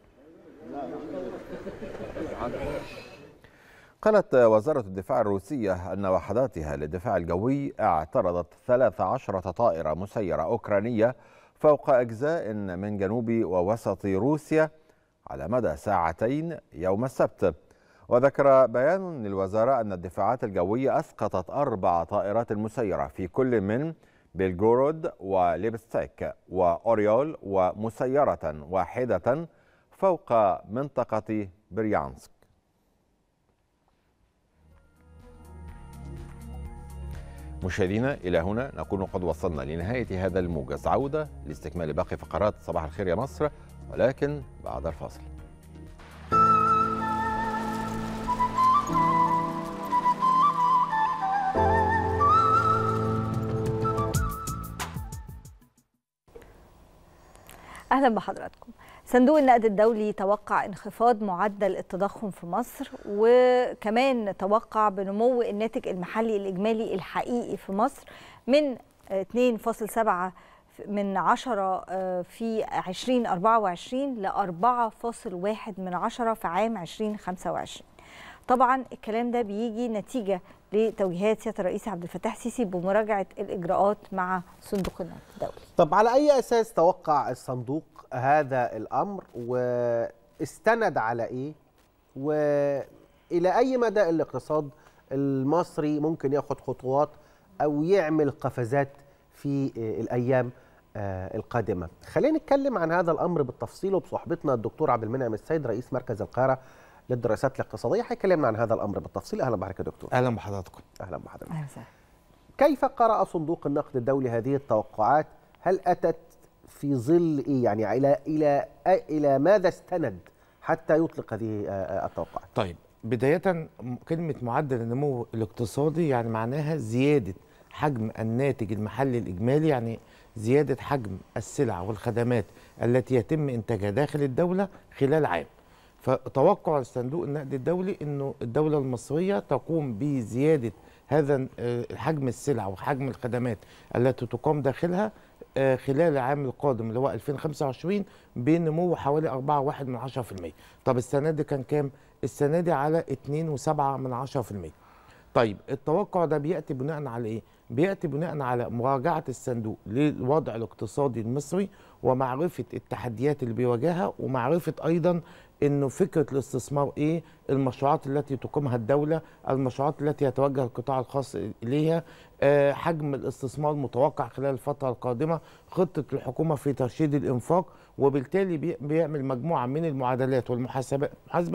قالت وزارة الدفاع الروسية أن وحداتها للدفاع الجوي اعترضت 13 طائرة مسيرة أوكرانية فوق أجزاء من جنوب ووسط روسيا على مدى ساعتين يوم السبت وذكر بيان للوزارة أن الدفاعات الجوية أسقطت أربع طائرات مسيرة في كل من بيلغورود وليبستيك وأوريول ومسيرة واحدة فوق منطقة بريانسك مشاهدينا إلى هنا نكون قد وصلنا لنهاية هذا الموجز عودة لاستكمال باقي فقرات صباح الخير يا مصر ولكن بعد الفاصل اهلا بحضراتكم صندوق النقد الدولي توقع انخفاض معدل التضخم في مصر وكمان توقع بنمو الناتج المحلي الاجمالي الحقيقي في مصر من 2.7 من 10 في 2024 ل 4.1 من 10 في عام 2025 طبعا الكلام ده بيجي نتيجه لتوجيهات سياده الرئيس عبد الفتاح السيسي بمراجعه الاجراءات مع صندوق النقد الدولي. طب على اي اساس توقع الصندوق هذا الامر واستند على ايه؟ والى اي مدى الاقتصاد المصري ممكن ياخد خطوات او يعمل قفزات في الايام القادمه. خلينا نتكلم عن هذا الامر بالتفصيل وبصحبتنا الدكتور عبد المنعم السيد رئيس مركز القاهره للدراسات الاقتصاديه هيكلمنا عن هذا الامر بالتفصيل اهلا بحضرتك يا دكتور اهلا بحضراتكم اهلا بحضرتك اهلا وسهلا كيف قرأ صندوق النقد الدولي هذه التوقعات هل اتت في ظل ايه يعني الى الى الى ماذا استند حتى يطلق هذه التوقعات طيب بدايه كلمه معدل النمو الاقتصادي يعني معناها زياده حجم الناتج المحلي الاجمالي يعني زياده حجم السلع والخدمات التي يتم انتاجها داخل الدوله خلال عام فتوقع الصندوق النقد الدولي انه الدوله المصريه تقوم بزياده هذا حجم السلع وحجم الخدمات التي تقام داخلها خلال العام القادم اللي هو 2025 بنمو حوالي 4.1 من 10%. طب السنه دي كان كام؟ السنه دي على 2.7 من 10%. طيب التوقع ده بياتي بناء على ايه؟ بياتي بناء على مراجعه الصندوق للوضع الاقتصادي المصري ومعرفه التحديات اللي بيواجهها ومعرفه ايضا انه فكره الاستثمار ايه المشروعات التي تقيمها الدوله المشروعات التي يتوجه القطاع الخاص اليها أه حجم الاستثمار المتوقع خلال الفتره القادمه خطه الحكومه في ترشيد الانفاق وبالتالي بيعمل مجموعه من المعادلات والمحاسبه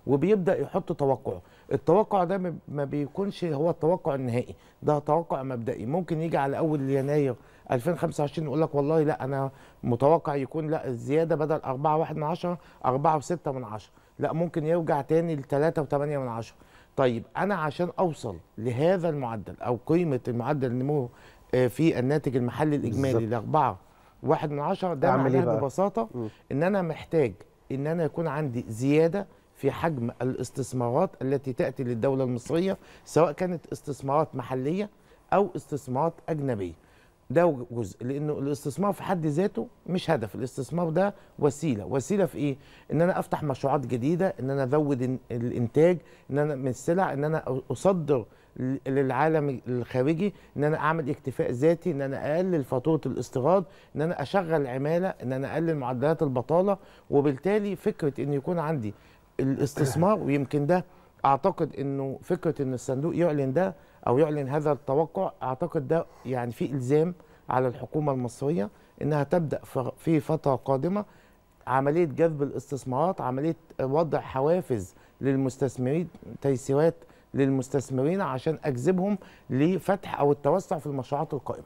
وبيبدا يحط توقعه التوقع ده ما- ما بيكونش هو التوقع النهائي ده توقع مبدئي ممكن يجي على اول يناير 2025 يقول لك والله لا انا متوقع يكون لا الزياده بدل 4 1 من 10 4 و6 من 10 لا ممكن يرجع تاني ل 3 و8 من 10 طيب انا عشان اوصل لهذا المعدل او قيمه المعدل النمو آه، في الناتج المحلي الاجمالي بالظبط. ل 4 واحد من عشرة ده أعمل إيه معناها بقى؟ ببساطة إن أنا محتاج إن أنا يكون عندي زيادة في حجم الاستثمارات التي تأتي للدولة المصرية سواء كانت استثمارات محلية أو استثمارات أجنبية ده جزء لأنه الاستثمار في حد ذاته مش هدف الاستثمار ده وسيلة وسيلة في إيه؟ إن أنا أفتح مشروعات جديدة إن أنا أزود ال- الإنتاج إن أنا من السلع إن أنا أصدر ل- للعالم الخارجي ان انا اعمل اكتفاء ذاتي ان انا اقلل فاتوره الاستيراد ان انا اشغل عماله ان انا اقلل معدلات البطاله وبالتالي فكره ان يكون عندي الاستثمار ويمكن ده اعتقد انه فكره ان الصندوق يعلن ده او يعلن هذا التوقع اعتقد ده يعني في الزام على الحكومه المصريه انها تبدا ف- في فتره قادمه عمليه جذب الاستثمارات عمليه وضع حوافز للمستثمرين تيسيرات للمستثمرين عشان اجذبهم لفتح او التوسع في المشروعات القائمه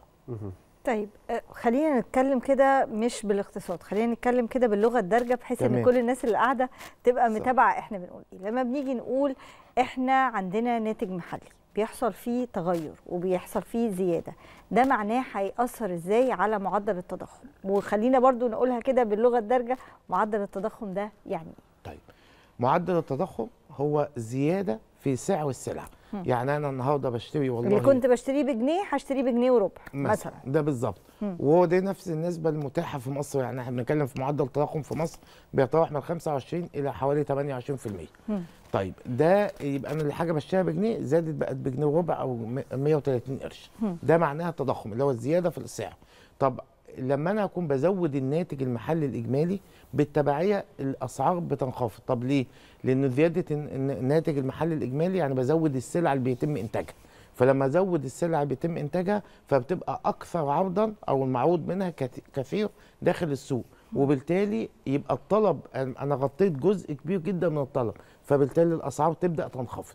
طيب آه، خلينا نتكلم كده مش بالاقتصاد خلينا نتكلم كده باللغه الدارجه بحيث ان تمام. كل الناس اللي قاعده تبقى صح. متابعه احنا بنقول ايه لما بنيجي نقول احنا عندنا ناتج محلي بيحصل فيه تغير وبيحصل فيه زياده ده معناه هيأثر ازاي على معدل التضخم وخلينا برضو نقولها كده باللغه الدارجه معدل التضخم ده يعني إيه؟ معدل التضخم هو زياده في سعر السلع مم. يعني انا النهارده بشتري والله اللي كنت بشتريه بجنيه هشتريه بجنيه وربع مثلا ده بالظبط مم. وهو دي نفس النسبه المتاحه في مصر يعني احنا بنتكلم في معدل التضخم في مصر بيتراوح من 25 الى حوالي 28% مم. طيب ده يبقى انا الحاجه بشتريها بجنيه زادت بقت بجنيه وربع او م- 130 قرش مم. ده معناها التضخم اللي هو الزياده في السعر طب لما انا اكون بزود الناتج المحلي الاجمالي بالتبعيه الاسعار بتنخفض طب ليه لان زياده الن- الن- الناتج المحلي الاجمالي يعني بزود السلع اللي بيتم انتاجها فلما ازود السلع اللي بيتم انتاجها فبتبقى اكثر عرضا او المعروض منها كت- كثير داخل السوق وبالتالي يبقى الطلب انا غطيت جزء كبير جدا من الطلب فبالتالي الاسعار تبدا تنخفض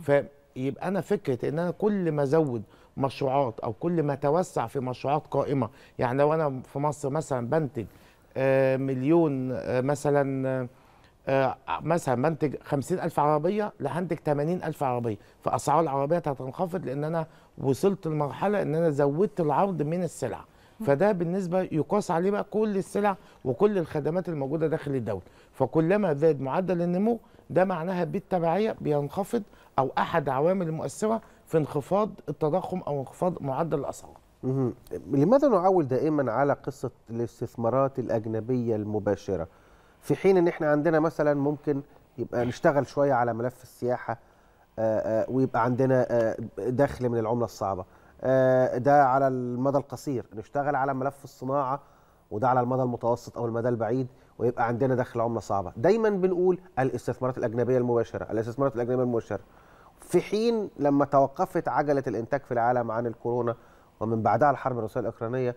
فيبقى انا فكره ان انا كل ما ازود مشروعات او كل ما اتوسع في مشروعات قائمه يعني لو انا في مصر مثلا بنتج آه، مليون آه، مثلا آه، آه، مثلا بنتج 50000 عربيه لهنتج 80000 عربيه فاسعار العربيات هتنخفض لان انا وصلت لمرحله ان انا زودت العرض من السلع فده بالنسبه يقاس عليه بقى كل السلع وكل الخدمات الموجوده داخل الدوله فكلما زاد معدل النمو ده معناها بالتبعيه بينخفض او احد عوامل المؤثره في انخفاض التضخم او انخفاض معدل الاسعار مهم. لماذا نعول دائما على قصة الاستثمارات الأجنبية المباشرة في حين ان احنا عندنا مثلا ممكن يبقى نشتغل شوية على ملف السياحة آه، آه، ويبقى عندنا آه، دخل من العملة الصعبة آه، ده على المدى القصير نشتغل على ملف الصناعة وده على المدى المتوسط او المدى البعيد ويبقى عندنا دخل عملة صعبة دايما بنقول الاستثمارات الأجنبية المباشرة الاستثمارات الأجنبية المباشرة في حين لما توقفت عجلة الإنتاج في العالم عن الكورونا ومن بعدها الحرب الروسية الأوكرانية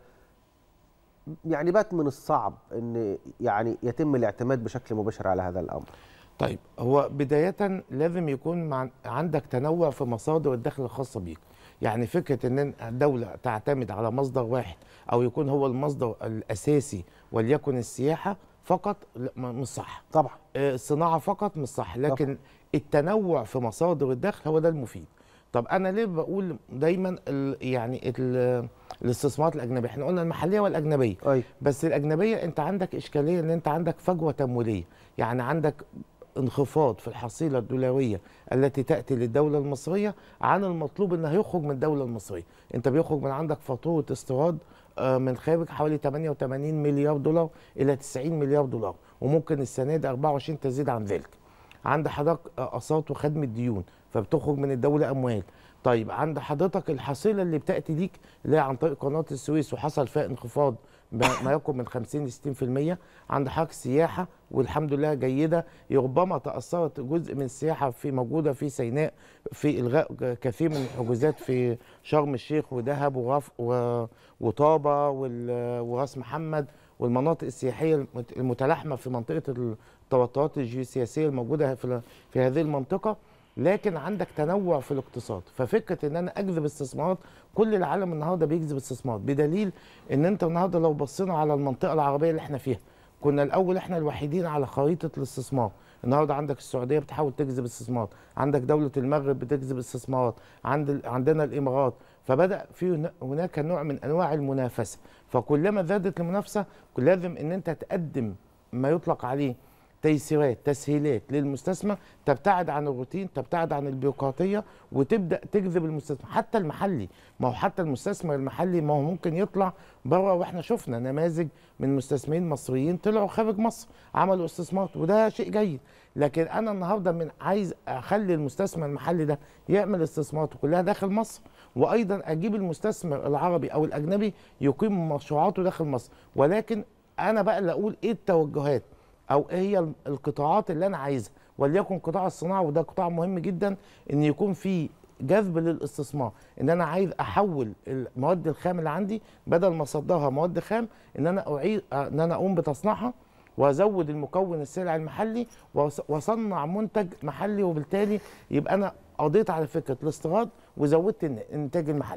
يعني بات من الصعب ان يعني يتم الاعتماد بشكل مباشر على هذا الامر طيب هو بداية لازم يكون مع عندك تنوع في مصادر الدخل الخاصة بيك يعني فكرة ان الدولة تعتمد على مصدر واحد او يكون هو المصدر الاساسي وليكن السياحة فقط لا ما- مش صح طبعا الصناعة فقط مش صح لكن التنوع في مصادر الدخل هو ده المفيد طب انا ليه بقول دايما ال يعني ال الاستثمارات الاجنبيه احنا قلنا المحليه والاجنبيه أي. بس الاجنبيه انت عندك اشكاليه ان انت عندك فجوه تمويليه يعني عندك انخفاض في الحصيله الدولاريه التي تاتي للدوله المصريه عن المطلوب انها يخرج من الدوله المصريه انت بيخرج من عندك فاتوره استيراد آه، من خارج حوالي 88 مليار دولار الى 90 مليار دولار وممكن السنه دي 24 تزيد عن ذلك عند حضرتك اقساط وخدمه ديون فبتخرج من الدوله اموال طيب عند حضرتك الحصيله اللي بتاتي ليك اللي هي عن طريق قناه السويس وحصل فيها انخفاض ما ما يقرب من 50 ل 60% عند حضرتك سياحه والحمد لله جيده ربما تاثرت جزء من السياحه في موجوده في سيناء في الغاء كثير من الحجوزات في شرم الشيخ ودهب وغف و- وطابه وال- وراس محمد والمناطق السياحيه المت- المتلاحمه في منطقه التوترات الجيوسياسيه الموجوده في في هذه المنطقه لكن عندك تنوع في الاقتصاد ففكره ان انا اجذب استثمارات كل العالم النهارده بيجذب استثمارات بدليل ان انت النهارده لو بصينا على المنطقه العربيه اللي احنا فيها كنا الاول احنا الوحيدين على خريطه الاستثمار النهارده عندك السعوديه بتحاول تجذب استثمارات عندك دوله المغرب بتجذب استثمارات عند عندنا الامارات فبدا في هنا- هناك نوع من انواع المنافسه فكلما زادت المنافسه لازم ان انت تقدم ما يطلق عليه تيسيرات تسهيلات للمستثمر تبتعد عن الروتين تبتعد عن البيروقراطيه وتبدا تجذب المستثمر حتى المحلي ما هو حتى المستثمر المحلي ما هو ممكن يطلع بره واحنا شفنا نماذج من مستثمرين مصريين طلعوا خارج مصر عملوا استثمارات وده شيء جيد لكن انا النهارده من عايز اخلي المستثمر المحلي ده يعمل استثماراته كلها داخل مصر وايضا اجيب المستثمر العربي او الاجنبي يقيم مشروعاته داخل مصر ولكن انا بقى اللي اقول ايه التوجهات او ايه هي القطاعات اللي انا عايزها وليكن قطاع الصناعه وده قطاع مهم جدا ان يكون في جذب للاستثمار ان انا عايز احول المواد الخام اللي عندي بدل ما اصدرها مواد خام ان انا اعيد ان انا اقوم بتصنيعها وازود المكون السلع المحلي وأص- واصنع منتج محلي وبالتالي يبقى انا قضيت على فكره الاستيراد وزودت الن- الانتاج المحلي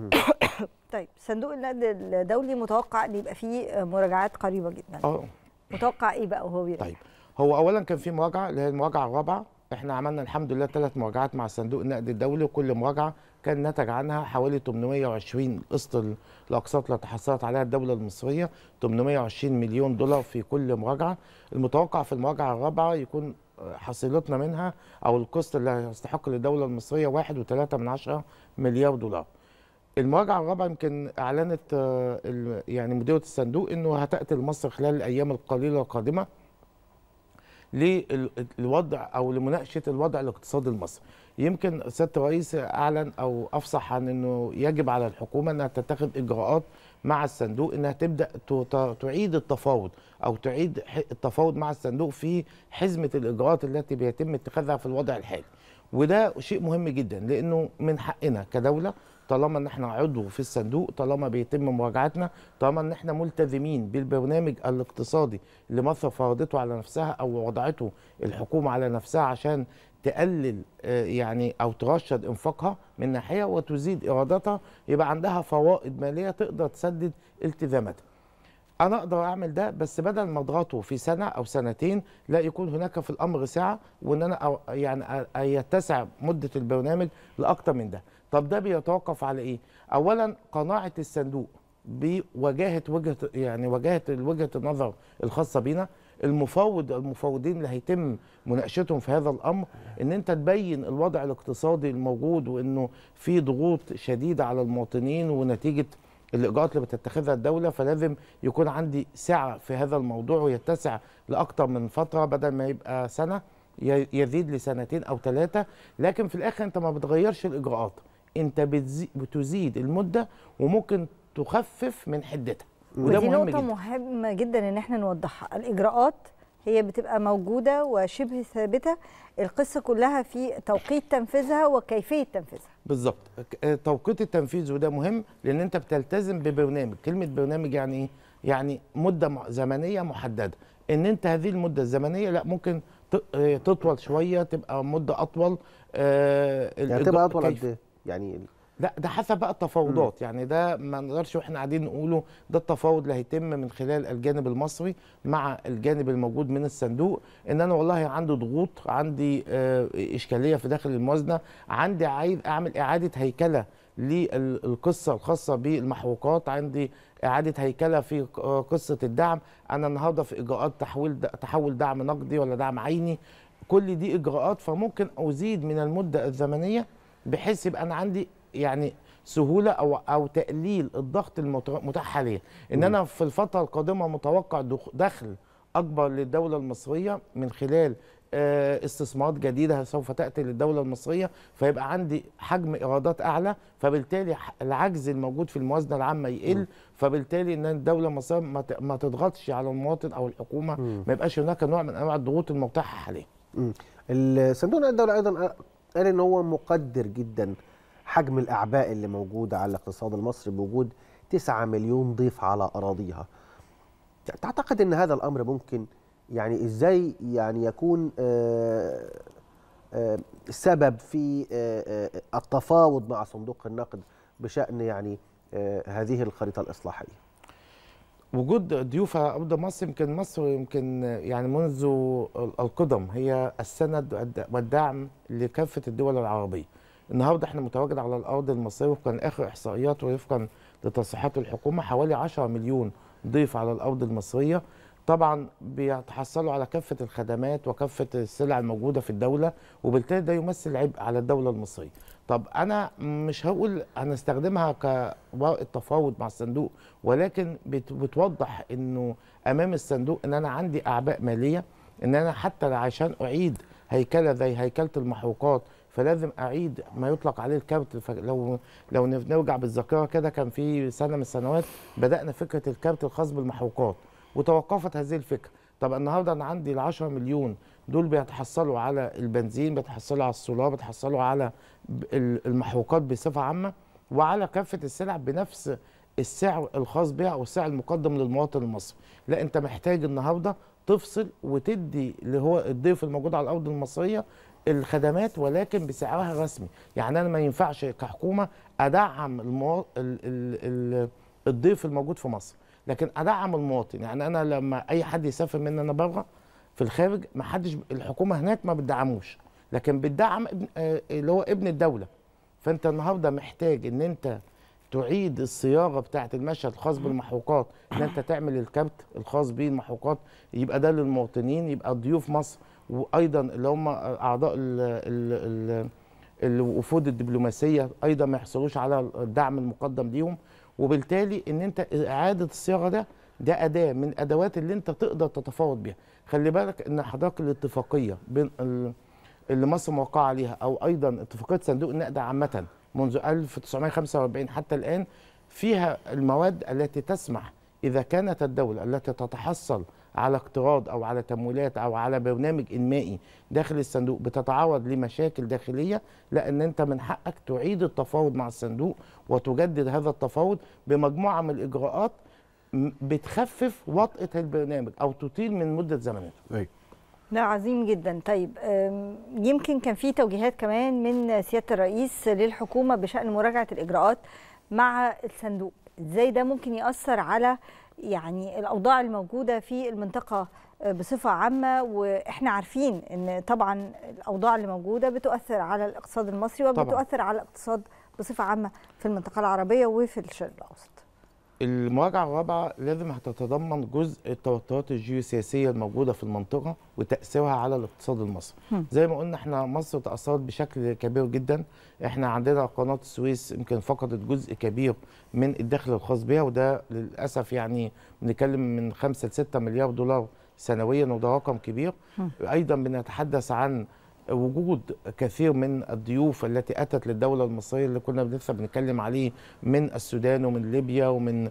طيب صندوق النقد الدولي متوقع ان يبقى فيه مراجعات قريبه جدا اه متوقع ايه بقى وهو بيراجع طيب هو اولا كان في مراجعه اللي هي المراجعه الرابعه احنا عملنا الحمد لله ثلاث مراجعات مع صندوق النقد الدولي وكل مراجعه كان نتج عنها حوالي 820 قسط ال- الاقساط اللي تحصلت عليها الدوله المصريه 820 مليون دولار في كل مراجعه المتوقع في المراجعه الرابعه يكون آه، حصيلتنا منها او القسط اللي هيستحق للدوله المصريه 1.3 من عشرة مليار دولار المراجعه الرابعه يمكن اعلنت آه، ال- يعني مديره الصندوق انه هتاتي لمصر خلال الايام القليله القادمه للوضع او لمناقشه الوضع الاقتصادي المصري يمكن سياده الرئيس اعلن او افصح عن انه يجب على الحكومه انها تتخذ اجراءات مع الصندوق انها تبدا ت- تعيد التفاوض او تعيد ح- التفاوض مع الصندوق في حزمه الاجراءات التي بيتم اتخاذها في الوضع الحالي وده شيء مهم جدا لانه من حقنا كدوله طالما ان احنا عضو في الصندوق طالما بيتم مراجعتنا طالما ان احنا ملتزمين بالبرنامج الاقتصادي اللي مصر فرضته على نفسها او وضعته الحكومه على نفسها عشان تقلل آه، يعني او ترشد انفاقها من ناحيه وتزيد ايراداتها يبقى عندها فوائد ماليه تقدر تسدد التزاماتها. انا اقدر اعمل ده بس بدل ما اضغطه في سنه او سنتين لا يكون هناك في الامر سعه وان انا أو يعني أ- يتسع مده البرنامج لاكثر من ده طب ده بيتوقف على ايه اولا قناعه الصندوق بوجاهه وجهه يعني وجاهه وجهه النظر الخاصه بينا المفوض المفوضين اللي هيتم مناقشتهم في هذا الامر ان انت تبين الوضع الاقتصادي الموجود وانه في ضغوط شديده على المواطنين ونتيجه الاجراءات اللي بتتخذها الدوله فلازم يكون عندي سعه في هذا الموضوع ويتسع لاكثر من فتره بدل ما يبقى سنه ي- يزيد لسنتين او ثلاثه لكن في الاخر انت ما بتغيرش الاجراءات انت بتزي- بتزيد المده وممكن تخفف من حدتها وده ودي مهم نقطة جدا مهمة جدا ان احنا نوضحها الإجراءات هي بتبقى موجودة وشبه ثابتة القصة كلها في توقيت تنفيذها وكيفية تنفيذها بالظبط ك- آه، توقيت التنفيذ وده مهم لان انت بتلتزم ببرنامج كلمه برنامج يعني ايه يعني مده م- زمنيه محدده ان انت هذه المده الزمنيه لا ممكن ت- آه، تطول شويه تبقى مده اطول آه يعني الإجراء- تبقى اطول كيف- قد ايه؟ يعني لا ده حسب بقى التفاوضات يعني ده ما نقدرش واحنا قاعدين نقوله ده التفاوض اللي هيتم من خلال الجانب المصري مع الجانب الموجود من الصندوق ان انا والله عندي ضغوط عندي آه، اشكاليه في داخل الموازنه عندي عايز اعمل اعاده هيكله للقصه الخاصه بالمحروقات عندي اعاده هيكله في ق- آه، قصه الدعم انا النهارده في اجراءات تحويل د- تحول دعم نقدي ولا دعم عيني كل دي اجراءات فممكن ازيد من المده الزمنيه بحيث يبقى انا عندي يعني سهوله او او تقليل الضغط المت- المتاح حاليا ان مم. انا في الفتره القادمه متوقع دخ- دخل اكبر للدوله المصريه من خلال آه، استثمارات جديده سوف تاتي للدوله المصريه فيبقى عندي حجم ايرادات اعلى فبالتالي ح- العجز الموجود في الموازنه العامه يقل فبالتالي ان الدوله المصريه ما ت- ما تضغطش على المواطن او الحكومه ما يبقاش هناك نوع من انواع الضغوط المتاحه حاليا مم. الصندوق النقد الدولي ايضا قال ان هو مقدر جدا حجم الاعباء اللي موجوده على الاقتصاد المصري بوجود 9 مليون ضيف على اراضيها تعتقد ان هذا الامر ممكن يعني ازاي يعني يكون آه، آه، سبب في آه، آه، التفاوض مع صندوق النقد بشان يعني آه، هذه الخريطه الاصلاحيه وجود ضيوف على ارض مصر يمكن مصر يمكن يعني منذ القدم هي السند والدعم لكافه الدول العربيه. النهارده احنا متواجد على الارض المصريه وفقا اخر احصائيات ووفقا لتصريحات الحكومه حوالي 10 مليون ضيف على الارض المصريه طبعا بيتحصلوا على كافه الخدمات وكافه السلع الموجوده في الدوله وبالتالي ده يمثل عبء على الدوله المصريه. طب انا مش هقول هنستخدمها كورقه تفاوض مع الصندوق ولكن بت- بتوضح انه امام الصندوق ان انا عندي اعباء ماليه ان انا حتى عشان اعيد هيكله زي هيكله المحروقات فلازم اعيد ما يطلق عليه الكارت ف- لو لو نرجع بالذاكره كده كان في سنه من السنوات بدانا فكره الكارت الخاص بالمحروقات وتوقفت هذه الفكره طب النهارده انا عندي ال 10 مليون دول بيتحصلوا على البنزين بيتحصلوا على السولار بيتحصلوا على ب- ال- المحروقات بصفه عامه وعلى كافه السلع بنفس السعر الخاص بها او السعر المقدم للمواطن المصري لا انت محتاج النهارده تفصل وتدي اللي هو الضيف الموجود على الارض المصريه الخدمات ولكن بسعرها رسمي يعني انا ما ينفعش كحكومه ادعم المو... ال... ال... ال... الضيف الموجود في مصر لكن ادعم المواطن يعني انا لما اي حد يسافر مننا بره في الخارج ما حدش الحكومه هناك ما بتدعموش لكن بتدعم ابن آه، اللي هو ابن الدوله فانت النهارده محتاج ان انت تعيد الصياغه بتاعه المشهد الخاص بالمحروقات ان انت تعمل الكبت الخاص بالمحروقات يبقى ده للمواطنين يبقى ضيوف مصر وايضا اللي هم اعضاء ال ال ال الوفود الدبلوماسيه ايضا ما يحصلوش على الدعم المقدم ليهم وبالتالي ان انت اعاده الصياغه ده ده اداه من الادوات اللي انت تقدر تتفاوض بيها خلي بالك ان حضرتك الاتفاقيه بين ال- اللي مصر موقعه عليها او ايضا اتفاقيه صندوق النقد عامه منذ 1945 حتى الان فيها المواد التي تسمح اذا كانت الدوله التي تتحصل على اقتراض او على تمويلات او على برنامج انمائي داخل الصندوق بتتعرض لمشاكل داخليه لان انت من حقك تعيد التفاوض مع الصندوق وتجدد هذا التفاوض بمجموعه من الاجراءات م- بتخفف وطأة البرنامج او تطيل من مده زمنته. ده عظيم جدا طيب أم، يمكن كان في توجيهات كمان من سياده الرئيس للحكومه بشان مراجعه الاجراءات مع الصندوق ازاي ده ممكن ياثر على يعني الاوضاع الموجوده في المنطقه آه، بصفه عامه واحنا عارفين ان طبعا الاوضاع اللي موجوده بتؤثر على الاقتصاد المصري طبعاً. وبتؤثر على الاقتصاد بصفه عامه في المنطقه العربيه وفي الشرق الاوسط المراجعة الرابعة لازم هتتضمن جزء التوترات الجيوسياسية الموجودة في المنطقة وتأثيرها على الاقتصاد المصري هم. زي ما قلنا احنا مصر تأثرت بشكل كبير جدا احنا عندنا قناة السويس يمكن فقدت جزء كبير من الدخل الخاص بها وده للأسف يعني بنتكلم من 5 ل 6 مليار دولار سنويا وده رقم كبير هم. ايضا بنتحدث عن وجود كثير من الضيوف التي اتت للدوله المصريه اللي كنا لسه بنتكلم عليه من السودان ومن ليبيا ومن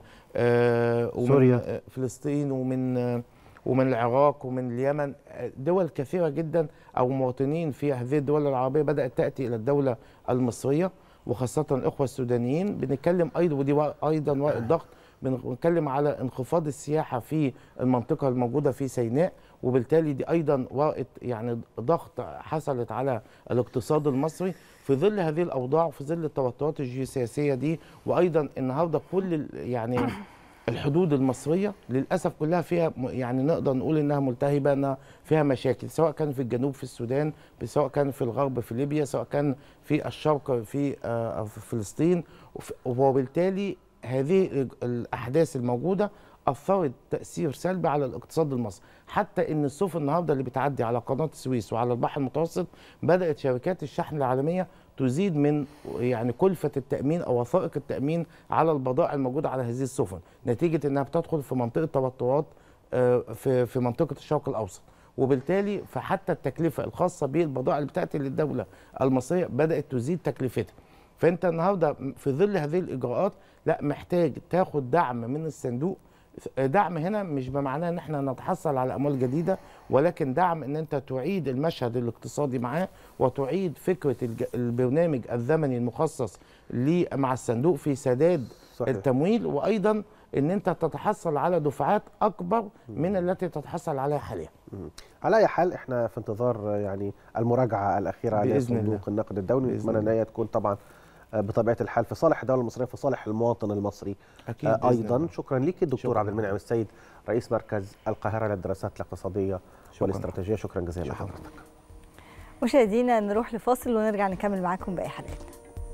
آه ومن سوريا. آه، فلسطين ومن آه ومن العراق ومن اليمن آه، دول كثيره جدا او مواطنين في هذه الدول العربيه بدات تاتي الى الدوله المصريه وخاصه الاخوه السودانيين بنتكلم ايضا ودي وا- ايضا وقت ضغط بنتكلم على انخفاض السياحه في المنطقه الموجوده في سيناء وبالتالي دي ايضا وقت يعني ضغط حصلت على الاقتصاد المصري في ظل هذه الاوضاع وفي ظل التوترات الجيوسياسيه دي وايضا النهارده كل ال- يعني الحدود المصريه للاسف كلها فيها م- يعني نقدر نقول انها ملتهبه انها فيها مشاكل سواء كان في الجنوب في السودان سواء كان في الغرب في ليبيا سواء كان في الشرق في آه، في فلسطين وف- وبالتالي هذه ال- الاحداث الموجوده اثرت تاثير سلبي على الاقتصاد المصري حتى ان السفن النهارده اللي بتعدي على قناه السويس وعلى البحر المتوسط بدات شركات الشحن العالميه تزيد من يعني كلفه التامين او وثائق التامين على البضائع الموجوده على هذه السفن نتيجه انها بتدخل في منطقه توترات آه، في في منطقه الشرق الاوسط وبالتالي فحتى التكلفه الخاصه بالبضائع اللي بتاتي للدوله المصريه بدات تزيد تكلفتها فانت النهارده في ظل هذه الاجراءات لا محتاج تاخد دعم من الصندوق دعم هنا مش بمعناه ان احنا نتحصل على اموال جديده ولكن دعم ان انت تعيد المشهد الاقتصادي معاه وتعيد فكره الج- البرنامج الزمني المخصص ليه مع الصندوق في سداد صحيح. التمويل وايضا ان انت تتحصل على دفعات اكبر من التي تتحصل عليها حاليا مم. على اي حال احنا في انتظار آه، يعني المراجعه الاخيره بإذن لصندوق الله. النقد الدولي بإذن نتمنى ان الله. هي تكون طبعا آه، بطبيعه الحال في صالح الدوله المصريه في صالح المواطن المصري أكيد آه، بإذن ايضا الله. شكرا لك الدكتور شكراً. عبد المنعم السيد رئيس مركز القاهره للدراسات الاقتصاديه والاستراتيجيه شكرا جزيلا لحضرتك مشاهدينا نروح لفاصل ونرجع نكمل معاكم باقي حلقتنا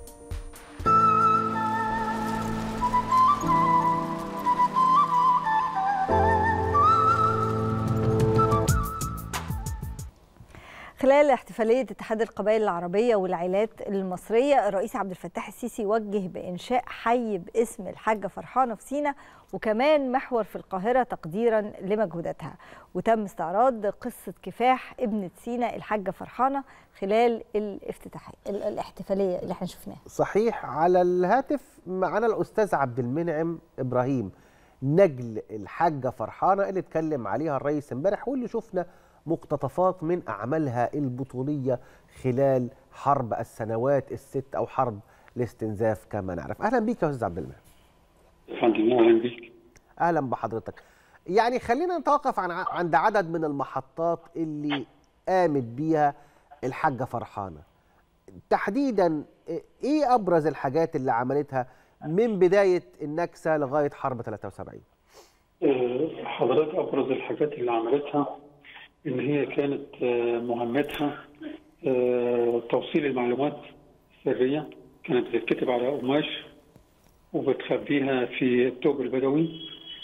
خلال احتفالية اتحاد القبائل العربية والعائلات المصرية الرئيس عبد الفتاح السيسي وجه بإنشاء حي باسم الحاجة فرحانة في سينا وكمان محور في القاهرة تقديرا لمجهوداتها وتم استعراض قصة كفاح ابنة سينا الحاجة فرحانة خلال الافتتاحية ال- الاحتفالية اللي احنا شفناها صحيح على الهاتف معنا الاستاذ عبد المنعم ابراهيم نجل الحاجه فرحانه اللي اتكلم عليها الرئيس امبارح واللي شفنا مقتطفات من اعمالها البطوليه خلال حرب السنوات الست او حرب الاستنزاف كما نعرف اهلا بيك يا استاذ عبد المنعم فندم اهلا بيك اهلا بحضرتك يعني خلينا نتوقف عن عند عدد من المحطات اللي قامت بيها الحاجه فرحانه تحديدا ايه ابرز الحاجات اللي عملتها من بدايه النكسه لغايه حرب 73 آه، حضرتك ابرز الحاجات اللي عملتها ان هي كانت آه، مهمتها آه، توصيل المعلومات السريه كانت بتتكتب على قماش وبتخبيها في الثوب البدوي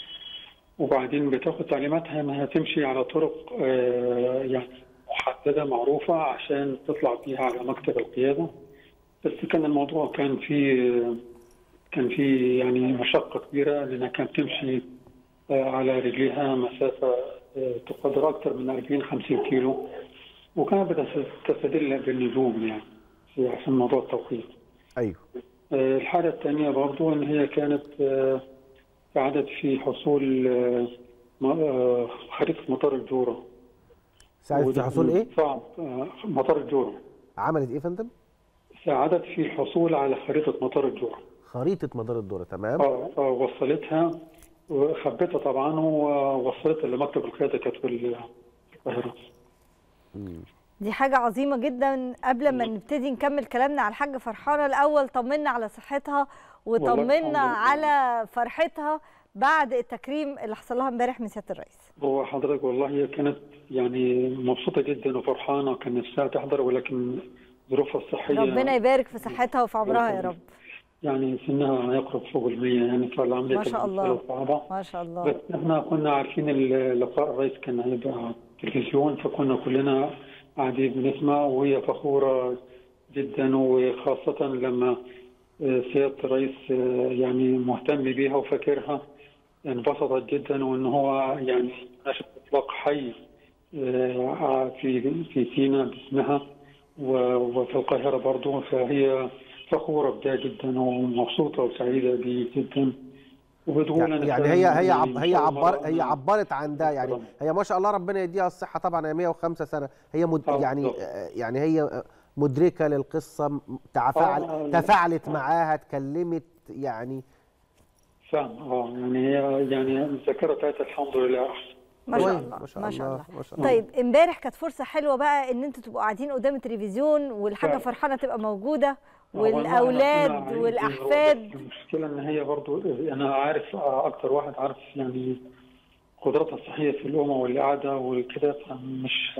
وبعدين بتاخد تعليماتها انها تمشي على طرق آه، يعني محدده معروفه عشان تطلع بيها على مكتب القياده بس كان الموضوع كان فيه كان في يعني مشقة كبيرة لأنها كانت تمشي آه، على رجليها مسافة آه، تقدر أكثر من 40 50 كيلو وكانت بتستدل بالنجوم يعني في عشان موضوع التوقيت. ايوه آه، الحالة الثانية برضو إن هي كانت آه، ساعدت في حصول آه، م- آه، خريطة مطار الجورة. ساعدت في وده حصول كان ايه؟ صعب آه، مطار الجورة. عملت ايه يا فندم؟ ساعدت في الحصول على خريطة مطار الجورة. خريطه مدار الدوره تمام اه آه، وصلتها وخبتها طبعا ووصلتها لمكتب القياده كانت في القاهره دي حاجة عظيمة جدا قبل ما نبتدي نكمل كلامنا على الحاجة فرحانة الأول طمنا على صحتها والله الحمد وطمنا لله. على فرحتها بعد التكريم اللي حصل لها امبارح من سيادة الرئيس هو حضرتك والله هي كانت يعني مبسوطه جدا وفرحانه كان نفسها تحضر ولكن ظروفها الصحيه ربنا يبارك في صحتها وفي عمرها يا رب يعني سنها يقرب فوق المية يعني فالعمليه ما كانت شاء الله. مسألة صعبه ما شاء الله بس احنا كنا عارفين ال- لقاء الرئيس كان هيبقى على التلفزيون فكنا كلنا قاعدين بنسمع وهي فخورة جدا وخاصة لما آه، سيادة الرئيس آه، يعني مهتم بيها وفاكرها انبسطت جدا وان هو يعني نشر اطلاق حي آه، في في سينا باسمها و- وفي القاهرة برضو فهي فخورة بده جدا ومبسوطة وسعيدة بيه جدا وبتقول أنا يعني هي هي عب إن هي شاء عبر الله هي عبرت عن ده يعني هي ما شاء الله ربنا يديها الصحه طبعا هي 105 سنه هي مد يعني آه، يعني هي مدركه للقصه م- آه، تفاعل آه، تفاعلت معاها اتكلمت يعني فاهم اه يعني هي يعني الذاكرة بتاعتها الحمد لله أحسن ما شاء كويس، الله ما شاء ما شاء الله، الله ما شاء الله. طيب امبارح كانت فرصة حلوة بقى ان انتوا تبقوا قاعدين قدام التلفزيون والحاجة فعلا. فرحانة تبقى موجودة والله إحنا كنا والاولاد عايزين والاحفاد بس المشكلة إن هي برضو أنا عارف أكتر واحد عارف يعني قدراتها الصحية في الأمة والقعدة والكده فمش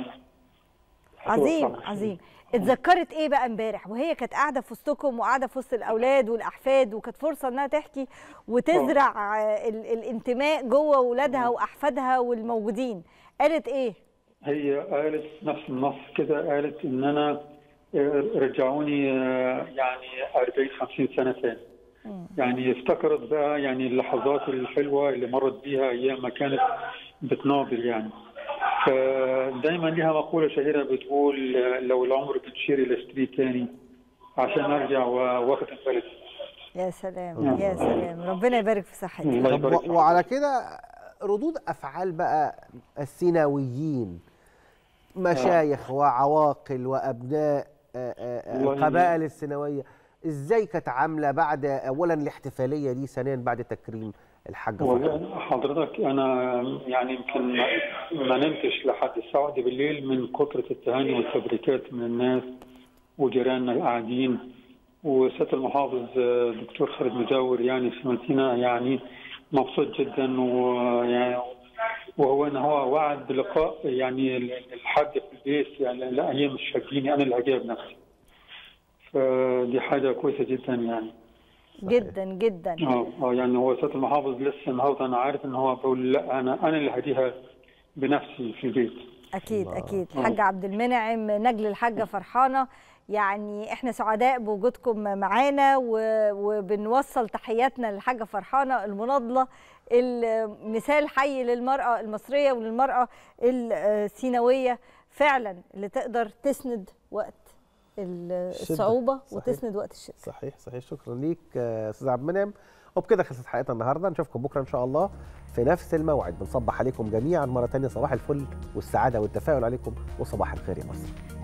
عظيم صعبة. عظيم اتذكرت ايه بقى امبارح وهي كانت قاعده في وسطكم وقاعده في وسط الاولاد والاحفاد وكانت فرصه انها تحكي وتزرع آه، ال- الانتماء جوه اولادها واحفادها والموجودين قالت ايه هي قالت نفس النص كده قالت ان انا آه، رجعوني آه، يعني 40 50 سنه ثاني يعني افتكرت بقى يعني اللحظات الحلوه اللي مرت بيها ايام ما كانت بتناضل يعني فدايما ليها مقوله شهيره بتقول آه، لو العمر بتشير الى ستريت تاني عشان ارجع واخد البلد يا سلام نعم. يا سلام ربنا يبارك في صحتك الله طب يبارك و- وعلى كده ردود افعال بقى السيناويين مشايخ وعواقل وابناء آه، آه، آه، والله القبائل السيناويه ازاي كانت عامله بعد اولا الاحتفاليه دي ثانيا بعد تكريم الحاجه فاطمه والله حضرتك انا يعني يمكن ما- ما نمتش لحد الساعه واحدة بالليل من كثره التهاني والتبريكات من الناس وجيراننا القاعدين وسياده المحافظ آه، دكتور خالد مجاور يعني في مدينه يعني مبسوط جدا ويعني وهو ان هو وعد بلقاء يعني الحاج في البيت يعني لا هي مش شاكيني انا اللي هجيب نفسي فدي حاجه كويسه جدا يعني جدا جدا اه اه يعني هو سياده المحافظ لسه النهارده انا عارف ان هو بيقول لا انا انا اللي هديها بنفسي في البيت اكيد اكيد آه. حاج عبد المنعم نجل الحاجه فرحانه يعني احنا سعداء بوجودكم معانا و- وبنوصل تحياتنا للحاجه فرحانه المناضله المثال حي للمراه المصريه وللمراه السيناويه فعلا اللي تقدر تسند وقت ال- الشدة. الصعوبه صحيح. وتسند وقت الشده صحيح صحيح شكرا ليك آه، استاذ عبد المنعم وبكده خلصت حلقتنا النهارده نشوفكم بكره ان شاء الله في نفس الموعد بنصبح عليكم جميعا مره ثانيه صباح الفل والسعاده والتفاؤل عليكم وصباح الخير يا مصر